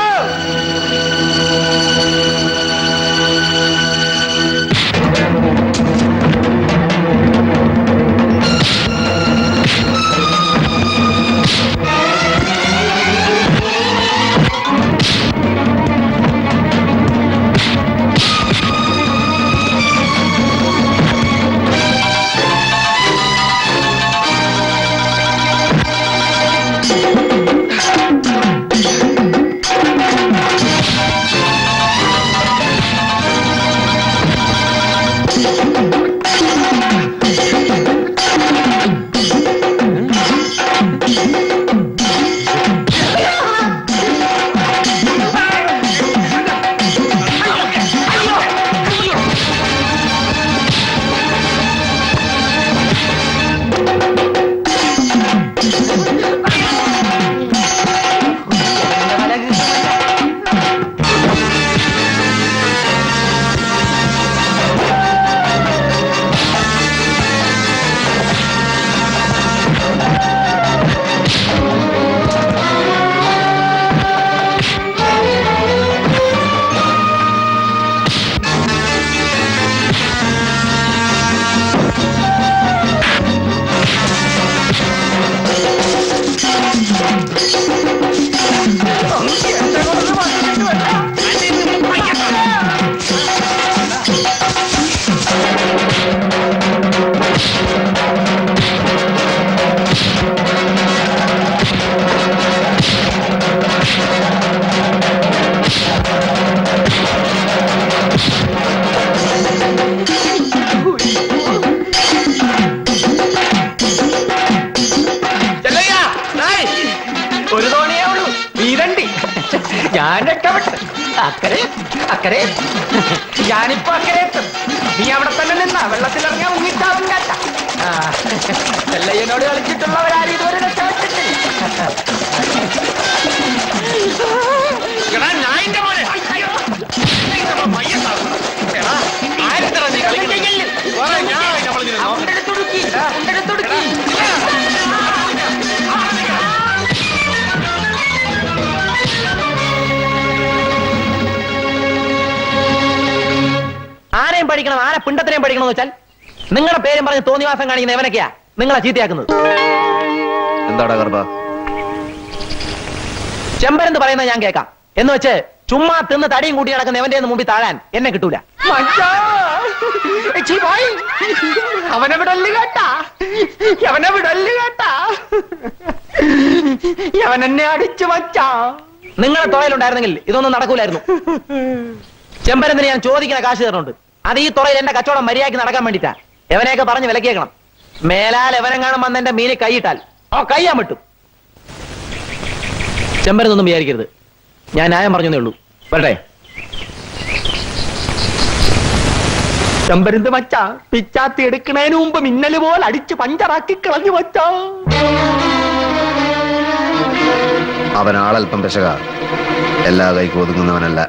അക്കരെ ഞാനിപ്പോ അക്കരെ എത്തും നീ അവിടെ തന്നെ നിന്നാ വെള്ളത്തിലിറങ്ങിയാ മുങ്ങിച്ചാവും കേട്ട ചെല്ലയ്യനോട് കളിച്ചിട്ടുള്ളവരാരും ഇതുവരെ രക്ഷപ്പെട്ടിട്ടില്ല എടാ ഞാനിന്റെ മോനെ അയ്യോ. ഇതെന്താ മയ്യത്താകുന്നു? എടാ, ആരെത്തടാ നീ കളിക്കുന്നത്? വേറെ ഞാൻ നമ്മൾ നിന്നെ നോക്കാം. ആരെയും പഠിക്കണം ആരെ പിണ്ടത്തിനെയും പഠിക്കണം എന്ന് വെച്ചാൽ നിങ്ങളുടെ പേരും പറഞ്ഞ് തോന്നിവാസം കാണിക്കുന്ന എവനൊക്കെയാ നിങ്ങളെ ചീത്തയാക്കുന്നത് എന്താടാ ഗർഭ ചെമ്പരെന്ന് പറയുന്നത് ഞാൻ കേൾക്കാം എന്ന് വെച്ച് ചുമ്മാ തിന്ന് തടിയും കൂട്ടി നടക്കുന്ന എവന്റെ മുമ്പിൽ താഴാൻ എന്നെ കിട്ടൂല മച്ചാ. എച്ചി പോയി. അവനെ വിടല് കേട്ടാ അവനെ വിടല് കേട്ടാ അവൻ എന്നെ അടിച്ചു വച്ചാ നിങ്ങളെ തുറയിലുണ്ടായിരുന്നെങ്കിൽ ഇതൊന്നും നടക്കൂലായിരുന്നു ചെമ്പരന്തിന് ഞാൻ ചോദിക്കുന്ന കാശ് തരുന്നുണ്ട് അത് ഈ തുറയിൽ എന്റെ കച്ചവടം മര്യാദയ്ക്ക് നടക്കാൻ വേണ്ടിട്ടാ എവനെയൊക്കെ പറഞ്ഞ് വിലക്കേക്കണം മേലാൽ എവനെങ്ങാനും വന്ന് എന്റെ മീനെ കൈയിട്ടാൽ ഓ കയ്യാൻ വിട്ടു ചെമ്പരന്നൊന്നും വിചാരിക്കരുത് ഞാൻ ന്യായം പറഞ്ഞതേ ഉള്ളൂ വരട്ടെ ചെമ്പരുന്ത് മച്ചാ പിച്ചാത്തി എടുക്കണേന് മുമ്പ് മിന്നല് പോലെ അടിച്ച് പഞ്ചറാക്കി കളഞ്ഞു വച്ചാ അവൻ ആളല്പം പെശക എല്ലാ കൈക്ക് ഒതുങ്ങുന്നവനല്ല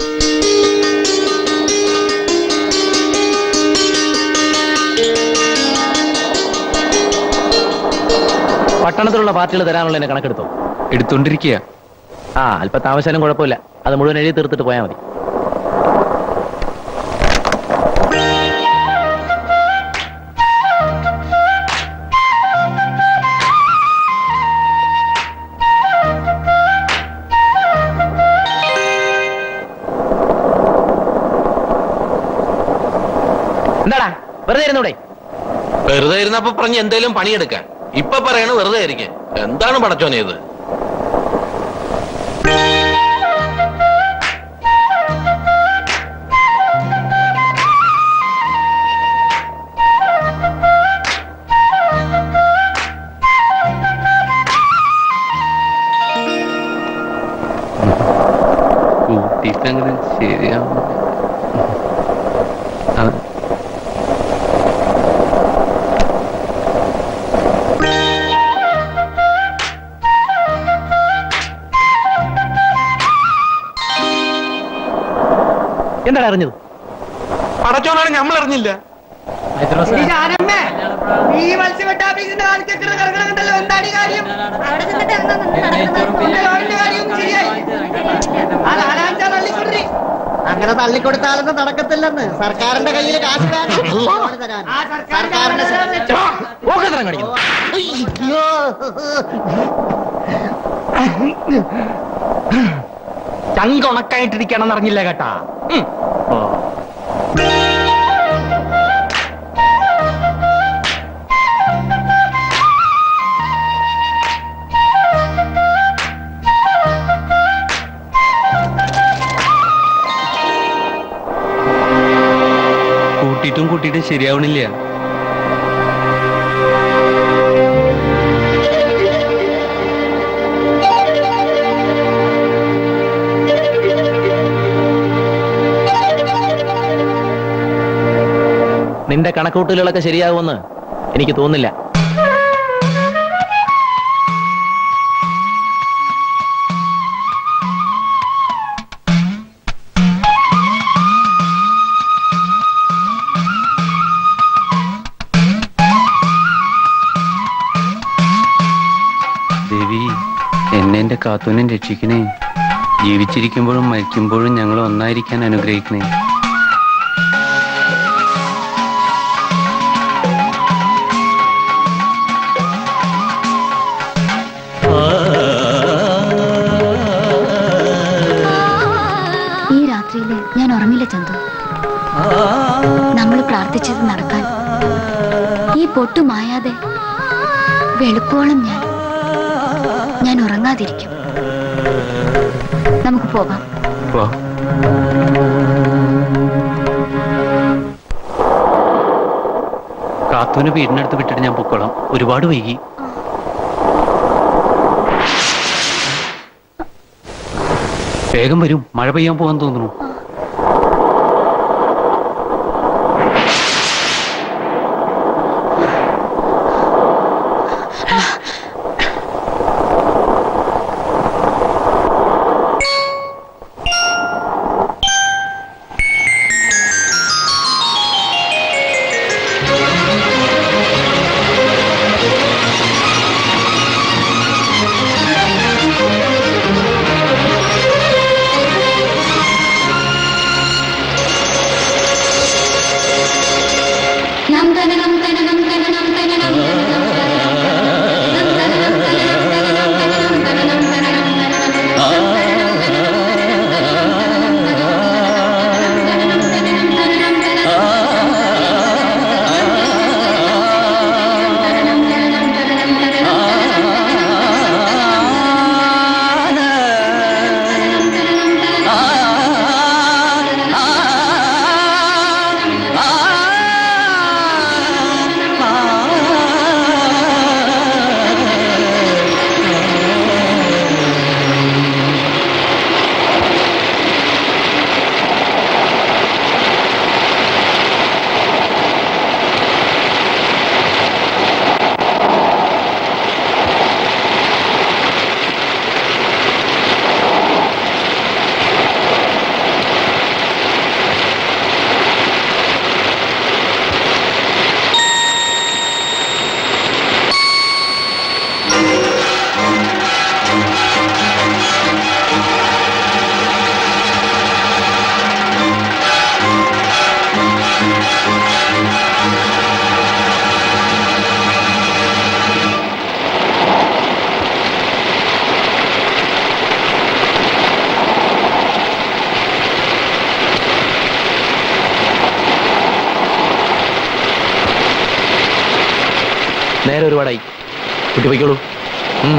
പട്ടണത്തിലുള്ള പാർട്ടികൾ തരാനുള്ള എന്നെ കണക്കെടുത്തോ എടുത്തോണ്ടിരിക്കുക ആ അല്പ താമസിച്ചാലും കുഴപ്പമില്ല അത് മുഴുവൻ എഴുതി തീർത്തിട്ട് പോയാൽ മതി എന്താടാ വെറുതെ ഇരുന്നൂടെ വെറുതെ ഇരുന്നപ്പോ പറഞ്ഞ് എന്തേലും പണിയെടുക്കാൻ ഇപ്പൊ പറയണ വെറുതെ ആയിരിക്കും എന്താണ് പടച്ചോനെ ഇത് കൂട്ടിയിട്ടങ്ങനെ ശരിയാവും അത് എന്താണ് അറിഞ്ഞത് പടച്ചോനാണ് നമ്മൾ അറിഞ്ഞില്ല ഈ ജാനമ്മേ, ഈ മത്സ്യബന്ധനാഫീസിന്റെ കാണിച്ചേക്കുന്ന കറങ്ങണുണ്ടല്ലോ എന്താണ് ഈ കാര്യം ഉന്റെ ലോണിന്റെ കാര്യമൊന്നും ശരിയായി ആ നാലാഴ്ച തള്ളിക്കൊണ്ടി അങ്ങനെ തള്ളിക്കൊടുത്താലൊന്നും നടക്കത്തില്ലെന്ന് സർക്കാരിന്റെ കയ്യിൽ കാശ് വേണം ലോണ് തരാൻ സർക്കാരിന്റെ ഓഹത്തരം കാണിക്കുന്നു അയ്യോ. ചങ്കുണക്കായിട്ടിരിക്കണം എന്നറിഞ്ഞില്ല കേട്ടാ ഉം. കൂട്ടിയിട്ടും കൂട്ടിയിട്ടും ശരിയാവണില്ല നിന്റെ കണക്കൂട്ടലുകളൊക്കെ ശരിയാകുമെന്ന് എനിക്ക് തോന്നുന്നില്ല ദേവി എന്നെ എന്റെ കാത്തൂനെ രക്ഷിക്കണേ ജീവിച്ചിരിക്കുമ്പോഴും മരിക്കുമ്പോഴും ഞങ്ങൾ ഒന്നായിരിക്കാൻ അനുഗ്രഹിക്കണേ ഈ രാത്രിയില് ഞാൻ ഉറങ്ങില്ല ചന്തു നമ്മൾ പ്രാർത്ഥിച്ചത് നടക്കാൻ ഈ പൊട്ടു മായാതെ വെളുപ്പോളം ഞാൻ ഞാൻ ഉറങ്ങാതിരിക്കും നമുക്ക് പോകാം വാ കാത്തൂന് വീടിനടുത്ത് വിട്ടിട്ട് ഞാൻ പൊക്കോളാം ഒരുപാട് വൈകി വേഗം വരും മഴ പെയ്യാൻ പോകാൻ തോന്നുന്നു നേരെ ഒരുപാടായി കുട്ടി പോയിക്കോളൂ ഉം.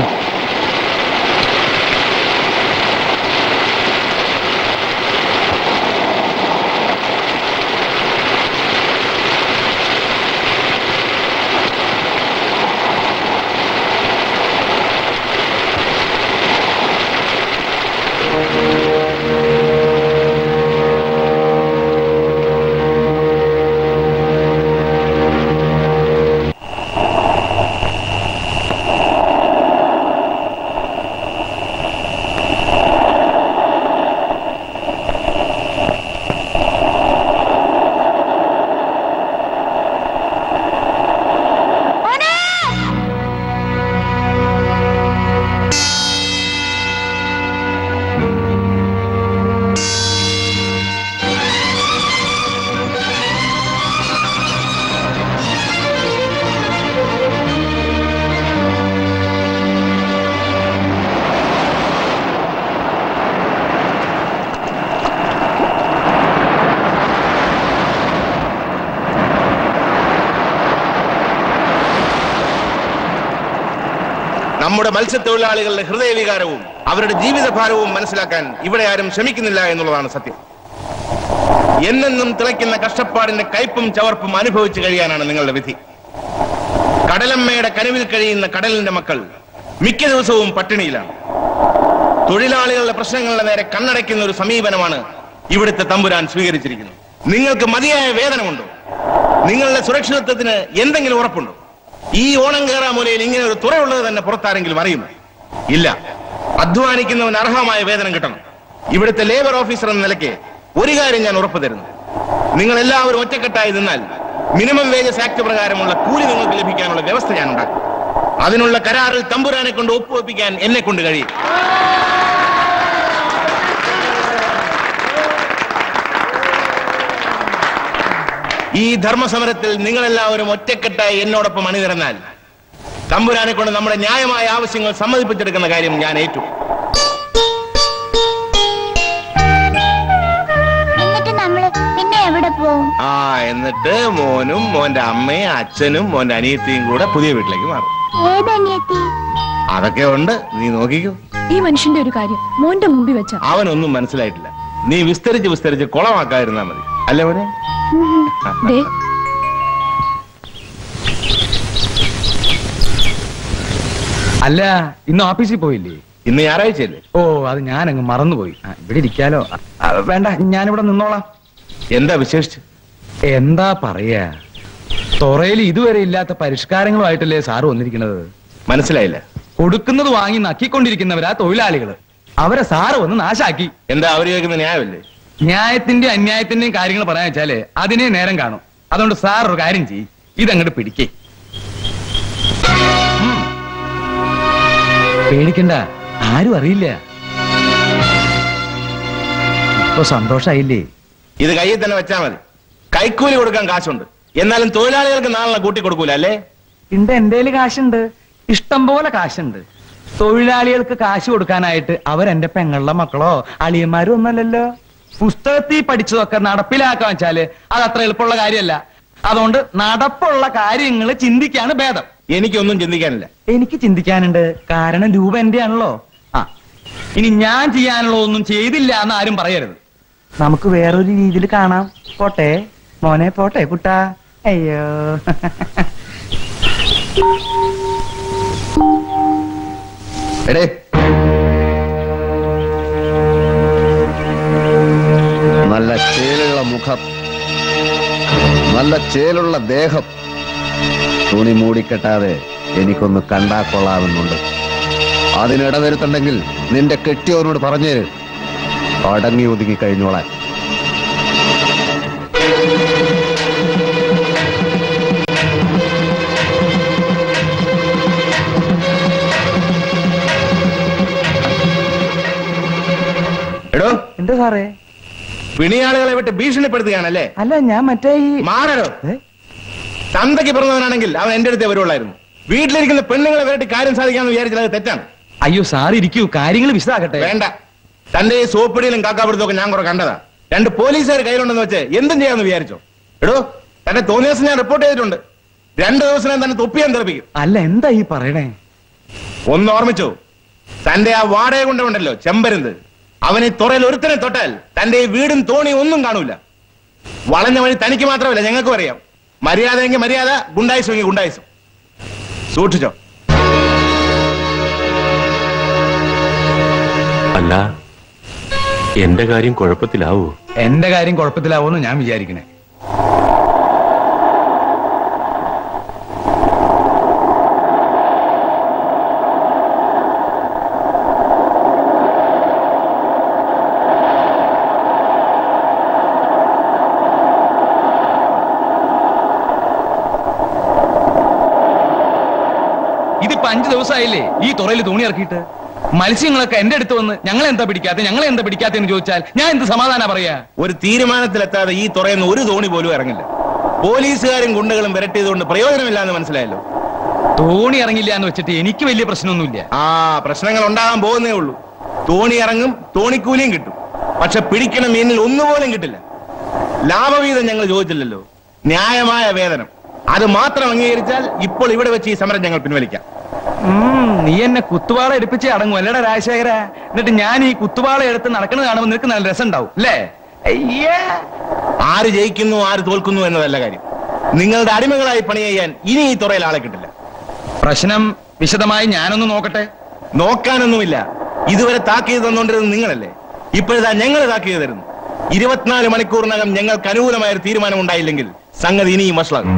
നമ്മുടെ മത്സ്യത്തൊഴിലാളികളുടെ ഹൃദയവികാരവും അവരുടെ ജീവിതഭാരവും മനസ്സിലാക്കാൻ ഇവിടെ ആരും ശ്രമിക്കുന്നില്ല എന്നുള്ളതാണ് സത്യം എന്നെന്നും തിളയ്ക്കുന്ന കഷ്ടപ്പാടിന്റെ കയ്പും ചവർപ്പും അനുഭവിച്ചു കഴിയാനാണ് നിങ്ങളുടെ വിധി കടലമ്മയുടെ കനുവിൽ കഴിയുന്ന കടലിന്റെ മക്കൾ മിക്ക ദിവസവും പട്ടിണിയിലാണ് തൊഴിലാളികളുടെ പ്രശ്നങ്ങളുടെ നേരെ കണ്ണടയ്ക്കുന്ന ഒരു സമീപനമാണ് ഇവിടുത്തെ തമ്പുരാൻ സ്വീകരിച്ചിരിക്കുന്നത് നിങ്ങൾക്ക് മതിയായ വേതനമുണ്ടോ നിങ്ങളുടെ സുരക്ഷിതത്വത്തിന് എന്തെങ്കിലും ഉറപ്പുണ്ടോ ഈ ഓണം കേറാമൂലയിൽ ഇങ്ങനെ ഒരു തുറയുള്ളത് തന്നെ പുറത്താരെങ്കിലും അറിയുമോ ഇല്ല അധ്വാനിക്കുന്നവന് അർഹമായ വേതനം കിട്ടണം ഇവിടുത്തെ ലേബർ ഓഫീസർ എന്ന നിലയ്ക്ക് ഒരു കാര്യം ഞാൻ ഉറപ്പു തരുന്നു നിങ്ങൾ എല്ലാവരും ഒറ്റക്കെട്ടായി നിന്നാൽ മിനിമം വേജസ് ആക്ട് പ്രകാരമുള്ള കൂലി നിങ്ങൾക്ക് ലഭിക്കാനുള്ള വ്യവസ്ഥ ഞാൻ ഉണ്ടാക്കും അതിനുള്ള കരാറിൽ തമ്പുരാനെ കൊണ്ട് ഒപ്പുവെപ്പിക്കാൻ എന്നെ കൊണ്ട് കഴിയും ഈ ധർമ്മസമരത്തിൽ നിങ്ങളെല്ലാവരും ഒറ്റക്കെട്ടായി എന്നോടൊപ്പം അണിനിരന്നാൽ തമ്പുരാനെ കൊണ്ട് നമ്മുടെ ന്യായമായ ആവശ്യങ്ങൾ സമ്മതിപ്പിച്ചെടുക്കുന്ന കാര്യം ഞാൻ ഏറ്റു എന്നിട്ട് നമ്മള് പിന്നെ എവിടെ പോവും ആ എന്നിട്ട് മോനും മോന്റെ അമ്മയും അച്ഛനും മോന്റെ അനിയത്തിയും കൂടെ പുതിയ വീട്ടിലേക്ക് മാറും ഏതനിയത്തി അതൊക്കെ ഉണ്ട് നീ നോക്കിക്കോ ഈ മനുഷ്യന്റെ ഒരു കാര്യം മോന്റെ മുമ്പിൽ വെച്ച അവനൊന്നും മനസ്സിലായിട്ടില്ല നീ വിസ്തരിച്ച് വിസ്തരിച്ച് കുളമാക്കാതിരുന്നാ മതി അല്ലേ മോനെ ദേ അല്ല ഇന്ന് ഓഫീസിൽ പോയില്ലേ ഇന്ന് ഞായറാഴ്ചയല്ലേ ഓ അത് ഞാൻ അങ്ങ് മറന്നുപോയി ആ, ഇവിടെ ഇരിക്കാലോ ആ, വേണ്ട ഞാനിവിടെ നിന്നോളാം എന്താ വിശേഷിച്ച് എന്താ പറയാ തൊറയിൽ ഇതുവരെ ഇല്ലാത്ത പരിഷ്കാരങ്ങളുമായിട്ടല്ലേ സാറ് വന്നിരിക്കുന്നത് മനസ്സിലായില്ല കൊടുക്കുന്നത് വാങ്ങി നക്കിക്കൊണ്ടിരിക്കുന്നവരാ തൊഴിലാളികള് അവരെ സാറ് വന്ന് നാശാക്കി എന്താ അവര് കേൾക്കുന്ന ന്യായമല്ലേ ന്യായത്തിന്റെ അന്യായത്തിന്റെയും കാര്യങ്ങൾ പറയാൻ വെച്ചാല് അതിനെ നേരം കാണും അതുകൊണ്ട് സാർ ഒരു കാര്യം ചെയ്യ് ഇതങ്ങോട്ട് പിടിക്കേ പേടിക്കണ്ട ആരും അറിയില്ല ഇപ്പൊ സന്തോഷായില്ലേ ഇത് കയ്യിൽ തന്നെ വെച്ചാ മതി കൈക്കൂലി കൊടുക്കാൻ കാശുണ്ട് എന്നാലും തൊഴിലാളികൾക്ക് നാളെ കൂട്ടി കൊടുക്കൂല അല്ലേ ഉണ്ട് എന്റെ കാശുണ്ട് ഇഷ്ടം പോലെ കാശുണ്ട് തൊഴിലാളികൾക്ക് കാശ് കൊടുക്കാനായിട്ട് അവരെന്റെ പെങ്ങളുടെ മക്കളോ അളിയന്മാരോ ഒന്നല്ലല്ലോ പുസ്തകത്തിൽ പഠിച്ചതൊക്കെ നടപ്പിലാക്കാൻ വെച്ചാല് അത് അത്ര എളുപ്പമുള്ള കാര്യമല്ല അതുകൊണ്ട് നടപ്പുള്ള കാര്യങ്ങൾ ചിന്തിക്കാണ് ഭേദം എനിക്കൊന്നും ചിന്തിക്കാനില്ല എനിക്ക് ചിന്തിക്കാനുണ്ട് കാരണം രൂപ എന്റെ ആണല്ലോ ആ ഇനി ഞാൻ ചെയ്യാനുള്ള ഒന്നും ചെയ്തില്ല എന്ന് ആരും പറയരുത് നമുക്ക് വേറൊരു രീതിയിൽ കാണാം പോട്ടെ മോനെ പോട്ടെ കുട്ടാ അയ്യോ എടേ നല്ല ചേലുള്ള മുഖം നല്ല ചേലുള്ള ദേഹം തുണി മൂടിക്കെട്ടാതെ എനിക്കൊന്ന് കണ്ടാ കൊള്ളാമെന്നുണ്ട് അതിനിടവരുത്തുണ്ടെങ്കിൽ നിന്റെ കെട്ടിയവനോട് പറഞ്ഞേര് അടങ്ങി ഒതുങ്ങി കഴിഞ്ഞോളാൻ എടോ എന്താ സാറേ പിണിയാളുകളെ വിട്ട് ഭീഷണിപ്പെടുത്തുകയാണല്ലേ അല്ല ഞാൻ മറ്റേ ഈ മാറരോ തന്തയ്ക്ക് പിറന്നവനാണെങ്കിൽ അവൻ എന്റെ അടുത്തേ വരുള്ളായിരുന്നു വീട്ടിലിരിക്കുന്ന പെണ്ണുങ്ങളെ വരട്ടി കാര്യം സാധിക്കാന്ന് വിചാരിച്ചാൽ അത് തെറ്റാണ് അയ്യോ സാർ ഇരിക്കൂ കാര്യങ്ങൾ വിശദാകട്ടെ വേണ്ട തന്റെ ഈ സോപ്പിടിയിലും കാക്കാപിടുത്തവും ഒക്കെ ഞാൻ കുറെ കണ്ടതാ രണ്ട് പോലീസുകാർ കയ്യിലുണ്ടെന്ന് വെച്ച് എന്തും ചെയ്യാമെന്ന് വിചാരിച്ചോ എടോ തന്റെ തോന്നിയ ദിവസം ഞാൻ റിപ്പോർട്ട് ചെയ്തിട്ടുണ്ട് രണ്ടു ദിവസം തന്നെ തൊപ്പിയാൻ തെറിപ്പിക്കും അല്ല എന്താ ഈ പറയണേ ഒന്ന് ഓർമ്മിച്ചോ തന്റെ ആ വാടക കൊണ്ടുണ്ടല്ലോ ചെമ്പരുന്ത് അവനെ തുറയിൽ ഒരുത്തനെ തൊട്ടാൽ തന്റെ ഈ വീടും തോണിയും ഒന്നും കാണൂല വളഞ്ഞ വഴി തനിക്ക് മാത്രമല്ല ഞങ്ങൾക്കും അറിയാം മര്യാദയെങ്കിൽ മര്യാദ ഗുണ്ടായിസമെങ്കിൽ ഗുണ്ടായിസം സൂക്ഷിച്ചോ അല്ല എന്റെ കാര്യം കുഴപ്പത്തിലാവൂ എന്റെ കാര്യം കുഴപ്പത്തിലാവുമെന്ന് ഞാൻ വിചാരിക്കണേ ഇതിപ്പോ അഞ്ചു ദിവസമായില്ലേ ഈ തുറയിൽ തോണി ഇറക്കിയിട്ട് മത്സ്യങ്ങളൊക്കെ എന്റെ അടുത്ത് വന്ന് ഞങ്ങളെ എന്താ പിടിക്കാത്ത ഞങ്ങളെ എന്താ പിടിക്കാത്തെന്ന് ചോദിച്ചാൽ ഞാൻ എന്ത് സമാധാന പറയാ ഒരു തീരുമാനത്തിലെത്താതെ ഈ തുറയുന്ന ഒരു തോണി പോലും ഇറങ്ങില്ല പോലീസുകാരും ഗുണ്ടകളും വിരട്ടിയതുകൊണ്ട് പ്രയോജനമില്ല എന്ന് മനസ്സിലായല്ലോ തോണി ഇറങ്ങില്ല എന്ന് വെച്ചിട്ട് എനിക്ക് വലിയ പ്രശ്നമൊന്നുമില്ല ആ പ്രശ്നങ്ങൾ ഉണ്ടാകാൻ പോകുന്നേ ഉള്ളൂ തോണി ഇറങ്ങും തോണിക്കൂലിയും കിട്ടും പക്ഷെ പിടിക്കണ മീനിൽ ഒന്നുപോലും കിട്ടില്ല ലാഭവീതം ഞങ്ങൾ ചോദിച്ചില്ലല്ലോ ന്യായമായ വേതനം അത് മാത്രം അംഗീകരിച്ചാൽ ഇപ്പോൾ ഇവിടെ വെച്ച് ഈ സമരം ഞങ്ങൾ പിൻവലിക്കാം ഉം, നീ എന്നെ കുത്തുവാള എടുപ്പിച്ച് അടങ്ങും അല്ലടാ രാജശേഖര എന്നിട്ട് ഞാൻ ഈ കുത്തുവാള എടുത്ത് നടക്കുന്നത് കാണുമ്പോൾ നിനക്ക് നല്ല രസം ഉണ്ടാവും അല്ലേ അയ്യേ ആര് ജയിക്കുന്നു ആര് തോൽക്കുന്നു എന്നതല്ല കാര്യം നിങ്ങളുടെ അടിമകളായി പണി ചെയ്യാൻ ഇനി ഈ തുറയിൽ ആളെ കിട്ടില്ല പ്രശ്നം വിശദമായി ഞാനൊന്ന് നോക്കട്ടെ നോക്കാനൊന്നുമില്ല ഇതുവരെ താക്കീത് തന്നുകൊണ്ടിരുന്നത് നിങ്ങളല്ലേ ഇപ്പോഴതാ ഞങ്ങൾ താക്കീത് തരുന്നു ഇരുപത്തിനാല് മണിക്കൂറിനകം ഞങ്ങൾക്ക് അനുകൂലമായ ഒരു തീരുമാനം ഉണ്ടായില്ലെങ്കിൽ സംഗതി ഇനിയും വഷളാകും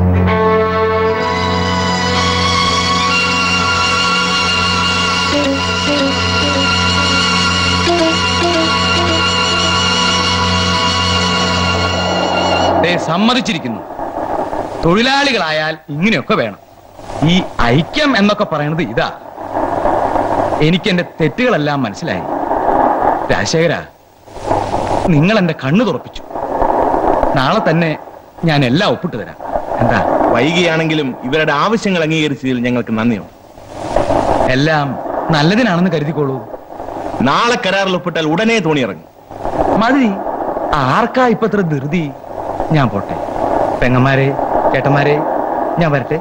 ദേ, സമ്മതിച്ചിരിക്കുന്നു തൊഴിലാളികളായാൽ ഇങ്ങനെയൊക്കെ വേണം ഈ ഐക്യം എന്നൊക്കെ പറയുന്നത് ഇതാ എനിക്ക് എന്റെ തെറ്റുകളെല്ലാം മനസ്സിലായി രാജശേഖര നിങ്ങൾ എന്റെ കണ്ണു തുറപ്പിച്ചു നാളെ തന്നെ ഞാൻ എല്ലാം ഒപ്പിട്ട് തരാം എന്താ വൈകിയാണെങ്കിലും ഇവരുടെ ആവശ്യങ്ങൾ അംഗീകരിച്ചതിൽ ഞങ്ങൾക്ക് നന്ദിയുണ്ട് എല്ലാം നല്ലതിനാണെന്ന് കരുതിക്കോളൂ നാളെ കരാറിൽ ഒപ്പിട്ടാൽ ഉടനെ തോണി ഇറങ്ങും മതി ആർക്കാ ഇപ്പൊ ഇത്ര ധൃതി ഞാൻ പോട്ടെ പെങ്ങന്മാരെ ചേട്ടന്മാരെ ഞാൻ വരട്ടെ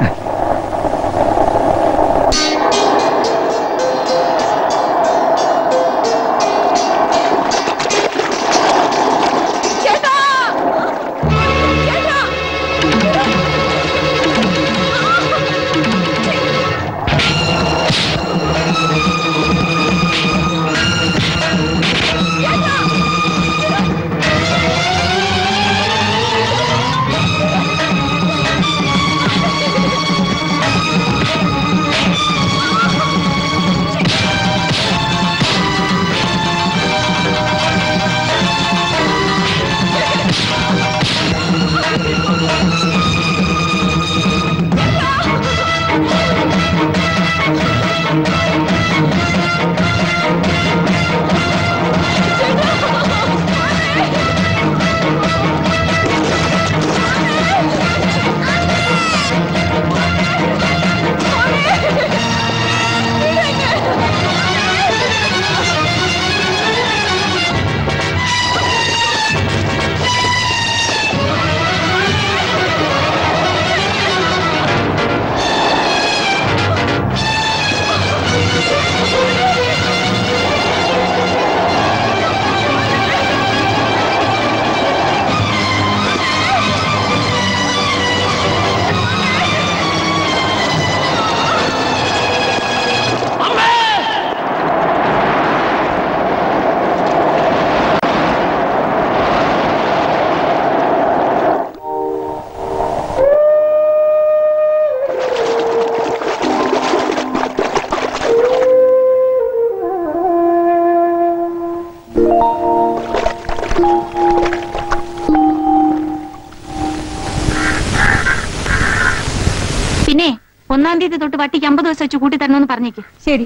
പിന്നെ ഒന്നാം തീയതി തൊട്ട് വട്ടിക്ക് അമ്പത് ദിവസം വെച്ച് കൂട്ടി തരണമെന്ന് പറഞ്ഞേക്ക് ശരി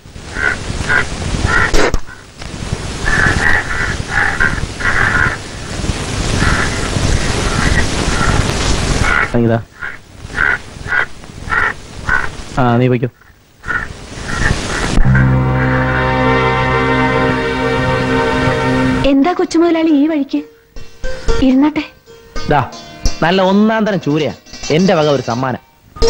സംഗീത ആ നീ വയ്ക്കോ എന്താ കൊച്ചുമുതലാളി ഈ വഴിക്ക് ഇരുന്നട്ടെ ദാ നല്ല ഒന്നാം തരം ചൂരയാ എന്റെ വക ഒരു സമ്മാനം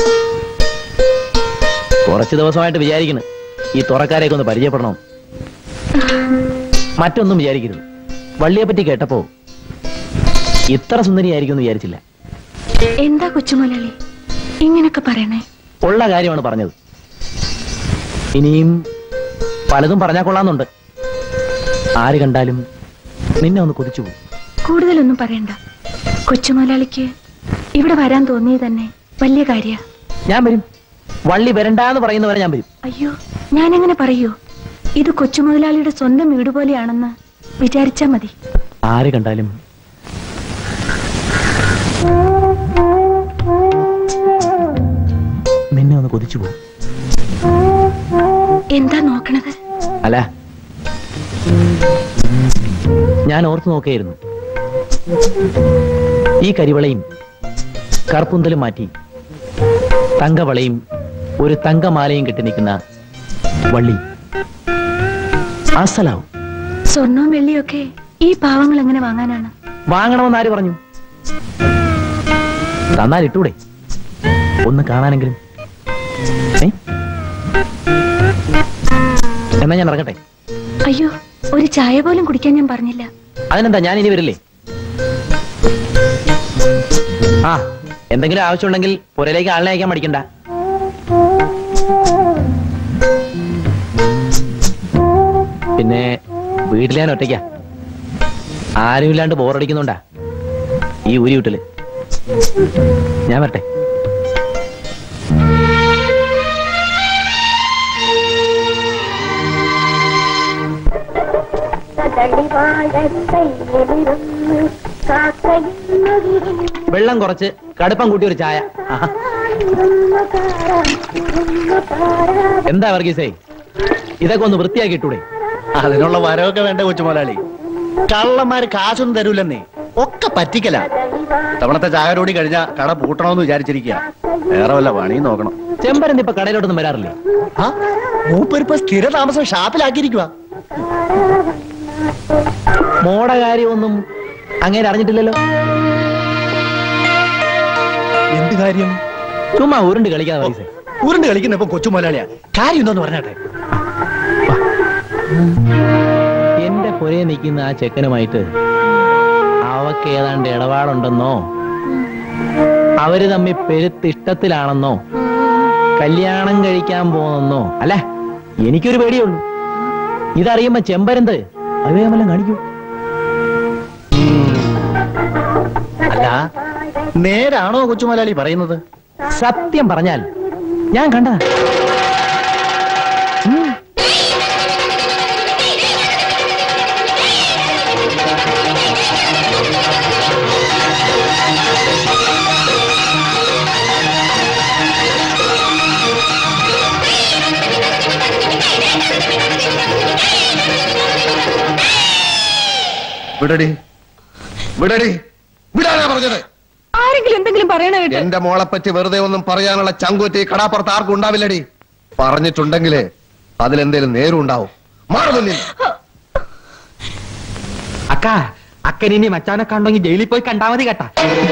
കുറച്ച് ദിവസമായിട്ട് വിചാരിക്കുന്നു ഈ തുറക്കാരെയൊക്കെ ഒന്ന് പരിചയപ്പെടണം മറ്റൊന്നും വിചാരിക്കരുത് വള്ളിയെ പറ്റി കേട്ടപ്പോ ഇത്ര സുന്ദരിയായിരിക്കും എന്ന് വിചാരിച്ചില്ല എന്താ കൊച്ചുമുതലാളി ഇങ്ങനൊക്കെ പറയണേ ഉള്ള കാര്യമാണ് പറഞ്ഞത് ഇനിയും പലതും പറഞ്ഞാൽ കൊള്ളാന്നുണ്ട് ആര് കണ്ടാലും നിന്നെ ഒന്ന് കൊതിച്ചു പോകും കൂടുതലൊന്നും പറയണ്ട കൊച്ചുമുതലാളിക്ക് ഇവിടെ വരാൻ തോന്നിയത് തന്നെ വലിയ കാര്യ ഞാൻ വരും വള്ളി വരണ്ടാന്ന് പറയുന്നവരെ ഞാൻ വരും അയ്യോ ഞാൻ എങ്ങനെ പറയൂ ഇത് കൊച്ചുമുതലാളിയുടെ സ്വന്തം വീട് പോലെയാണെന്ന് വിചാരിച്ചാ മതി ആര് കണ്ടാലും നിന്നെ ഒന്ന് കൊതിച്ചു പോകും എന്താ നോക്കണത് അല്ല ഞാൻ ഓർത്തു നോക്കിയായിരുന്നു ഈ കരിവളയും കർപ്പുന്തലും മാറ്റി തങ്കവളയും ഒരു തങ്കമാലയും കെട്ടി നിൽക്കുന്ന വള്ളി അസലാവും സ്വർണവും വെള്ളിയൊക്കെ ഈ പാവങ്ങൾ എങ്ങനെ വാങ്ങാനാണ് വാങ്ങണമെന്ന് ആര് പറഞ്ഞു തന്നാൽ ഇട്ടൂടെ ഒന്ന് കാണാനെങ്കിലും ഏ? എന്നാ ഞാൻ ഇറങ്ങട്ടെ അയ്യോ ഒരു ചായ പോലും കുടിക്കാൻ ഞാൻ പറഞ്ഞില്ല അതിനെന്താ ഞാൻ ഇനി വരില്ലേ ആ എന്തെങ്കിലും ആവശ്യമുണ്ടെങ്കിൽ പുരയിലേക്ക് ആളിനെ അയക്കാൻ മടിക്കണ്ട പിന്നെ വീട്ടിൽ ഞാൻ ഒറ്റയ്ക്കാ ആരുമില്ലാണ്ട് ബോറടിക്കുന്നുണ്ടാ ഈ ഊരി വീട്ടില് ഞാൻ വരട്ടെ വെള്ളം കുറച്ച് കടുപ്പം കൂട്ടി ഒരു ചായ ആഹാ. എന്താ വർഗീസേ ഇതൊക്കെ ഒന്ന് വൃത്തിയാക്കി ഇട്ടൂടെ അതിനുള്ള വരവൊക്കെ വേണ്ട കൊച്ചുമുതലാളി കള്ളന്മാര് കാശൊന്നും തരൂലെന്നേ ഒക്കെ പറ്റിക്കല തവണത്തെ ചാകരോടി കഴിഞ്ഞാ കട പൂട്ടണമെന്ന് വിചാരിച്ചിരിക്കുക വേറെ വല്ല പണിയും നോക്കണം ചെമ്പരന്തി ഇപ്പൊ കടയിലോട്ടൊന്നും വരാറില്ലേ ആ മൂപ്പരിപ്പോ സ്ഥിര താമസം ഷാപ്പിലാക്കിയിരിക്കുക മോടെ കാര്യമൊന്നും അങ്ങനെ അറിഞ്ഞിട്ടില്ലല്ലോ എന്ത് കാര്യം ചുമ്മാ ഉരുണ്ട് കളിക്കാതെ വർഗീസേ ഉരുണ്ട് കളിക്കുന്ന ഇപ്പൊ കൊച്ചുമുതലാളിയാ കാര്യം എന്തോന്ന് പറഞ്ഞാട്ടെ എന്റെ പുരയെ നിൽക്കുന്ന ആ ചെക്കനുമായിട്ട് അവക്ക് ഏതാണ്ട് ഇടപാടുണ്ടെന്നോ അവര് തമ്മിൽ പെരുത്ത് ഇഷ്ടത്തിലാണെന്നോ കല്യാണം കഴിക്കാൻ പോകുന്നെന്നോ അല്ല എനിക്കൊരു പേടിയുള്ളൂ ഇതറിയുമ്പോ ചെമ്പരന്ത് അത് വല്ലതും കാണിക്കൂ അല്ല നേരാണോ കൊച്ചുമുതലാളി പറയുന്നത് സത്യം പറഞ്ഞാൽ ഞാൻ കണ്ടതാ ഉം. വിടടി വിടടി വിടാനാ പറഞ്ഞത് ആരെങ്കിലും എന്തെങ്കിലും പറയണ കേട്ടോ എന്റെ മോളെ പറ്റി വെറുതെ ഒന്നും പറയാനുള്ള ചങ്കൂറ്റി കടാപ്പുറത്ത് ആർക്കും ഉണ്ടാവില്ലടി പറഞ്ഞിട്ടുണ്ടെങ്കിലേ അതിലെന്തേലും നേരും ഉണ്ടാവും മാറി മുന്നിൽ അക്ക അക്കനിനി മച്ചാനെ കണ്ടെങ്കിൽ ജയിലിൽ പോയി കണ്ടാ മതി കേട്ടാ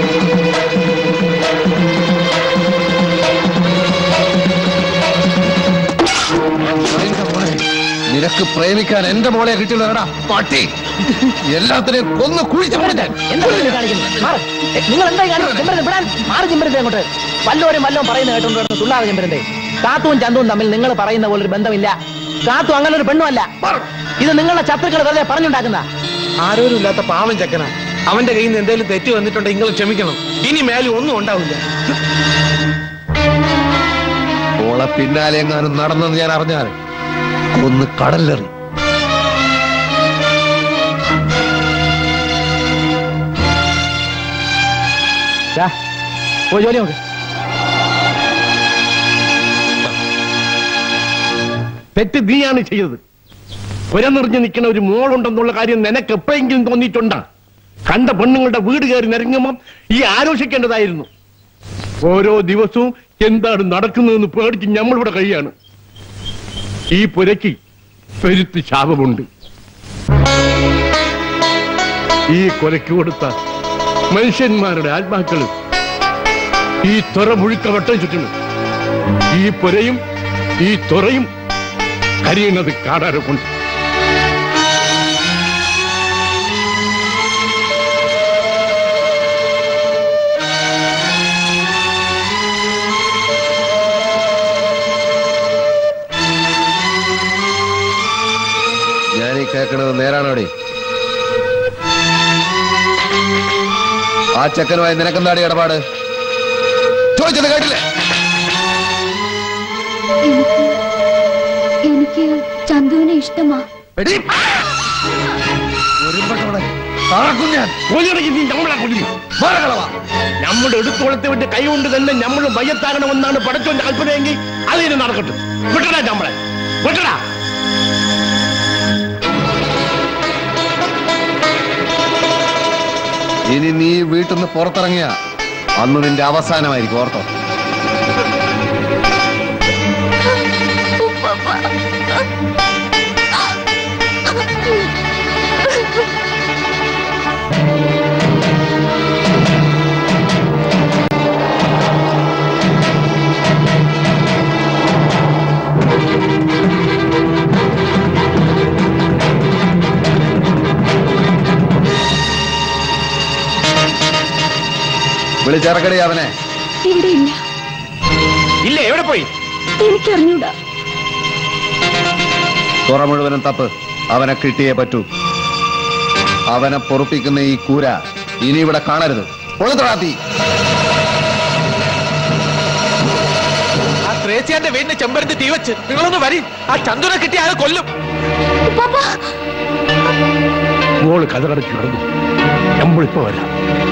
എന്റെ മോളെ, നിനക്ക് പ്രേമിക്കാൻ എന്റെ മോളെ കിട്ടിയുള്ളതാ പട്ടി എല്ലാത്തിനെയും കൊന്നു കുഴിച്ചു കൊടുക്കാൻ എന്താ നിങ്ങൾ കാണിക്കുന്നത്? മാറ്. എ, നിങ്ങൾ എന്തായി കാണിക്കുന്നത്? ചെമ്പരന്ത് വിടാൻ. മാറ് ചെമ്പരന്തെ അങ്ങോട്ട് വല്ലോരും വല്ലതും പറയുന്ന കേട്ടോണ്ട് കിടന്ന് തുള്ളാതെ ചെമ്പരന്തെ കാത്തുവും ചന്തവും തമ്മിൽ നിങ്ങൾ പറയുന്ന പോലെ ഒരു ബന്ധമില്ല കാത്തു അങ്ങനെ ഒരു പെണ്ണുമല്ല ഇത് നിങ്ങളുടെ ശത്രുക്കൾ വെറുതെ പറഞ്ഞുണ്ടാക്കുന്ന ആരോരും ഇല്ലാത്ത പാവം ചെക്കന അവന്റെ കയ്യിൽ നിന്ന് എന്തെങ്കിലും തെറ്റ് വന്നിട്ടുണ്ടെങ്കിൽ നിങ്ങൾ ക്ഷമിക്കണം ഇനി മേലും ഒന്നും ഉണ്ടാവില്ല മോളെ പിന്നാലെ എങ്ങാനും നടന്നെന്ന് ഞാൻ അറിഞ്ഞാൽ ഒന്ന് കടലിലെറി ദാ, പോയി ജോലി നോക്ക് തെറ്റ് നീയാണ് ചെയ്തത് പുരനിറഞ്ഞു നിൽക്കുന്ന ഒരു മോളുണ്ടെന്നുള്ള കാര്യം നിനക്ക് എപ്പോഴെങ്കിലും തോന്നിയിട്ടുണ്ടാ കണ്ട പെണ്ണുങ്ങളുടെ വീട് കയറി നിരങ്ങുമ്പം ഈ ആലോചിക്കേണ്ടതായിരുന്നു ഓരോ ദിവസവും എന്താണ് നടക്കുന്നതെന്ന് പേടിച്ച് നമ്മളിവിടെ കഴിയാണ് ഈ പുരയ്ക്ക് പെരുത്ത് ശാപമുണ്ട് ഈ കൊലയ്ക്ക് കൊടുത്ത മനുഷ്യന്മാരുടെ ആത്മാക്കള് ഈ തുറ മുഴുക്ക വട്ടം ചുറ്റുന്നു ഈ പുരയും ഈ തുറയും കരിയുന്നത് കാണാറ് കൊണ്ട് ഞാൻ ഈ കേൾക്കണത് നേരാണോടി ആ ചെക്കനുമായി നിനക്കെന്താടി ഇടപാട് ചോദിച്ചത് കേട്ടില്ലേ എനിക്ക് ചന്തുവിനെ ഇഷ്ടമാ നമ്മുടെ എടുത്തോളത്തെ വിട്ട് കൈ കൊണ്ട് തന്നെ നമ്മൾ മയ്യത്താകണമെന്നാണ് പടച്ചോന്റെ കൽപ്പനയെങ്കിൽ അതിന് നടക്കട്ടെ വിട്ടടാ നമ്മളെ വിട്ടടാ ഇനി നീ വീട്ടിൽ നിന്ന് പുറത്തിറങ്ങിയ അന്ന് നിന്റെ അവസാനമായിരിക്കും ഓർത്തോ വിളിച്ചിറക്കടി അവനെ ഇവിടെ ഇല്ല ഇല്ല എവിടെ പോയി എനിക്കറിഞ്ഞൂടാ തുറ മുഴുവനും തപ്പ് അവനെ കിട്ടിയേ പറ്റൂ അവനെ പൊറുപ്പിക്കുന്ന ഈ കൂര ഇനി ഇവിടെ കാണരുത് കൊളുത്തടാത്തി ആ ത്രേസ്യാന്റെ വീടിന് ചെമ്പരത്തി തീ വെച്ച് നിങ്ങളൊന്ന് വരി ആ ചന്ദുനെ കിട്ടി അയാൾ കൊല്ലും മോള് കഥകടച്ചു കിടന്നു നമ്മളിപ്പോ വരാം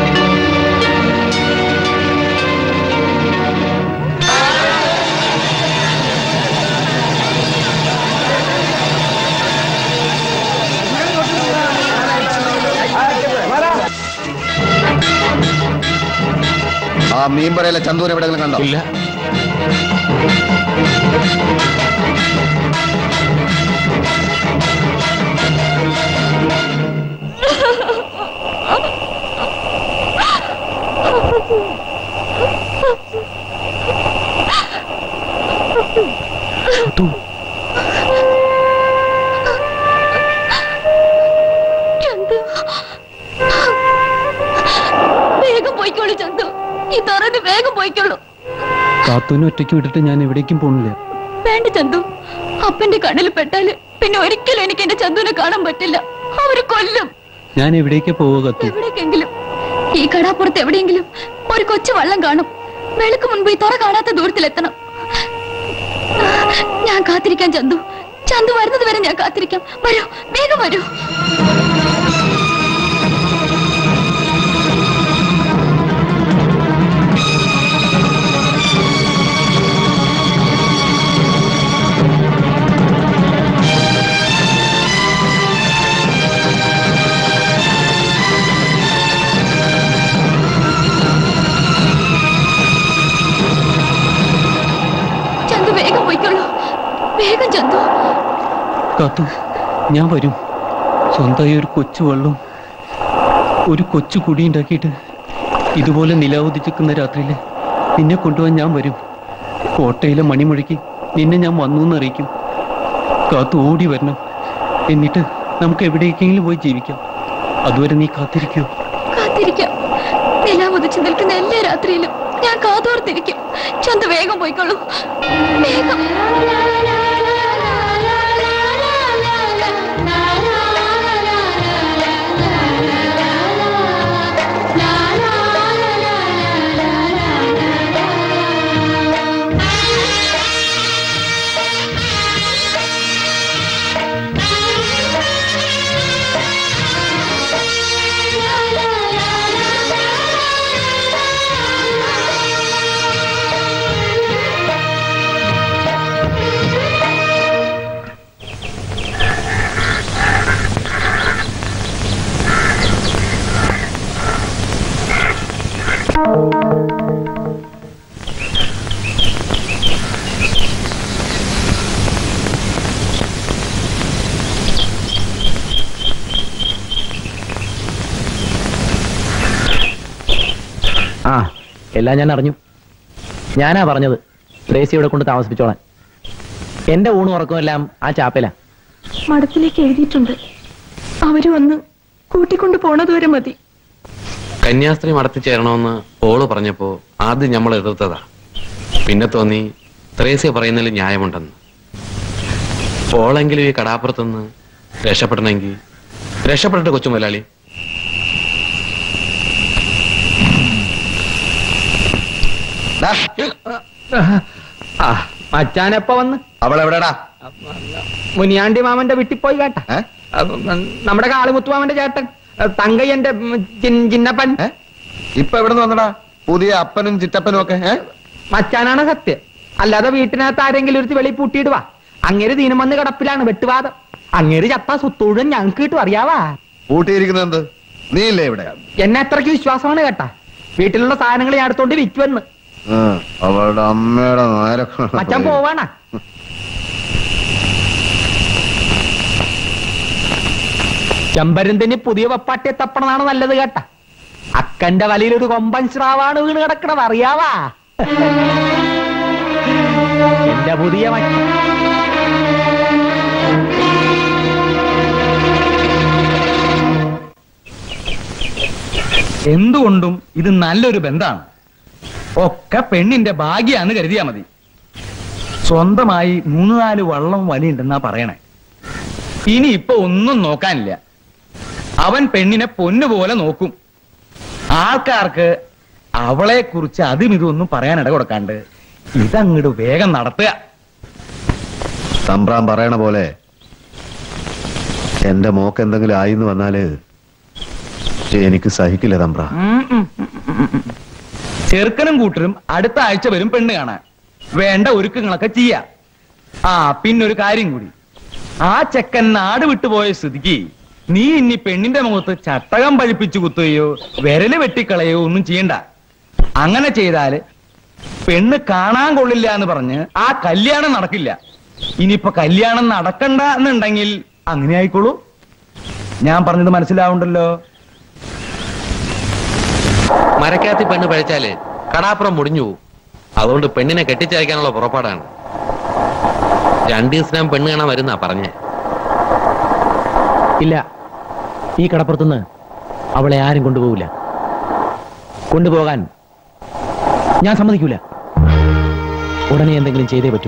ആ മീൻപറയിലെ ചന്തൂരെ എവിടെയെങ്കിലും കണ്ടോ ഇല്ല ചന്തു വേഗം പോയിക്കോളൂ ചന്തു ഈ തുറന്ന് വേഗം പോയിക്കോളൂ കാത്തൂനെ ഒറ്റയ്ക്ക് വിട്ടിട്ട് ഞാൻ എവിടേക്കും പോണില്ല വേണ്ട ചന്തു അപ്പന്റെ കണ്ണിൽ പെട്ടാല് പിന്നെ ഒരിക്കലും എനിക്ക് എന്റെ ചന്തുവിനെ കാണാൻ പറ്റില്ല അവര് കൊല്ലും ഞാൻ എവിടേക്കാ പോവുക കത്തു എവിടേക്കെങ്കിലും ഈ കടാപ്പുറത്ത് എവിടെയെങ്കിലും ഒരു കൊച്ചു വള്ളം കാണും വെളുക്ക് മുൻപ് ഈ തുറ കാണാത്ത ദൂരത്തിലെത്തണം ഞാൻ കാത്തിരിക്കാം ചന്തു ചന്തു വരുന്നത് വരെ ഞാൻ കാത്തിരിക്കാം വരൂ വേഗം വരൂ ചന്തു വേഗം പോയിക്കോളൂ വേഗം ചന്തു കാത്തു ഞാൻ വരും സ്വന്തമായി ഒരു കൊച്ചു വെള്ളവും ഒരു കൊച്ചു കുടി ഉണ്ടാക്കിയിട്ട് ഇതുപോലെ നിലാവുദിച്ചിക്കുന്ന രാത്രിയിൽ നിന്നെ കൊണ്ടുപോകാൻ ഞാൻ വരും കോട്ടയിലെ മണിമുഴക്കി നിന്നെ ഞാൻ വന്നു എന്നറിയിക്കും കാത്തു ഓടി വരണം എന്നിട്ട് നമുക്ക് എവിടേക്കെങ്കിലും പോയി ജീവിക്കാം അതുവരെ നീ കാത്തിരിക്കൂ കാത്തിരിക്കാം നിലാവ് ഉദിച്ചു നിൽക്കുന്ന എല്ലാ രാത്രിയിലും ഞാൻ കാതോർത്തിരിക്കും ചന്തു വേഗം പോയിക്കോളൂ വേഗം ആ എല്ലാം ഞാൻ അറിഞ്ഞു ഞാനാ പറഞ്ഞത് ത്രേസി ഇവിടെ കൊണ്ട് താമസിപ്പിച്ചോളാൻ എന്റെ ഊണും ഉറക്കമെല്ലാം ആ ചാപ്പയിലാ മഠത്തിലേക്ക് എഴുതിയിട്ടുണ്ട് അവര് വന്ന് കൂട്ടിക്കൊണ്ടു പോണതുവരെ മതി കന്യാസ്ത്രീ മടത്തി ചേരണമെന്ന് ഓള് പറഞ്ഞപ്പോ ആദ്യം നമ്മൾ എതിർത്തതാ പിന്നെ തോന്നി ത്രേസ്യ പറയുന്നതിൽ ന്യായമുണ്ടെന്ന് ഓളെങ്കിലും ഈ കടാപ്പുറത്തുനിന്ന് രക്ഷപ്പെടണമെങ്കിൽ രക്ഷപ്പെടട്ടെ കൊച്ചു മുതലാളി മച്ചാനെപ്പ വന്ന് അവളെവിടെടാ മുനിയാണ്ടി മാമന്റെ വീട്ടിൽ പോയി കേട്ട നമ്മുടെ കാളിമുത്തു മാമന്റെ ചേട്ടൻ തങ്കയ്യന്റെ ഉം, ചിൻ- ചിന്നപ്പൻ ഇപ്പൊ എവിടെ നിന്ന് വന്നടാ പുതിയ അപ്പനും ചിറ്റപ്പനും ഒക്കെ ഏ? മച്ചാനാണ് സത്യം അല്ലാതെ വീട്ടിനകത്ത് ആരെങ്കിലും ഒരു വെളി പൂട്ടിയിടുവാ അങ്ങേര് ദീനം വന്ന് കിടപ്പിലാണ് വെട്ടുവാദം അങ്ങേര് ചത്താ സുത്തൂഴൻ ഞങ്ങൾക്ക് കിട്ടും അറിയാവാ പൂട്ടിയിരിക്കുന്നത് എന്ത് നീ ഇല്ലേ ഇവിടെ എന്നെ അത്രയ്ക്ക് വിശ്വാസമാണ് കേട്ടാ വീട്ടിലുള്ള സാധനങ്ങൾ ഞാൻ എടുത്തോണ്ട് വിറ്റുവന്ന് ആ, അവളുടെ അമ്മയുടെ നേരെ മച്ചാൻ പോവാണാ ചെമ്പരന്തിന് പുതിയ വപ്പാട്ടിയെ തപ്പണതാണ് നല്ലത് കേട്ട അക്കന്റെ വലയിൽ ഒരു കൊമ്പൻ സ്രാവാണ് വീണ് കിടക്കണത് അറിയാവാ എന്റെ പുതിയ മച്ച എന്തുകൊണ്ടും ഇത് നല്ലൊരു ബന്ധാണ് ഒക്കെ പെണ്ണിന്റെ ഭാഗ്യാന്ന് കരുതിയാ മതി സ്വന്തമായി മൂന്ന് നാല് വള്ളം വലിയുണ്ടെന്നാ പറയണേ ഇനി ഇപ്പൊ ഒന്നും നോക്കാനില്ല അവൻ പെണ്ണിനെ പൊന്നുപോലെ നോക്കും ആൾക്കാർക്ക് അവളെ കുറിച്ച് അതും ഇതൊന്നും പറയാൻ ഇട കൊടുക്കാണ്ട് ഇതങ്ങോട്ട് വേഗം നടത്തുക തമ്പ്രാൻ പറയണ പോലെ എന്റെ മോക്ക് എന്തെങ്കിലും ആയിന്ന് വന്നാല് എനിക്ക് സഹിക്കില്ല തമ്പ്ര ഉം, ഉം, ഉം, ഉം, ഉം. ചെറുക്കനും കൂട്ടരും അടുത്ത ആഴ്ച വരും പെണ്ണ് കാണാൻ വേണ്ട ഒരുക്കങ്ങളൊക്കെ ചെയ്യാ ആ പിന്നൊരു കാര്യം കൂടി ആ ചെക്കൻ നാട് വിട്ടുപോയ സ്ഥിതിക്ക് നീ ഇനി പെണ്ണിന്റെ മുഖത്ത് ചട്ടകം പഴിപ്പിച്ചു കുത്തുകയോ വിരല് വെട്ടിക്കളയോ ഒന്നും ചെയ്യണ്ട അങ്ങനെ ചെയ്താല് പെണ്ണ് കാണാൻ കൊള്ളില്ല എന്ന് പറഞ്ഞ് ആ കല്യാണം നടക്കില്ല ഇനിയിപ്പൊ കല്യാണം നടക്കണ്ട എന്നുണ്ടെങ്കിൽ അങ്ങനെ ആയിക്കോളൂ ഞാൻ പറഞ്ഞത് മനസ്സിലാവുണ്ടല്ലോ മരക്കാത്തി പെണ്ണ് പഴിച്ചാല് കടാപ്പുറം മുടിഞ്ഞു പോകും അതുകൊണ്ട് പെണ്ണിനെ കെട്ടിച്ചയക്കാനുള്ള പുറപ്പാടാണ് രണ്ടു ദിവസം പെണ്ണ് കാണാൻ വരുന്നാ പറഞ്ഞേ ഇല്ല ഈ കടപ്പുറത്തുനിന്ന് അവളെ ആരും കൊണ്ടുപോകില്ല കൊണ്ടുപോകാൻ ഞാൻ സമ്മതിക്കൂല ഉടനെ എന്തെങ്കിലും ചെയ്തേ പറ്റൂ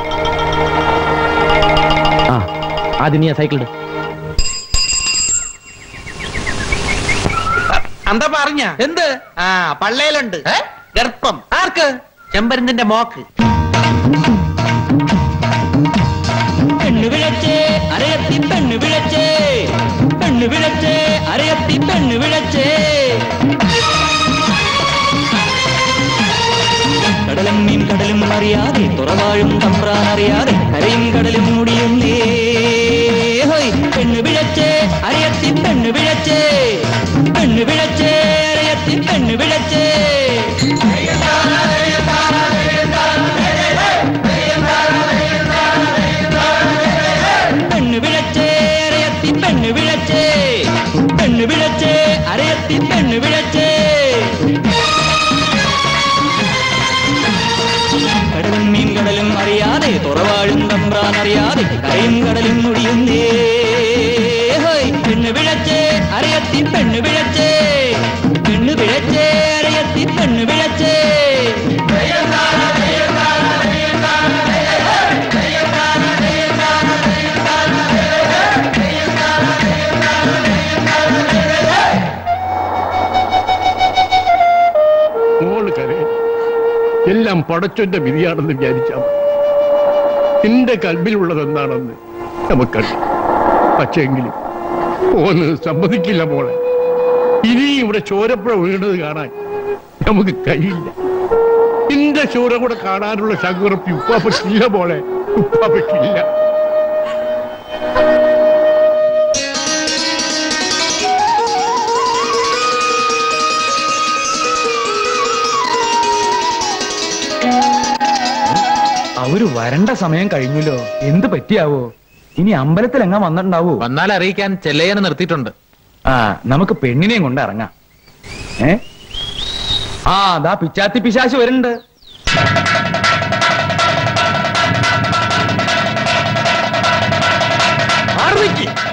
ആ ആദ്യം നീ ആ സൈക്കിൾ ഇട്. എന്താ പറഞ്ഞ എന്ത് ആ പള്ളയിലുണ്ട് ഗർഭം ആർക്ക് ചെമ്പരന്തിന്റെ മോക്ക് പെണ്ണു വിളച്ചേ അരയത്തി പെണ്ണു വിളച്ചേ പെണ്ണു വിളച്ചേ അരയത്തി പെണ്ണു വിളച്ചേ കടലും മീൻ കടലും അറിയാതെ തുറവാഴും തമ്പ്രാൻ അറിയാതെ കരയും കടലും മുടിയുന്നേ ഹോയ് പെണ്ണു വിളച്ചേ അരയത്തി പെണ്ണു വിളച്ചേ പെണ്ണു വിളച്ചേ അരയത്തി പെണ്ണു വിളച്ചേ പെണ്ണു വിളച്ചേ അരയത്തി പെണ്ണു വിളച്ചേ പെണ്ണു വിളച്ചേ അരയത്തി പെണ്ണു വിളച്ചേ കടലും മീൻ കടലും അറിയാതെ തുറവാഴും തമ്പ്രാൻ അറിയാതെ കരയും കടലും മുടിയുന്നേ ഹോയ് പെണ്ണു വിളച്ചേ അരയത്തി പെണ്ണു വിളച്ചേ പെണ്ണു വിളച്ചേ അരയത്തി പെണ്ണു വിളച്ചേ മോള് കരേ എല്ലാം പടച്ചൊന്റെ വിധിയാണെന്ന് വിചാരിച്ചാൽ മതി. നിന്റെ കൽബിലുള്ളത് എന്താണെന്ന് നമുക്കറിയാം പക്ഷെങ്കിലും ഓന്ന് സമ്മതിക്കില്ല മോളെ ഇനിയും ഇവിടെ ചോരപ്പുഴ വീണത് കാണാൻ നമുക്ക് കഴിയില്ല നിന്റെ ചോര കൂടെ കാണാനുള്ള ശങ്കുറപ്പി ഉപ്പാപ്പയ്ക്കില്ല മോളെ ഉപ്പാപ്പയ്ക്കില്ല അവര് വരണ്ട സമയം കഴിഞ്ഞല്ലോ എന്ത് പറ്റിയാവോ ഇനി അമ്പലത്തിൽ എങ്ങാൻ വന്നിട്ടുണ്ടാവോ വന്നാൽ അറിയിക്കാൻ ചെല്ലയ്യനെ നിർത്തിയിട്ടുണ്ട് ആ നമുക്ക് പെണ്ണിനെയും കൊണ്ട് ഇറങ്ങാം ഏ ആ ദാ പിച്ചാത്തി പിശാശ് വരുന്നുണ്ട്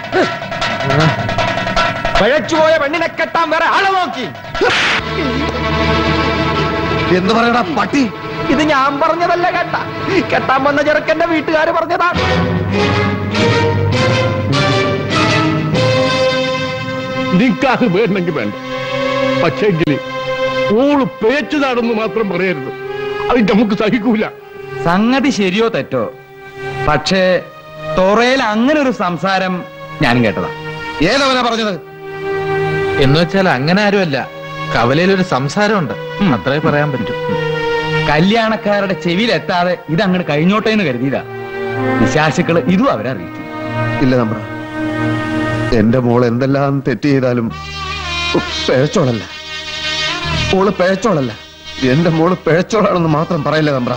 പഴച്ചുപോയ പെണ്ണിനെ കെട്ടാൻ വേറെ ആളെ നോക്കി എന്ത് പറയടാ പട്ടി ഇത് ഞാൻ പറഞ്ഞതല്ല കേട്ട കെട്ടാൻ വന്ന ചെറുക്കന്റെ വീട്ടുകാര് പറഞ്ഞതാണ് നിക്കാഹ് വേണമെങ്കിൽ വേണ്ട പക്ഷേങ്കിൽ ഓള് പേച്ചതാണെന്ന് മാത്രം പറയരുത് അത് നമുക്ക് സഹിക്കൂല സംഗതി ശരിയോ തെറ്റോ പക്ഷേ തൊറയിൽ അങ്ങനെ ഒരു സംസാരം ഞാനും കേട്ടതാ ഏതവനാ പറഞ്ഞത് എന്ന് വെച്ചാൽ അങ്ങനെ ആരുമല്ല കവലയിൽ ഒരു സംസാരമുണ്ട് അത്രേ പറയാൻ പറ്റൂ കല്യാണക്കാരുടെ ചെവിയിലെത്താതെ ഇത് അങ്ങോട്ട് കഴിഞ്ഞോട്ടെ എന്ന് കരുതിയതാ വിശാസുക്കള് ഇതും അവരറിയിച്ചു ഇല്ല നമ്മ എന്റെ മോൾ എന്തെല്ലാം തെറ്റ് ചെയ്താലും പിഴച്ചോളല്ല മോള് പിഴച്ചോളല്ല എന്റെ മോള് പിഴച്ചോളാണെന്ന് മാത്രം പറയില്ല നമ്പ്ര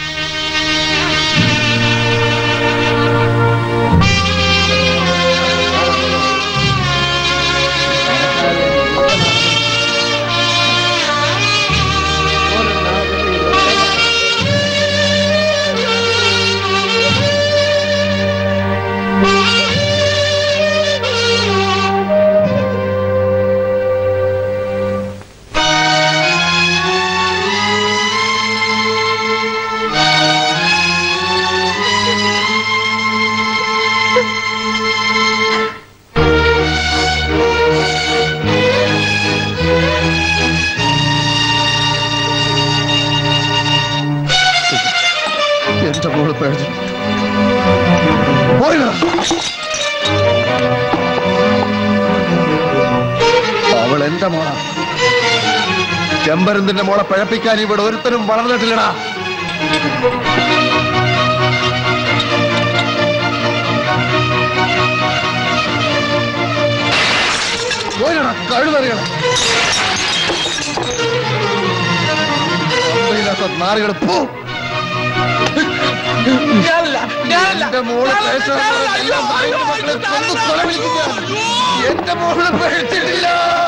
എന്റെ മോള് പിഴച്ചു പോയില്ല. അവൾ എന്റെ മോളാ ചെമ്പരുന്തിന്റെ മോളെ പിഴപ്പിക്കാൻ ഇവിടെ ഒരുത്തരും വളർന്നിട്ടില്ലടാ പോയില്ലടാ കഴുതറിയണം നാറികൾ പോ എന്റെ മോള് പേശാൻ മക്കളെ കൊന്നു കൊല വിളിക്കുക എന്റെ മോള് പേഴ്ചിട്ടില്ല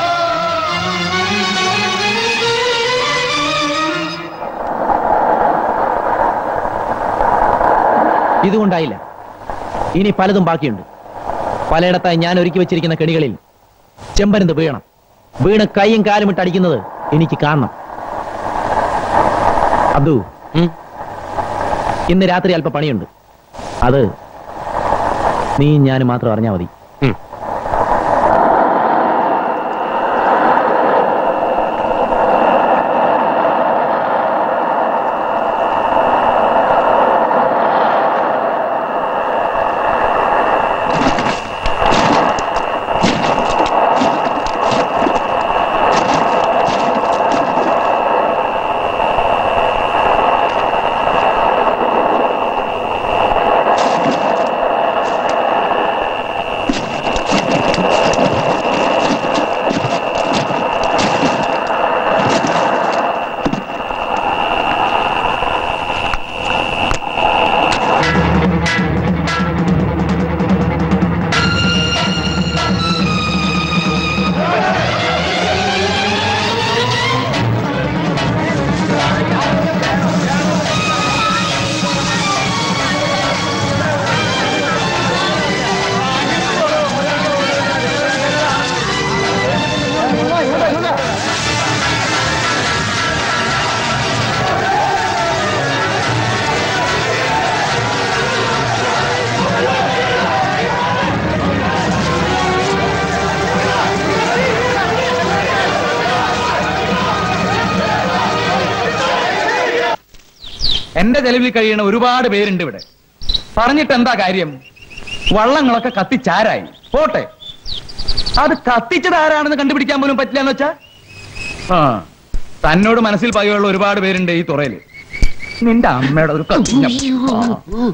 ഇതുകൊണ്ടായില്ല ഇനി പലതും ബാക്കിയുണ്ട് പലയിടത്തായി ഞാൻ ഒരുക്കി വെച്ചിരിക്കുന്ന കെണികളിൽ ചെമ്പരുന്ത് വീണം വീണ് കൈയും കാലും ഇട്ട് അടിക്കുന്നത് എനിക്ക് കാണണം അബ്ദു ഇന്ന് രാത്രി അല്പ പണിയുണ്ട് അത് നീ ഞാൻ മാത്രം അറിഞ്ഞാൽ മതി എന്റെ ചെലവിൽ കഴിയുന്ന ഒരുപാട് പേരുണ്ട് ഇവിടെ പറഞ്ഞിട്ട് എന്താ കാര്യം വള്ളങ്ങളൊക്കെ കത്തിച്ചാരായി പോട്ടെ അത് കത്തിച്ചത് ആരാണെന്ന് കണ്ടുപിടിക്കാൻ പോലും പറ്റില്ല എന്ന് വെച്ചാ ആ തന്നോട് മനസ്സിൽ പകയുള്ള ഒരുപാട് പേരുണ്ട് ഈ തുറയില് നിന്റെ അമ്മയുടെ ഒരു കത്തിഞ്ഞ ആ.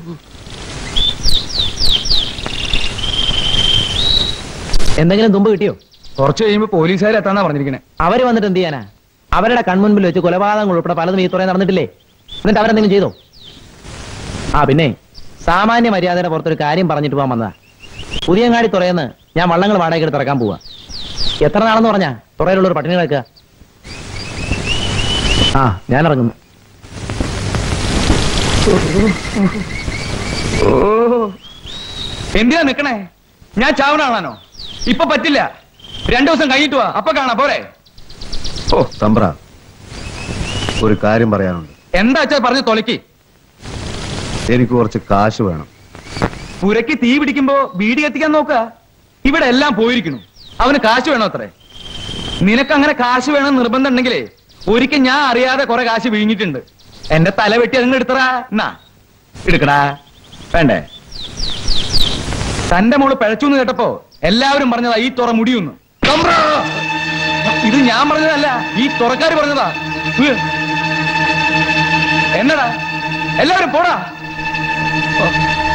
എന്തെങ്കിലും തുമ്പ് കിട്ടിയോ കുറച്ച് കഴിയുമ്പോ പോലീസുകാർ എത്താന്നാ പറഞ്ഞിരിക്കണേ അവര് വന്നിട്ട് എന്ത് ചെയ്യാനാ അവരുടെ കൺമുൻപിൽ വെച്ച് കൊലപാതകങ്ങൾ ഉൾപ്പെടെ പലതും ഈ തുറയിൽ നടന്നിട്ടില്ലേ എന്നിട്ട് അവരെന്തെങ്കിലും ചെയ്തോ ആ പിന്നെ സാമാന്യ മര്യാദയുടെ പുറത്തൊരു കാര്യം പറഞ്ഞിട്ട് പോകാൻ വന്നതാ പുതിയങ്ങാടി തുറയെന്ന് ഞാൻ വള്ളങ്ങൾ വാടകയ്ക്ക് എടുത്ത് ഇറക്കാൻ പോവാ എത്ര നാളെന്ന് പറഞ്ഞാ തുറയിലുള്ള ഒരു പട്ടിണി കിടക്കുക ആ ഞാൻ ഇറങ്ങുന്നു ഓ എന്തിനാ നിക്കണേ ഞാൻ ചാവണാണോ ഇപ്പൊ പറ്റില്ല രണ്ടു ദിവസം കഴിഞ്ഞിട്ട് വാ അപ്പൊ കാണാം പോരെ ഓ തമ്പ്ര ഒരു കാര്യം പറയാനുണ്ട് എന്താ അച്ഛാ പറഞ്ഞു തൊലക്കി എനിക്ക് കുറച്ച് കാശ് വേണം പുരയ്ക്ക് തീ പിടിക്കുമ്പോ ബീഡി കത്തിക്കാൻ നോക്ക ഇവിടെ എല്ലാം പോയിരിക്കണു അവന് കാശ് വേണോ അത്രേ നിനക്ക് അങ്ങനെ കാശ് വേണം നിർബന്ധം ഉണ്ടെങ്കിലേ ഒരിക്കൽ ഞാൻ അറിയാതെ കുറെ കാശ് വിഴിഞ്ഞിട്ടുണ്ട് എന്റെ തല വെട്ടി അതിന് എടുത്തറാ എന്നാ എടുക്കടാ വേണ്ടേ തന്റെ മോള് പിഴച്ചു എന്ന് കേട്ടപ്പോ എല്ലാവരും പറഞ്ഞതാ ഈ തുറ മുടിയുന്നു ഇത് ഞാൻ പറഞ്ഞതല്ല ഈ തുറക്കാര് പറഞ്ഞതാ ഉയ്യ്. എന്നടാ എല്ലാവരും പോടാ ഓ.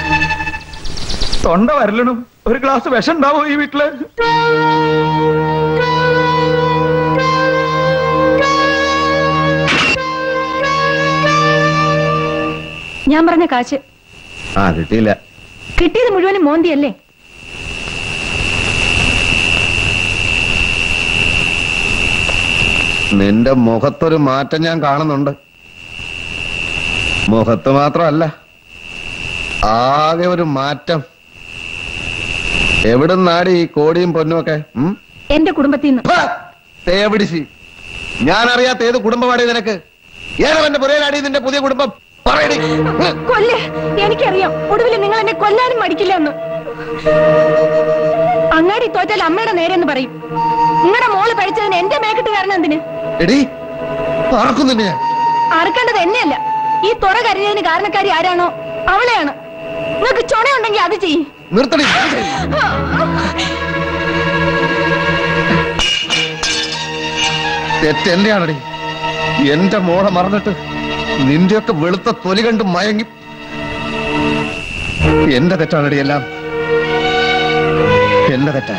തൊണ്ട വരലണം ഒരു ഗ്ലാസ് വിഷം ഉണ്ടാവോ ഈ വീട്ടില് ഞാൻ പറഞ്ഞ കാശ് ആ കിട്ടിയില്ല കിട്ടിയത് മുഴുവനും മോന്തിയല്ലേ നിന്റെ മുഖത്തൊരു മാറ്റം ഞാൻ കാണുന്നുണ്ട് മുഖത്ത് മാത്രമല്ല ആകെ ഒരു മാറ്റം എവിടുന്നാടി ഈ കോടിയും പൊന്നും ഒക്കെ ഉം? എന്റെ കുടുംബത്തിൽ നിന്ന് തേവിടിശി ഞാൻ അറിയാത്ത ഏത് കുടുംബമാടി നിനക്ക് ഏതവന്റെ പുരയിലാടി നിന്റെ പുതിയ കുടുംബം പറയടി കൊല്ലേ എനിക്കറിയാം ഒടുവിൽ നിങ്ങൾ എന്നെ കൊല്ലാനും മടിക്കില്ല എന്ന് അങ്ങാടി തോറ്റാൽ അമ്മയുടെ നേരെന്ന് പറയും നിങ്ങളുടെ മോള് പഠിച്ചതിന് എന്റെ മേക്കിട്ട് കാരണം എന്തിന് എടി പറക്കുന്നുണ്ട് ഞാൻ അറുക്കേണ്ടത് എന്നെയല്ല ഈ തുറ കരഞ്ഞതിന് കാരണക്കാരി ആരാണോ അവളെയാണ് നിങ്ങൾക്ക് ചുണയുണ്ടെങ്കിൽ അത് ചെയ്യും നിർത്തടി തെറ്റെന്റെയാണടി എന്റെ മോളെ മറന്നിട്ട് നിന്റെയൊക്കെ വെളുത്ത തൊലി കണ്ട് മയങ്ങി എന്റെ തെറ്റാണടി എല്ലാം എന്റെ തെറ്റാ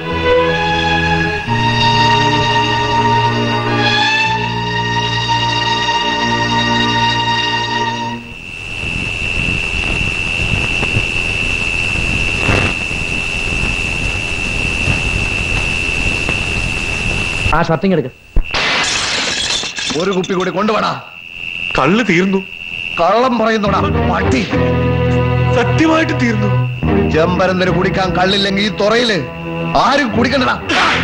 ആ ഷർട്ടിങ് എടുക്ക ഒരു കുപ്പി കൂടി കൊണ്ടുപോടാ കള്ള് തീർന്നു കള്ളം പറയുന്നോടാ പട്ടി സത്യമായിട്ട് തീർന്നു ചെമ്പരന്തര് കുടിക്കാൻ കള്ളില്ലെങ്കിൽ ഈ തുറയില് ആരും കുടിക്കണ്ടടാ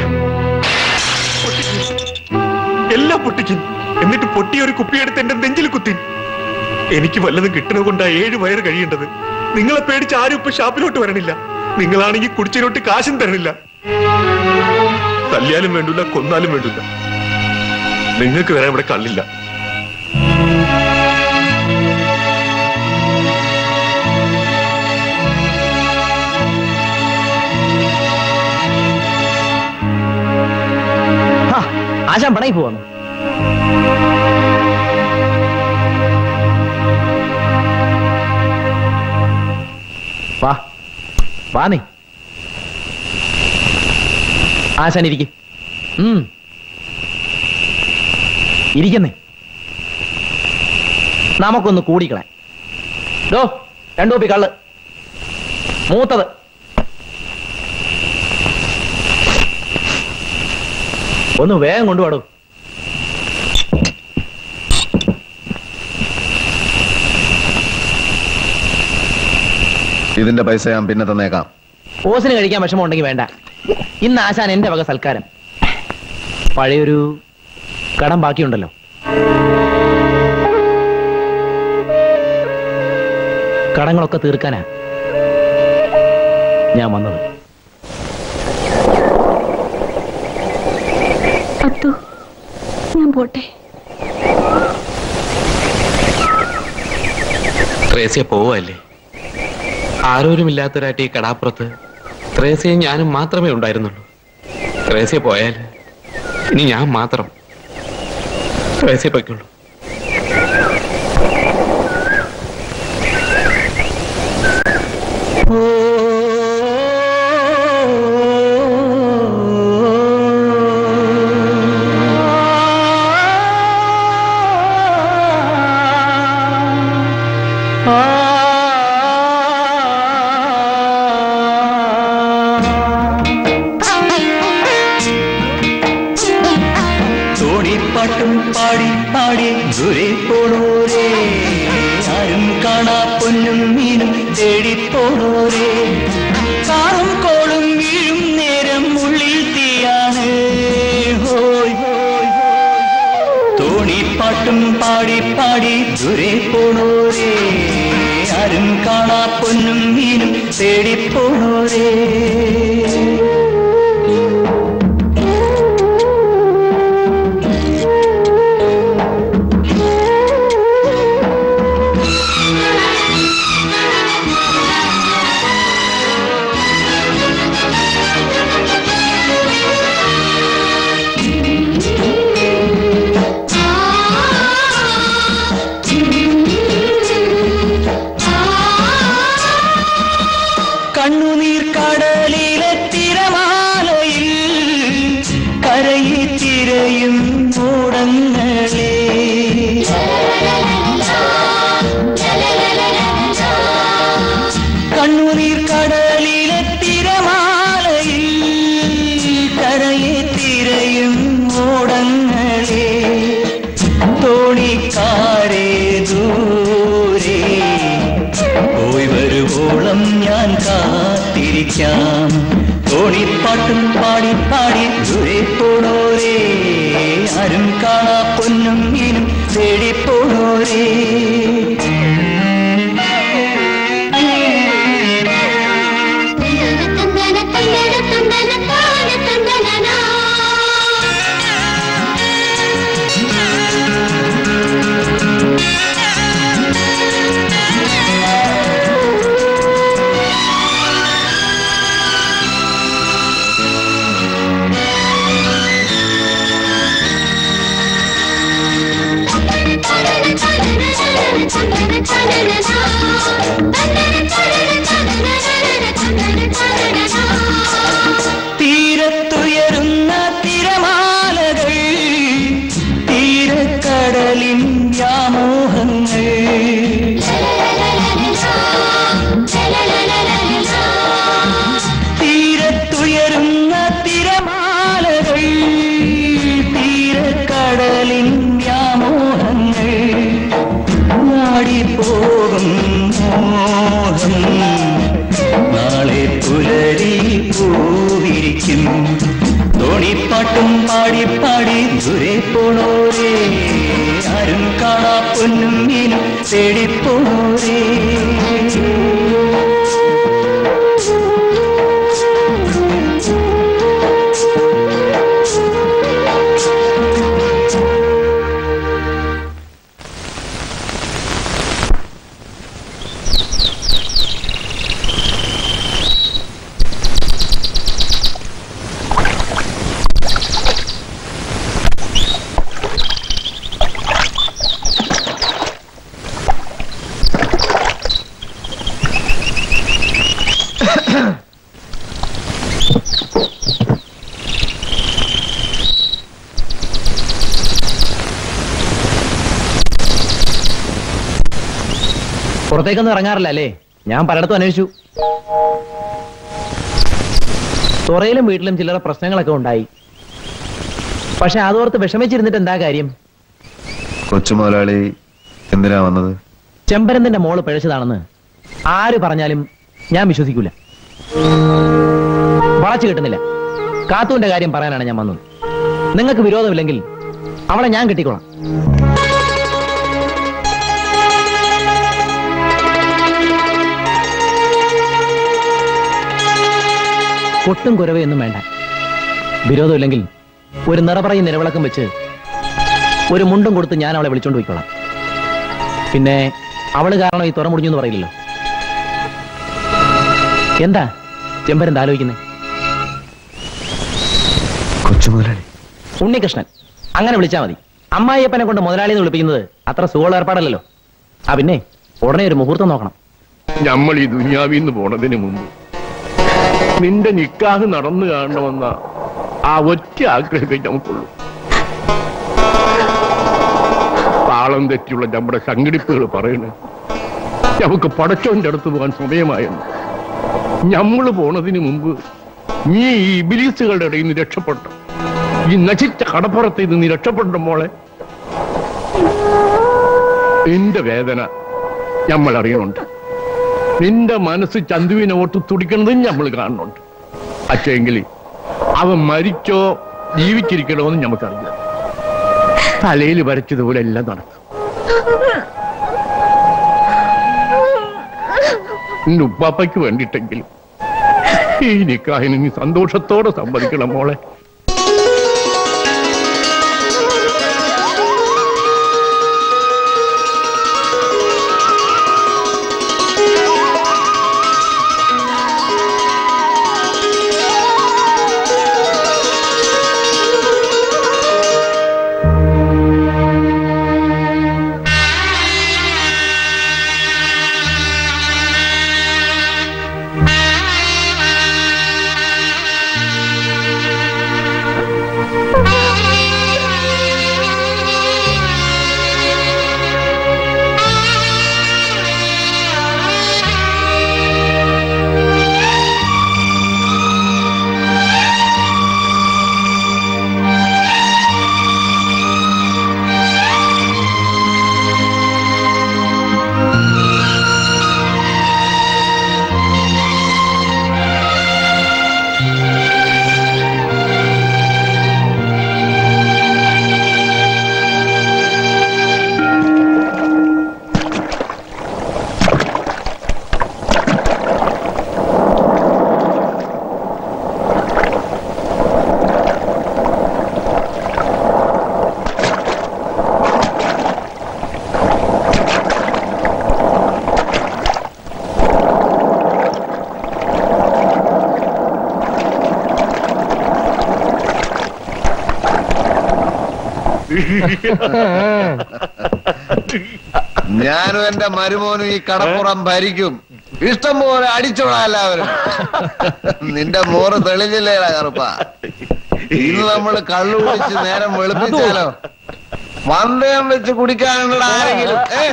എല്ലാം പൊട്ടിക്കും എന്നിട്ട് പൊട്ടിയ ഒരു കുപ്പിയെടുത്ത് എന്റെ നെഞ്ചിൽ കുത്തി എനിക്ക് വല്ലതും കിട്ടുന്നത് കൊണ്ടാ ഏഴ് വയറ് കഴിയേണ്ടത് നിങ്ങളെ പേടിച്ച് ആരും ഇപ്പൊ ഷാപ്പിലോട്ട് വരണില്ല നിങ്ങളാണെങ്കിൽ കുടിച്ചതിനോട്ട് കാശും തരണില്ല തല്ലിയാലും വേണ്ടില്ല കൊന്നാലും വേണ്ടില്ല നിങ്ങൾക്ക് വരാൻ ഇവിടെ കള്ളില്ല ആശാൻ പണയി പോവാന്ന് വാ വാ നീ ആശാൻ ഇരിക്കും ഇരിക്കുന്നേ നമുക്കൊന്ന് കൂടിക്കളെ ഡോ രണ്ടു കുപ്പി കള്ള് മൂത്തത് ഒന്ന് വേഗം കൊണ്ടുപാടൂ ഇതിന്റെ പൈസ ഞാൻ പിന്നെ തന്നേക്കാം ഓസിന് കഴിക്കാൻ വിഷമം ഉണ്ടെങ്കിൽ വേണ്ട ഇന്ന് ആശാൻ എന്റെ വക സൽക്കാരം പഴയൊരു കടം ബാക്കിയുണ്ടല്ലോ കടങ്ങളൊക്കെ തീർക്കാനാ ഞാൻ വന്നത് അത്തു ഞാൻ പോട്ടെ ത്രേസ്യ പോവല്ലേ ആരോരുമില്ലാത്തൊരായിട്ട് ഈ കടാപ്പുറത്ത് ത്രേസ്യയും ഞാനും മാത്രമേ ഉണ്ടായിരുന്നുള്ളൂ ത്രേസ്യ പോയാൽ ഇനി ഞാൻ മാത്രം ത്രേസ്യ പൊയ്ക്കുള്ളൂ തോണിപ്പാട്ടും പാടി പാടി ദൂരെ പോണോരേ ആരും കാണാ പൊന്നും മീനും തേടി പോണോരേ കാറും കോളും തോണിപ്പാട്ടും പാടി പാടി ദൂരെ പോണോരേ ആരും കാണാ പൊന്നും മീനും തേടിപ്പോണോരേ കണ്ണുനീർ കടലിലെ തിരമാലയിൽ കരയിൽ തിരയും ഓടങ്ങളെ കണ്ണുനീർ കടലിലെ തിരമാലയിൽ കരയിൽ തിരയും ഓടങ്ങളെ തോണിക്കാരെ ദൂരെ പോയി വരുവോളം ഞാൻ കാത്തിരിക്കാം തോണിപ്പാട്ടും പാടി പാടി ദൂരെ പോണോരേ ആരും കാണാ പൊന്നും മീനും തേടിപ്പോണോരേ തീരത്തുയരുന്ന തിരമാലകൾ തീരക്കടലിൻ വ്യാമോഹങ്ങൾ തീരത്തുയരുന്ന തിരമാലകൾ തീരക്കടലിൻ വ്യാമോഹങ്ങൾ നാടിപ്പോകും മോഹം നാളെ പുലരി പൂവിരിക്കും തോണിപ്പാട്ടും പാടി പാടി ദൂരെ പോണോരേ ആരും കാണാ പൊന്നും മീനും തേടിപ്പോണോരേ പുറത്തേക്കൊന്നും ഇറങ്ങാറില്ല അല്ലേ ഞാൻ പലയിടത്തും അന്വേഷിച്ചു തുറയിലും വീട്ടിലും ചില്ലറ പ്രശ്നങ്ങളൊക്കെ ഉണ്ടായി പക്ഷെ അതോർത്ത് വിഷമിച്ചിരുന്നിട്ട് എന്താ കാര്യം കൊച്ചു മുതലാളി എന്തിനാ വന്നത് ചെമ്പരന്തിന്റെ മോള് പിഴച്ചതാണെന്ന് ആര് പറഞ്ഞാലും ഞാൻ വിശ്വസിക്കൂല വളച്ചു കിട്ടുന്നില്ല കാത്തുവിന്റെ കാര്യം പറയാനാണ് ഞാൻ വന്നത് നിങ്ങൾക്ക് വിരോധമില്ലെങ്കിൽ അവളെ ഞാൻ കെട്ടിക്കോളാം കൊട്ടും കുരവയൊന്നും വേണ്ട വിരോധമില്ലെങ്കിൽ ഒരു നിറപറയും നിലവിളക്കം വെച്ച് ഒരു മുണ്ടും കൊടുത്ത് ഞാൻ അവളെ വിളിച്ചോണ്ട് പോയിക്കോളാം പിന്നെ അവള് കാരണം ഈ തുറ മുടിഞ്ഞു എന്ന് പറയില്ലല്ലോ എന്താ ചെമ്പരന്ത് ആലോചിക്കുന്നത് കൊച്ചു മുതലാളി ഉണ്ണികൃഷ്ണൻ അങ്ങനെ വിളിച്ചാ മതി അമ്മായിയപ്പനെ കൊണ്ട് മുതലാളി എന്ന് വിളിപ്പിക്കുന്നത് അത്ര സുഖമുള്ള ഏർപ്പാടല്ലല്ലോ ആ പിന്നെ ഉടനെ ഒരു മുഹൂർത്തം നോക്കണം നമ്മൾ ഈ ദുനിയാവിൽ നിന്ന് പോണതിന് മുമ്പ് നിന്റെ നിക്കാഹ് നടന്നു കാണണമെന്ന ആ ഒറ്റ ആഗ്രഹമേ നമുക്കുള്ളൂ താളം തെറ്റിയുള്ള നമ്മുടെ സംഘടിപ്പുകൾ പറയുന്നു നമുക്ക് പടച്ചോന്റെ അടുത്ത് പോകാൻ സമയമായെന്ന് നമ്മൾ പോണതിന് മുമ്പ് നീ ഈ ഇബിലീസുകളുടെ ഇടയിൽ നിന്ന് രക്ഷപ്പെട്ടു ഈ നശിച്ച കടപ്പുറത്ത് നിന്ന് നീ രക്ഷപ്പെട്ട മോളെ നിന്റെ വേദന നമ്മൾ അറിയണുണ്ട് നിന്റെ മനസ്സ് ചന്തുവിനെ ഓട്ട് തുടിക്കണതും നമ്മൾ കാണുന്നുണ്ട് അച്ഛെങ്കിൽ അവൻ മരിച്ചോ ജീവിച്ചിരിക്കണോ എന്ന് നമുക്കറിയാം തലയിൽ വരച്ചതുപോലെ എല്ലാം നടക്കും നിന്റെ ഉപ്പാപ്പയ്ക്ക് വേണ്ടിയിട്ടെങ്കിലും ഈ നിക്കാഹിന് നീ സന്തോഷത്തോടെ സമ്മതിക്കണം മോളെ ഞാനും എന്റെ മരുമോനും ഈ കടപ്പുറം ഭരിക്കും ഇഷ്ടം പോലെ അടിച്ചോളാം എല്ലാവരും നിന്റെ മോറ് തെളിഞ്ഞില്ലേടാ കറുപ്പ ഇന്ന് നമ്മൾ കള്ളു കുടിച്ച് നേരം വെളുപ്പിച്ചാലോ വന്ദയം വെച്ച് കുടിക്കാനുള്ള ആരെങ്കിലും ഏ?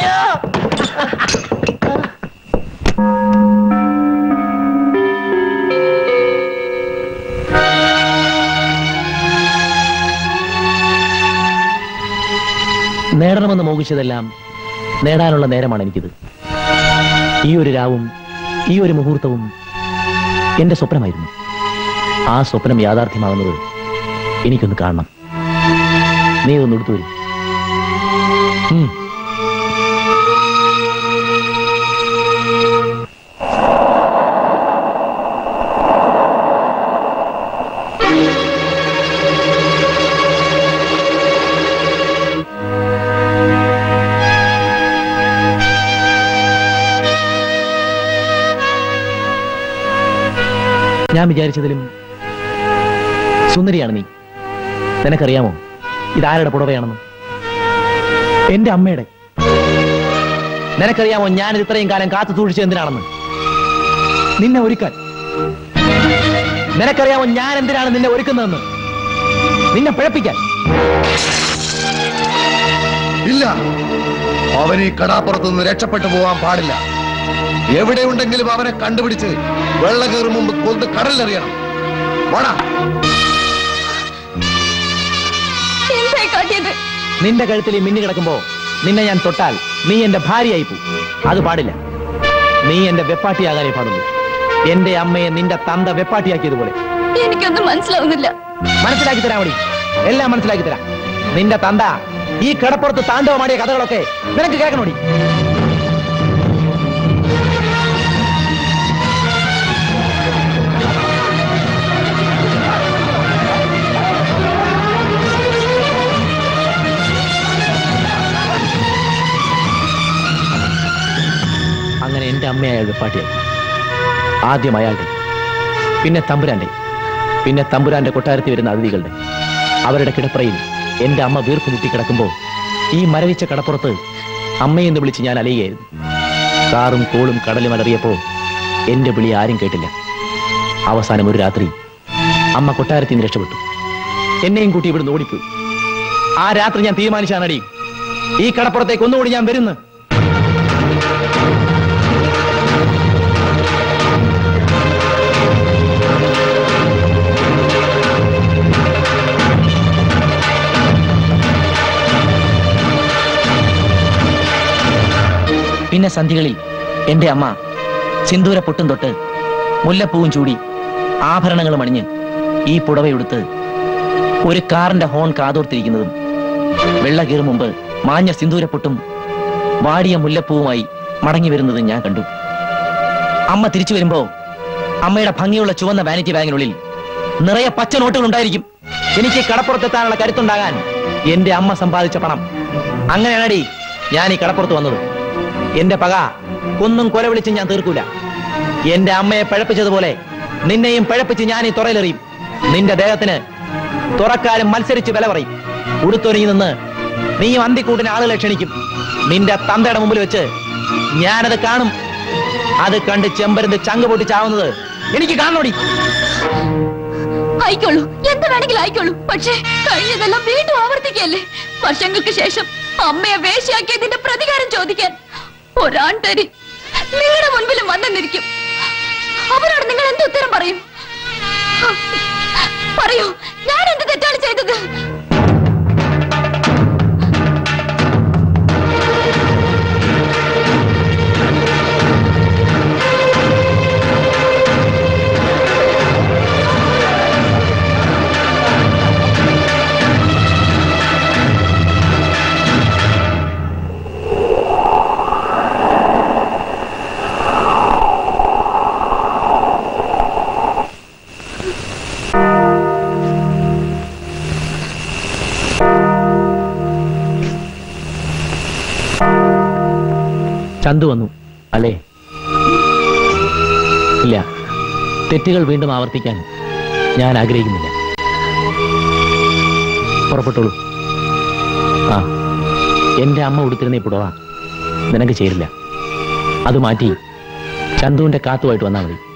നേടണമെന്ന് മോഹിച്ചതെല്ലാം നേടാനുള്ള നേരമാണ് എനിക്കിത് ഈ ഒരു രാവും ഈ ഒരു മുഹൂർത്തവും എന്റെ സ്വപ്നമായിരുന്നു ആ സ്വപ്നം യാഥാർത്ഥ്യമാകുന്നത് എനിക്കൊന്ന് കാണണം നീ ഒന്ന് എടുത്തു വരും ഞാൻ വിചാരിച്ചതിലും സുന്ദരിയാണ് നീ നിനക്കറിയാമോ ഇതാരുടെ പുടവയാണെന്ന് എന്റെ അമ്മയുടെ നിനക്കറിയാമോ ഞാൻ ഇത് ഇത്രയും കാലം കാത്തു സൂക്ഷിച്ചത് എന്തിനാണെന്ന് നിന്നെ ഒരുക്കാൻ നിനക്കറിയാമോ ഞാൻ എന്തിനാണ് നിന്നെ ഒരുക്കുന്നതെന്ന് നിന്നെ പിഴപ്പിക്കാൻ ഇല്ല അവൻ ഈ കടാപ്പുറത്തു നിന്ന് രക്ഷപ്പെട്ടു പോവാൻ പാടില്ല എവിടെയുണ്ടെങ്കിലും അവനെ കണ്ടുപിടിച്ച് വെള്ളം കയറും മുമ്പ് കൊന്ന് കടലിലെറിയണം പോടാ എന്തായി കാട്ടിയത് നിന്റെ കഴുത്തിൽ ഈ മിന്നി കിടക്കുമ്പോ നിന്നെ ഞാൻ തൊട്ടാൽ നീ എന്റെ ഭാര്യയായി പോ അത് പാടില്ല നീ എന്റെ വെപ്പാട്ടിയാകാനേ പാടുള്ളൂ എന്റെ അമ്മയെ നിന്റെ തന്ത വെപ്പാട്ടിയാക്കിയതുപോലെ എനിക്കൊന്നും മനസ്സിലാവുന്നില്ല മനസ്സിലാക്കി തരാം മടി എല്ലാം മനസ്സിലാക്കി തരാം നിന്റെ തന്ത ഈ കിടപ്പുറത്ത് താണ്ഡവമാടിയ കഥകളൊക്കെ നിനക്ക് കേൾക്കണോടി അങ്ങനെ എന്റെ അമ്മയായ വെപ്പാട്ടിയായി ആദ്യം അയാളുടെ പിന്നെ തമ്പുരാന്റെ പിന്നെ തമ്പുരാന്റെ കൊട്ടാരത്തിൽ വരുന്ന അതിഥികളുടെ അവരുടെ കിടപ്പറയിൽ എന്റെ അമ്മ വീർപ്പ് മുട്ടി കിടക്കുമ്പോൾ ഈ മരവിച്ച കടപ്പുറത്ത് അമ്മയെന്ന് വിളിച്ച് ഞാൻ അലയുകയായിരുന്നു കാറും കോളും കടലും അലറിയപ്പോ എന്റെ വിളി ആരും കേട്ടില്ല അവസാനം ഒരു രാത്രി അമ്മ കൊട്ടാരത്തിൽ നിന്ന് രക്ഷപ്പെട്ടു എന്നെയും കൂട്ടി ഇവിടുന്ന് ഓടിപ്പോയി ആ രാത്രി ഞാൻ തീരുമാനിച്ചാണടി ഈ കടപ്പുറത്തേക്ക് ഒന്നുകൂടി ഞാൻ വരുന്നു പിന്നെ സന്ധികളിൽ എന്റെ അമ്മ സിന്ദൂര പൊട്ടും തൊട്ട് മുല്ലപ്പൂവും ചൂടി ആഭരണങ്ങളും അണിഞ്ഞ് ഈ പുടവയെടുത്ത് ഒരു കാറിന്റെ ഹോൺ കാതോർത്തിരിക്കുന്നതും വെള്ള കീറും മുമ്പ് മാഞ്ഞ സിന്ദൂരപ്പൊട്ടും വാടിയ മുല്ലപ്പൂവുമായി മടങ്ങി വരുന്നത് ഞാൻ കണ്ടു അമ്മ തിരിച്ചു വരുമ്പോ അമ്മയുടെ ഭംഗിയുള്ള ചുവന്ന വാനിറ്റി ബാഗിനുള്ളിൽ നിറയെ പച്ച നോട്ടുകൾ ഉണ്ടായിരിക്കും എനിക്ക് കടപ്പുറത്തെത്താനുള്ള കരുത്തുണ്ടാകാൻ എന്റെ അമ്മ സമ്പാദിച്ച പണം അങ്ങനെയാണടി ഞാൻ ഈ കടപ്പുറത്ത് വന്നത് എന്റെ പക കൊന്നും കൊല വിളിച്ച് ഞാൻ തീർക്കൂല എന്റെ അമ്മയെ പഴപ്പിച്ചതുപോലെ നിന്നെയും പഴപ്പിച്ച് ഞാൻ ഈ തുറയിലെറിയും നിന്റെ ദേഹത്തിന് തുറക്കാരും മത്സരിച്ച് വില പറയും ഉടുത്തൊരുങ്ങി നിന്ന് നീയും അന്തിക്കൂട്ടിന് ആളുകളെ ക്ഷണിക്കും നിന്റെ തന്തയുടെ മുമ്പിൽ വെച്ച് ഞാനത് കാണും അത് കണ്ട് ചെമ്പരുന്ന് ചങ്ക് പൊട്ടിച്ചാവുന്നത് എനിക്ക് കാണണോടി ആയിക്കോളൂ എന്ത് വേണമെങ്കിലും ആയിക്കോളൂ പക്ഷേ കഴിഞ്ഞതെല്ലാം വീണ്ടും ആവർത്തിക്കല്ലേ വർഷങ്ങൾക്ക് ശേഷം അമ്മയെ വേശ്യാക്കിയതിന്റെ പ്രതികാരം ചോദിക്കാൻ ഒരാൺതരി നിങ്ങളുടെ മുൻപിലും വന്നെന്നിരിക്കും അവരോട് നിങ്ങൾ എന്ത് ഉത്തരം പറയും പറയൂ ഞാൻ എന്ത് തെറ്റാണ് ചെയ്തത് ചന്തു വന്നു അല്ലേ ഇല്ല തെറ്റുകൾ വീണ്ടും ആവർത്തിക്കാൻ ഞാൻ ആഗ്രഹിക്കുന്നില്ല പുറപ്പെട്ടോളൂ ആ എന്റെ അമ്മ ഉടുത്തിരുന്ന ഈ പുടവ നിനക്ക് ചേരില്ല അത് മാറ്റി ചന്തുവിന്റെ കാത്തുമായിട്ട് വന്നാൽ മതി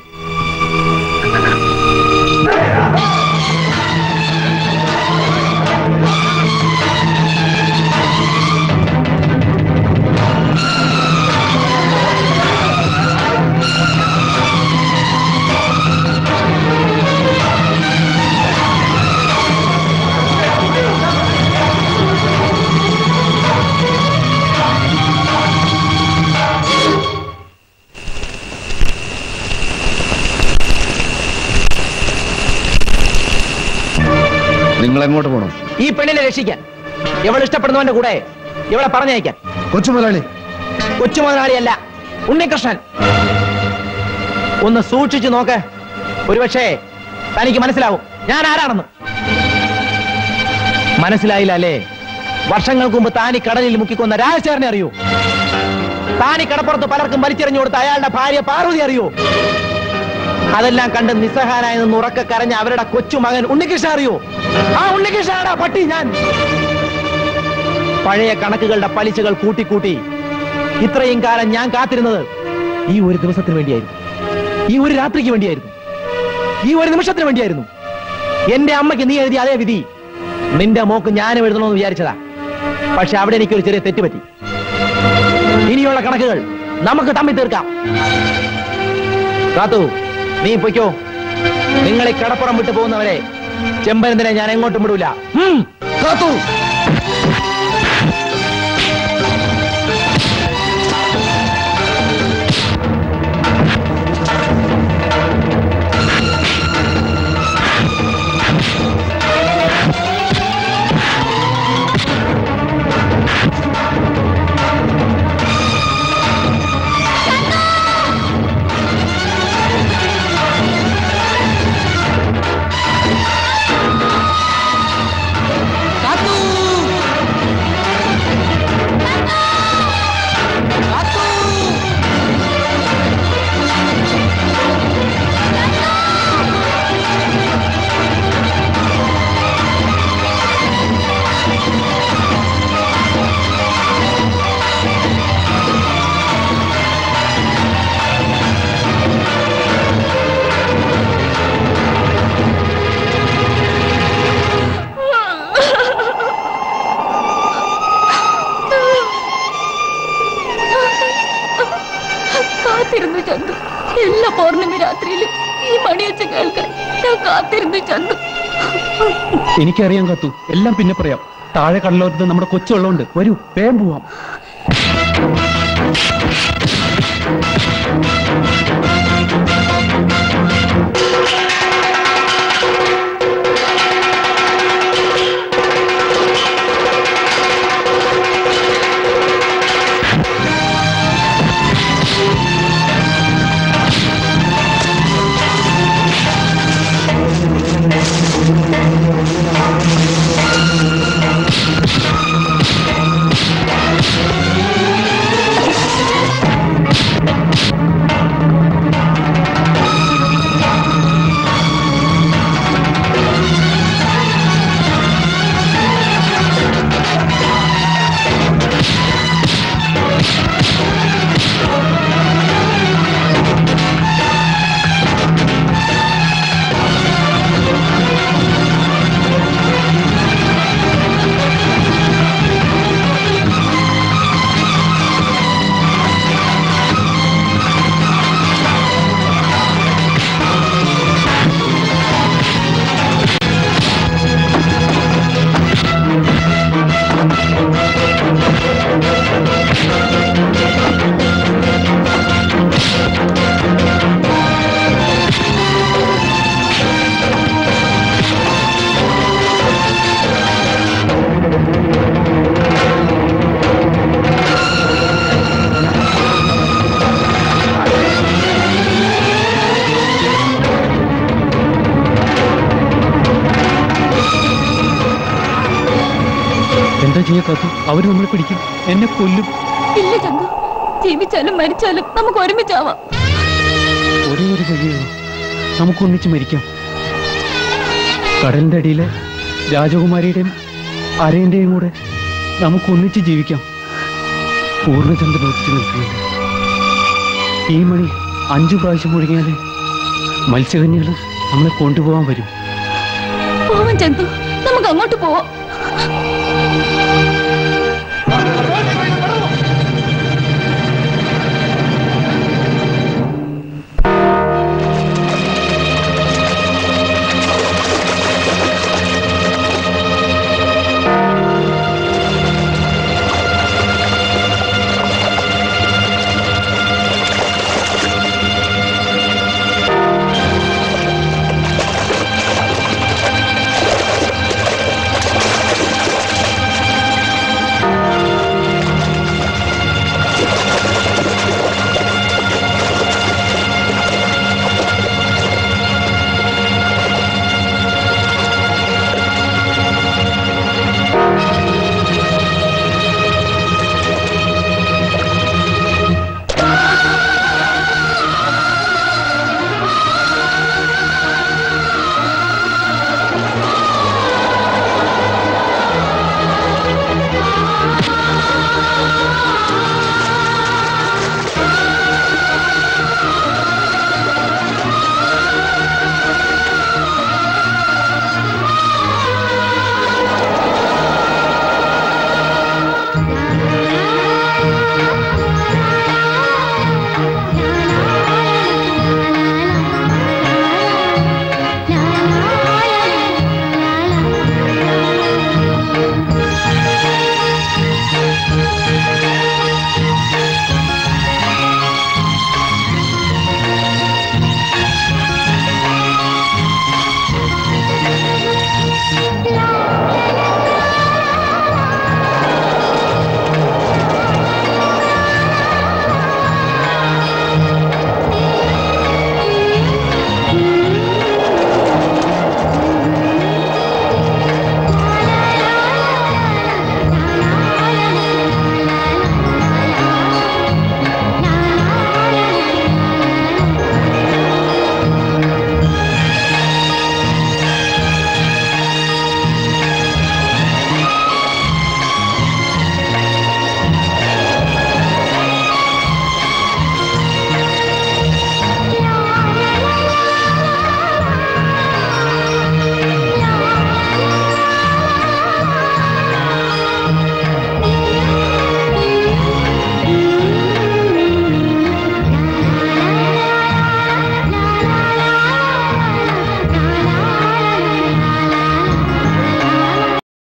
നിങ്ങൾ എങ്ങോട്ട് പോകണം ഈ പെണ്ണിനെ രക്ഷിക്കാൻ ഇവൾ ഇഷ്ടപ്പെടുന്നവന്റെ കൂടെ ഇവളെ പറഞ്ഞയക്കാൻ കൊച്ചു മുതലാളി കൊച്ചു മുതലാളിയല്ല ഉണ്ണികൃഷ്ണൻ ഒന്ന് സൂക്ഷിച്ചു നോക്ക് ഒരുപക്ഷേ തനിക്ക് മനസ്സിലാവും ഞാൻ ആരാണെന്ന് മനസ്സിലായില്ല അല്ലേ വർഷങ്ങൾക്ക് മുമ്പ് താനി കടലിൽ മുക്കിക്കൊന്ന രാജശേഖരനെ അറിയൂ താനി കടപ്പുറത്ത് പലർക്കും വലിച്ചെറിഞ്ഞു കൊടുത്ത അയാളുടെ ഭാര്യ പാർവതി അറിയൂ അതെല്ലാം കണ്ട് നിസ്സഹാനായി നിന്ന് ഉറക്കെ കരഞ്ഞ അവരുടെ കൊച്ചുമകൻ ഉണ്ണികൃഷ്ണ അറിയൂ ആ ഉണ്ണികൃഷ്ണനാടാ പട്ടി ഞാൻ പഴയ കണക്കുകളുടെ പലിശകൾ കൂട്ടിക്കൂട്ടി ഇത്രയും കാലം ഞാൻ കാത്തിരുന്നത് ഈ ഒരു ദിവസത്തിന് വേണ്ടിയായിരുന്നു ഈ ഒരു രാത്രിക്ക് വേണ്ടിയായിരുന്നു ഈ ഒരു നിമിഷത്തിന് വേണ്ടിയായിരുന്നു എന്റെ അമ്മയ്ക്ക് നീ എഴുതിയ അതേ വിധി നിന്റെ മോക്ക് ഞാനും എഴുതണമെന്ന് വിചാരിച്ചതാ പക്ഷെ അവിടെ എനിക്കൊരു ചെറിയ തെറ്റുപറ്റി ഇനിയുള്ള കണക്കുകൾ നമുക്ക് തമ്മിൽ തീർക്കാം കാത്തു നീ പൊയ്ക്കോ നിങ്ങളെ കടപ്പുറം വിട്ടു പോകുന്നവരെ ചെമ്പരന്തിനെ ഞാൻ എങ്ങോട്ടും വിടൂല ഉം. കാത്തു കാത്തിരുന്നു ചന്തു എല്ലാ പൗർണമി രാത്രിയിലും ഈ മണിയച്ച കേൾക്കാൻ ഞാൻ കാത്തിരുന്നു ചന്തു എനിക്കറിയാം കത്തു എല്ലാം പിന്നെ പറയാം താഴെ കടലോരത്ത് നമ്മുടെ കൊച്ചുള്ളതുണ്ട് വരൂ വേഗം പോവാം ആ പോയ കത്തു അവർ നമ്മളെ പിടിക്കും എന്നെ കൊല്ലും ഇല്ല ചന്തു ജീവിച്ചാലും മരിച്ചാലും നമുക്ക് ഒരുമിച്ചാവാം ഒരേ ഒരു വഴിയുള്ളൂ നമുക്ക് ഒന്നിച്ച് മരിക്കാം കടലിന്റെ അടിയിലെ രാജകുമാരിയുടെയും അരയന്റെയും കൂടെ നമുക്ക് ഒന്നിച്ച് ജീവിക്കാം പൂർണ്ണചന്ദ്രൻ ഒത്തിരി നിൽക്കുന്നുണ്ട് ഈ മണി അഞ്ചു പ്രാവശ്യം മുഴുകിയാല് മത്സ്യകന്യകൾ നമ്മളെ കൊണ്ടുപോകാൻ വരും പോവാം ചന്തു നമുക്ക് അങ്ങോട്ട് പോവാം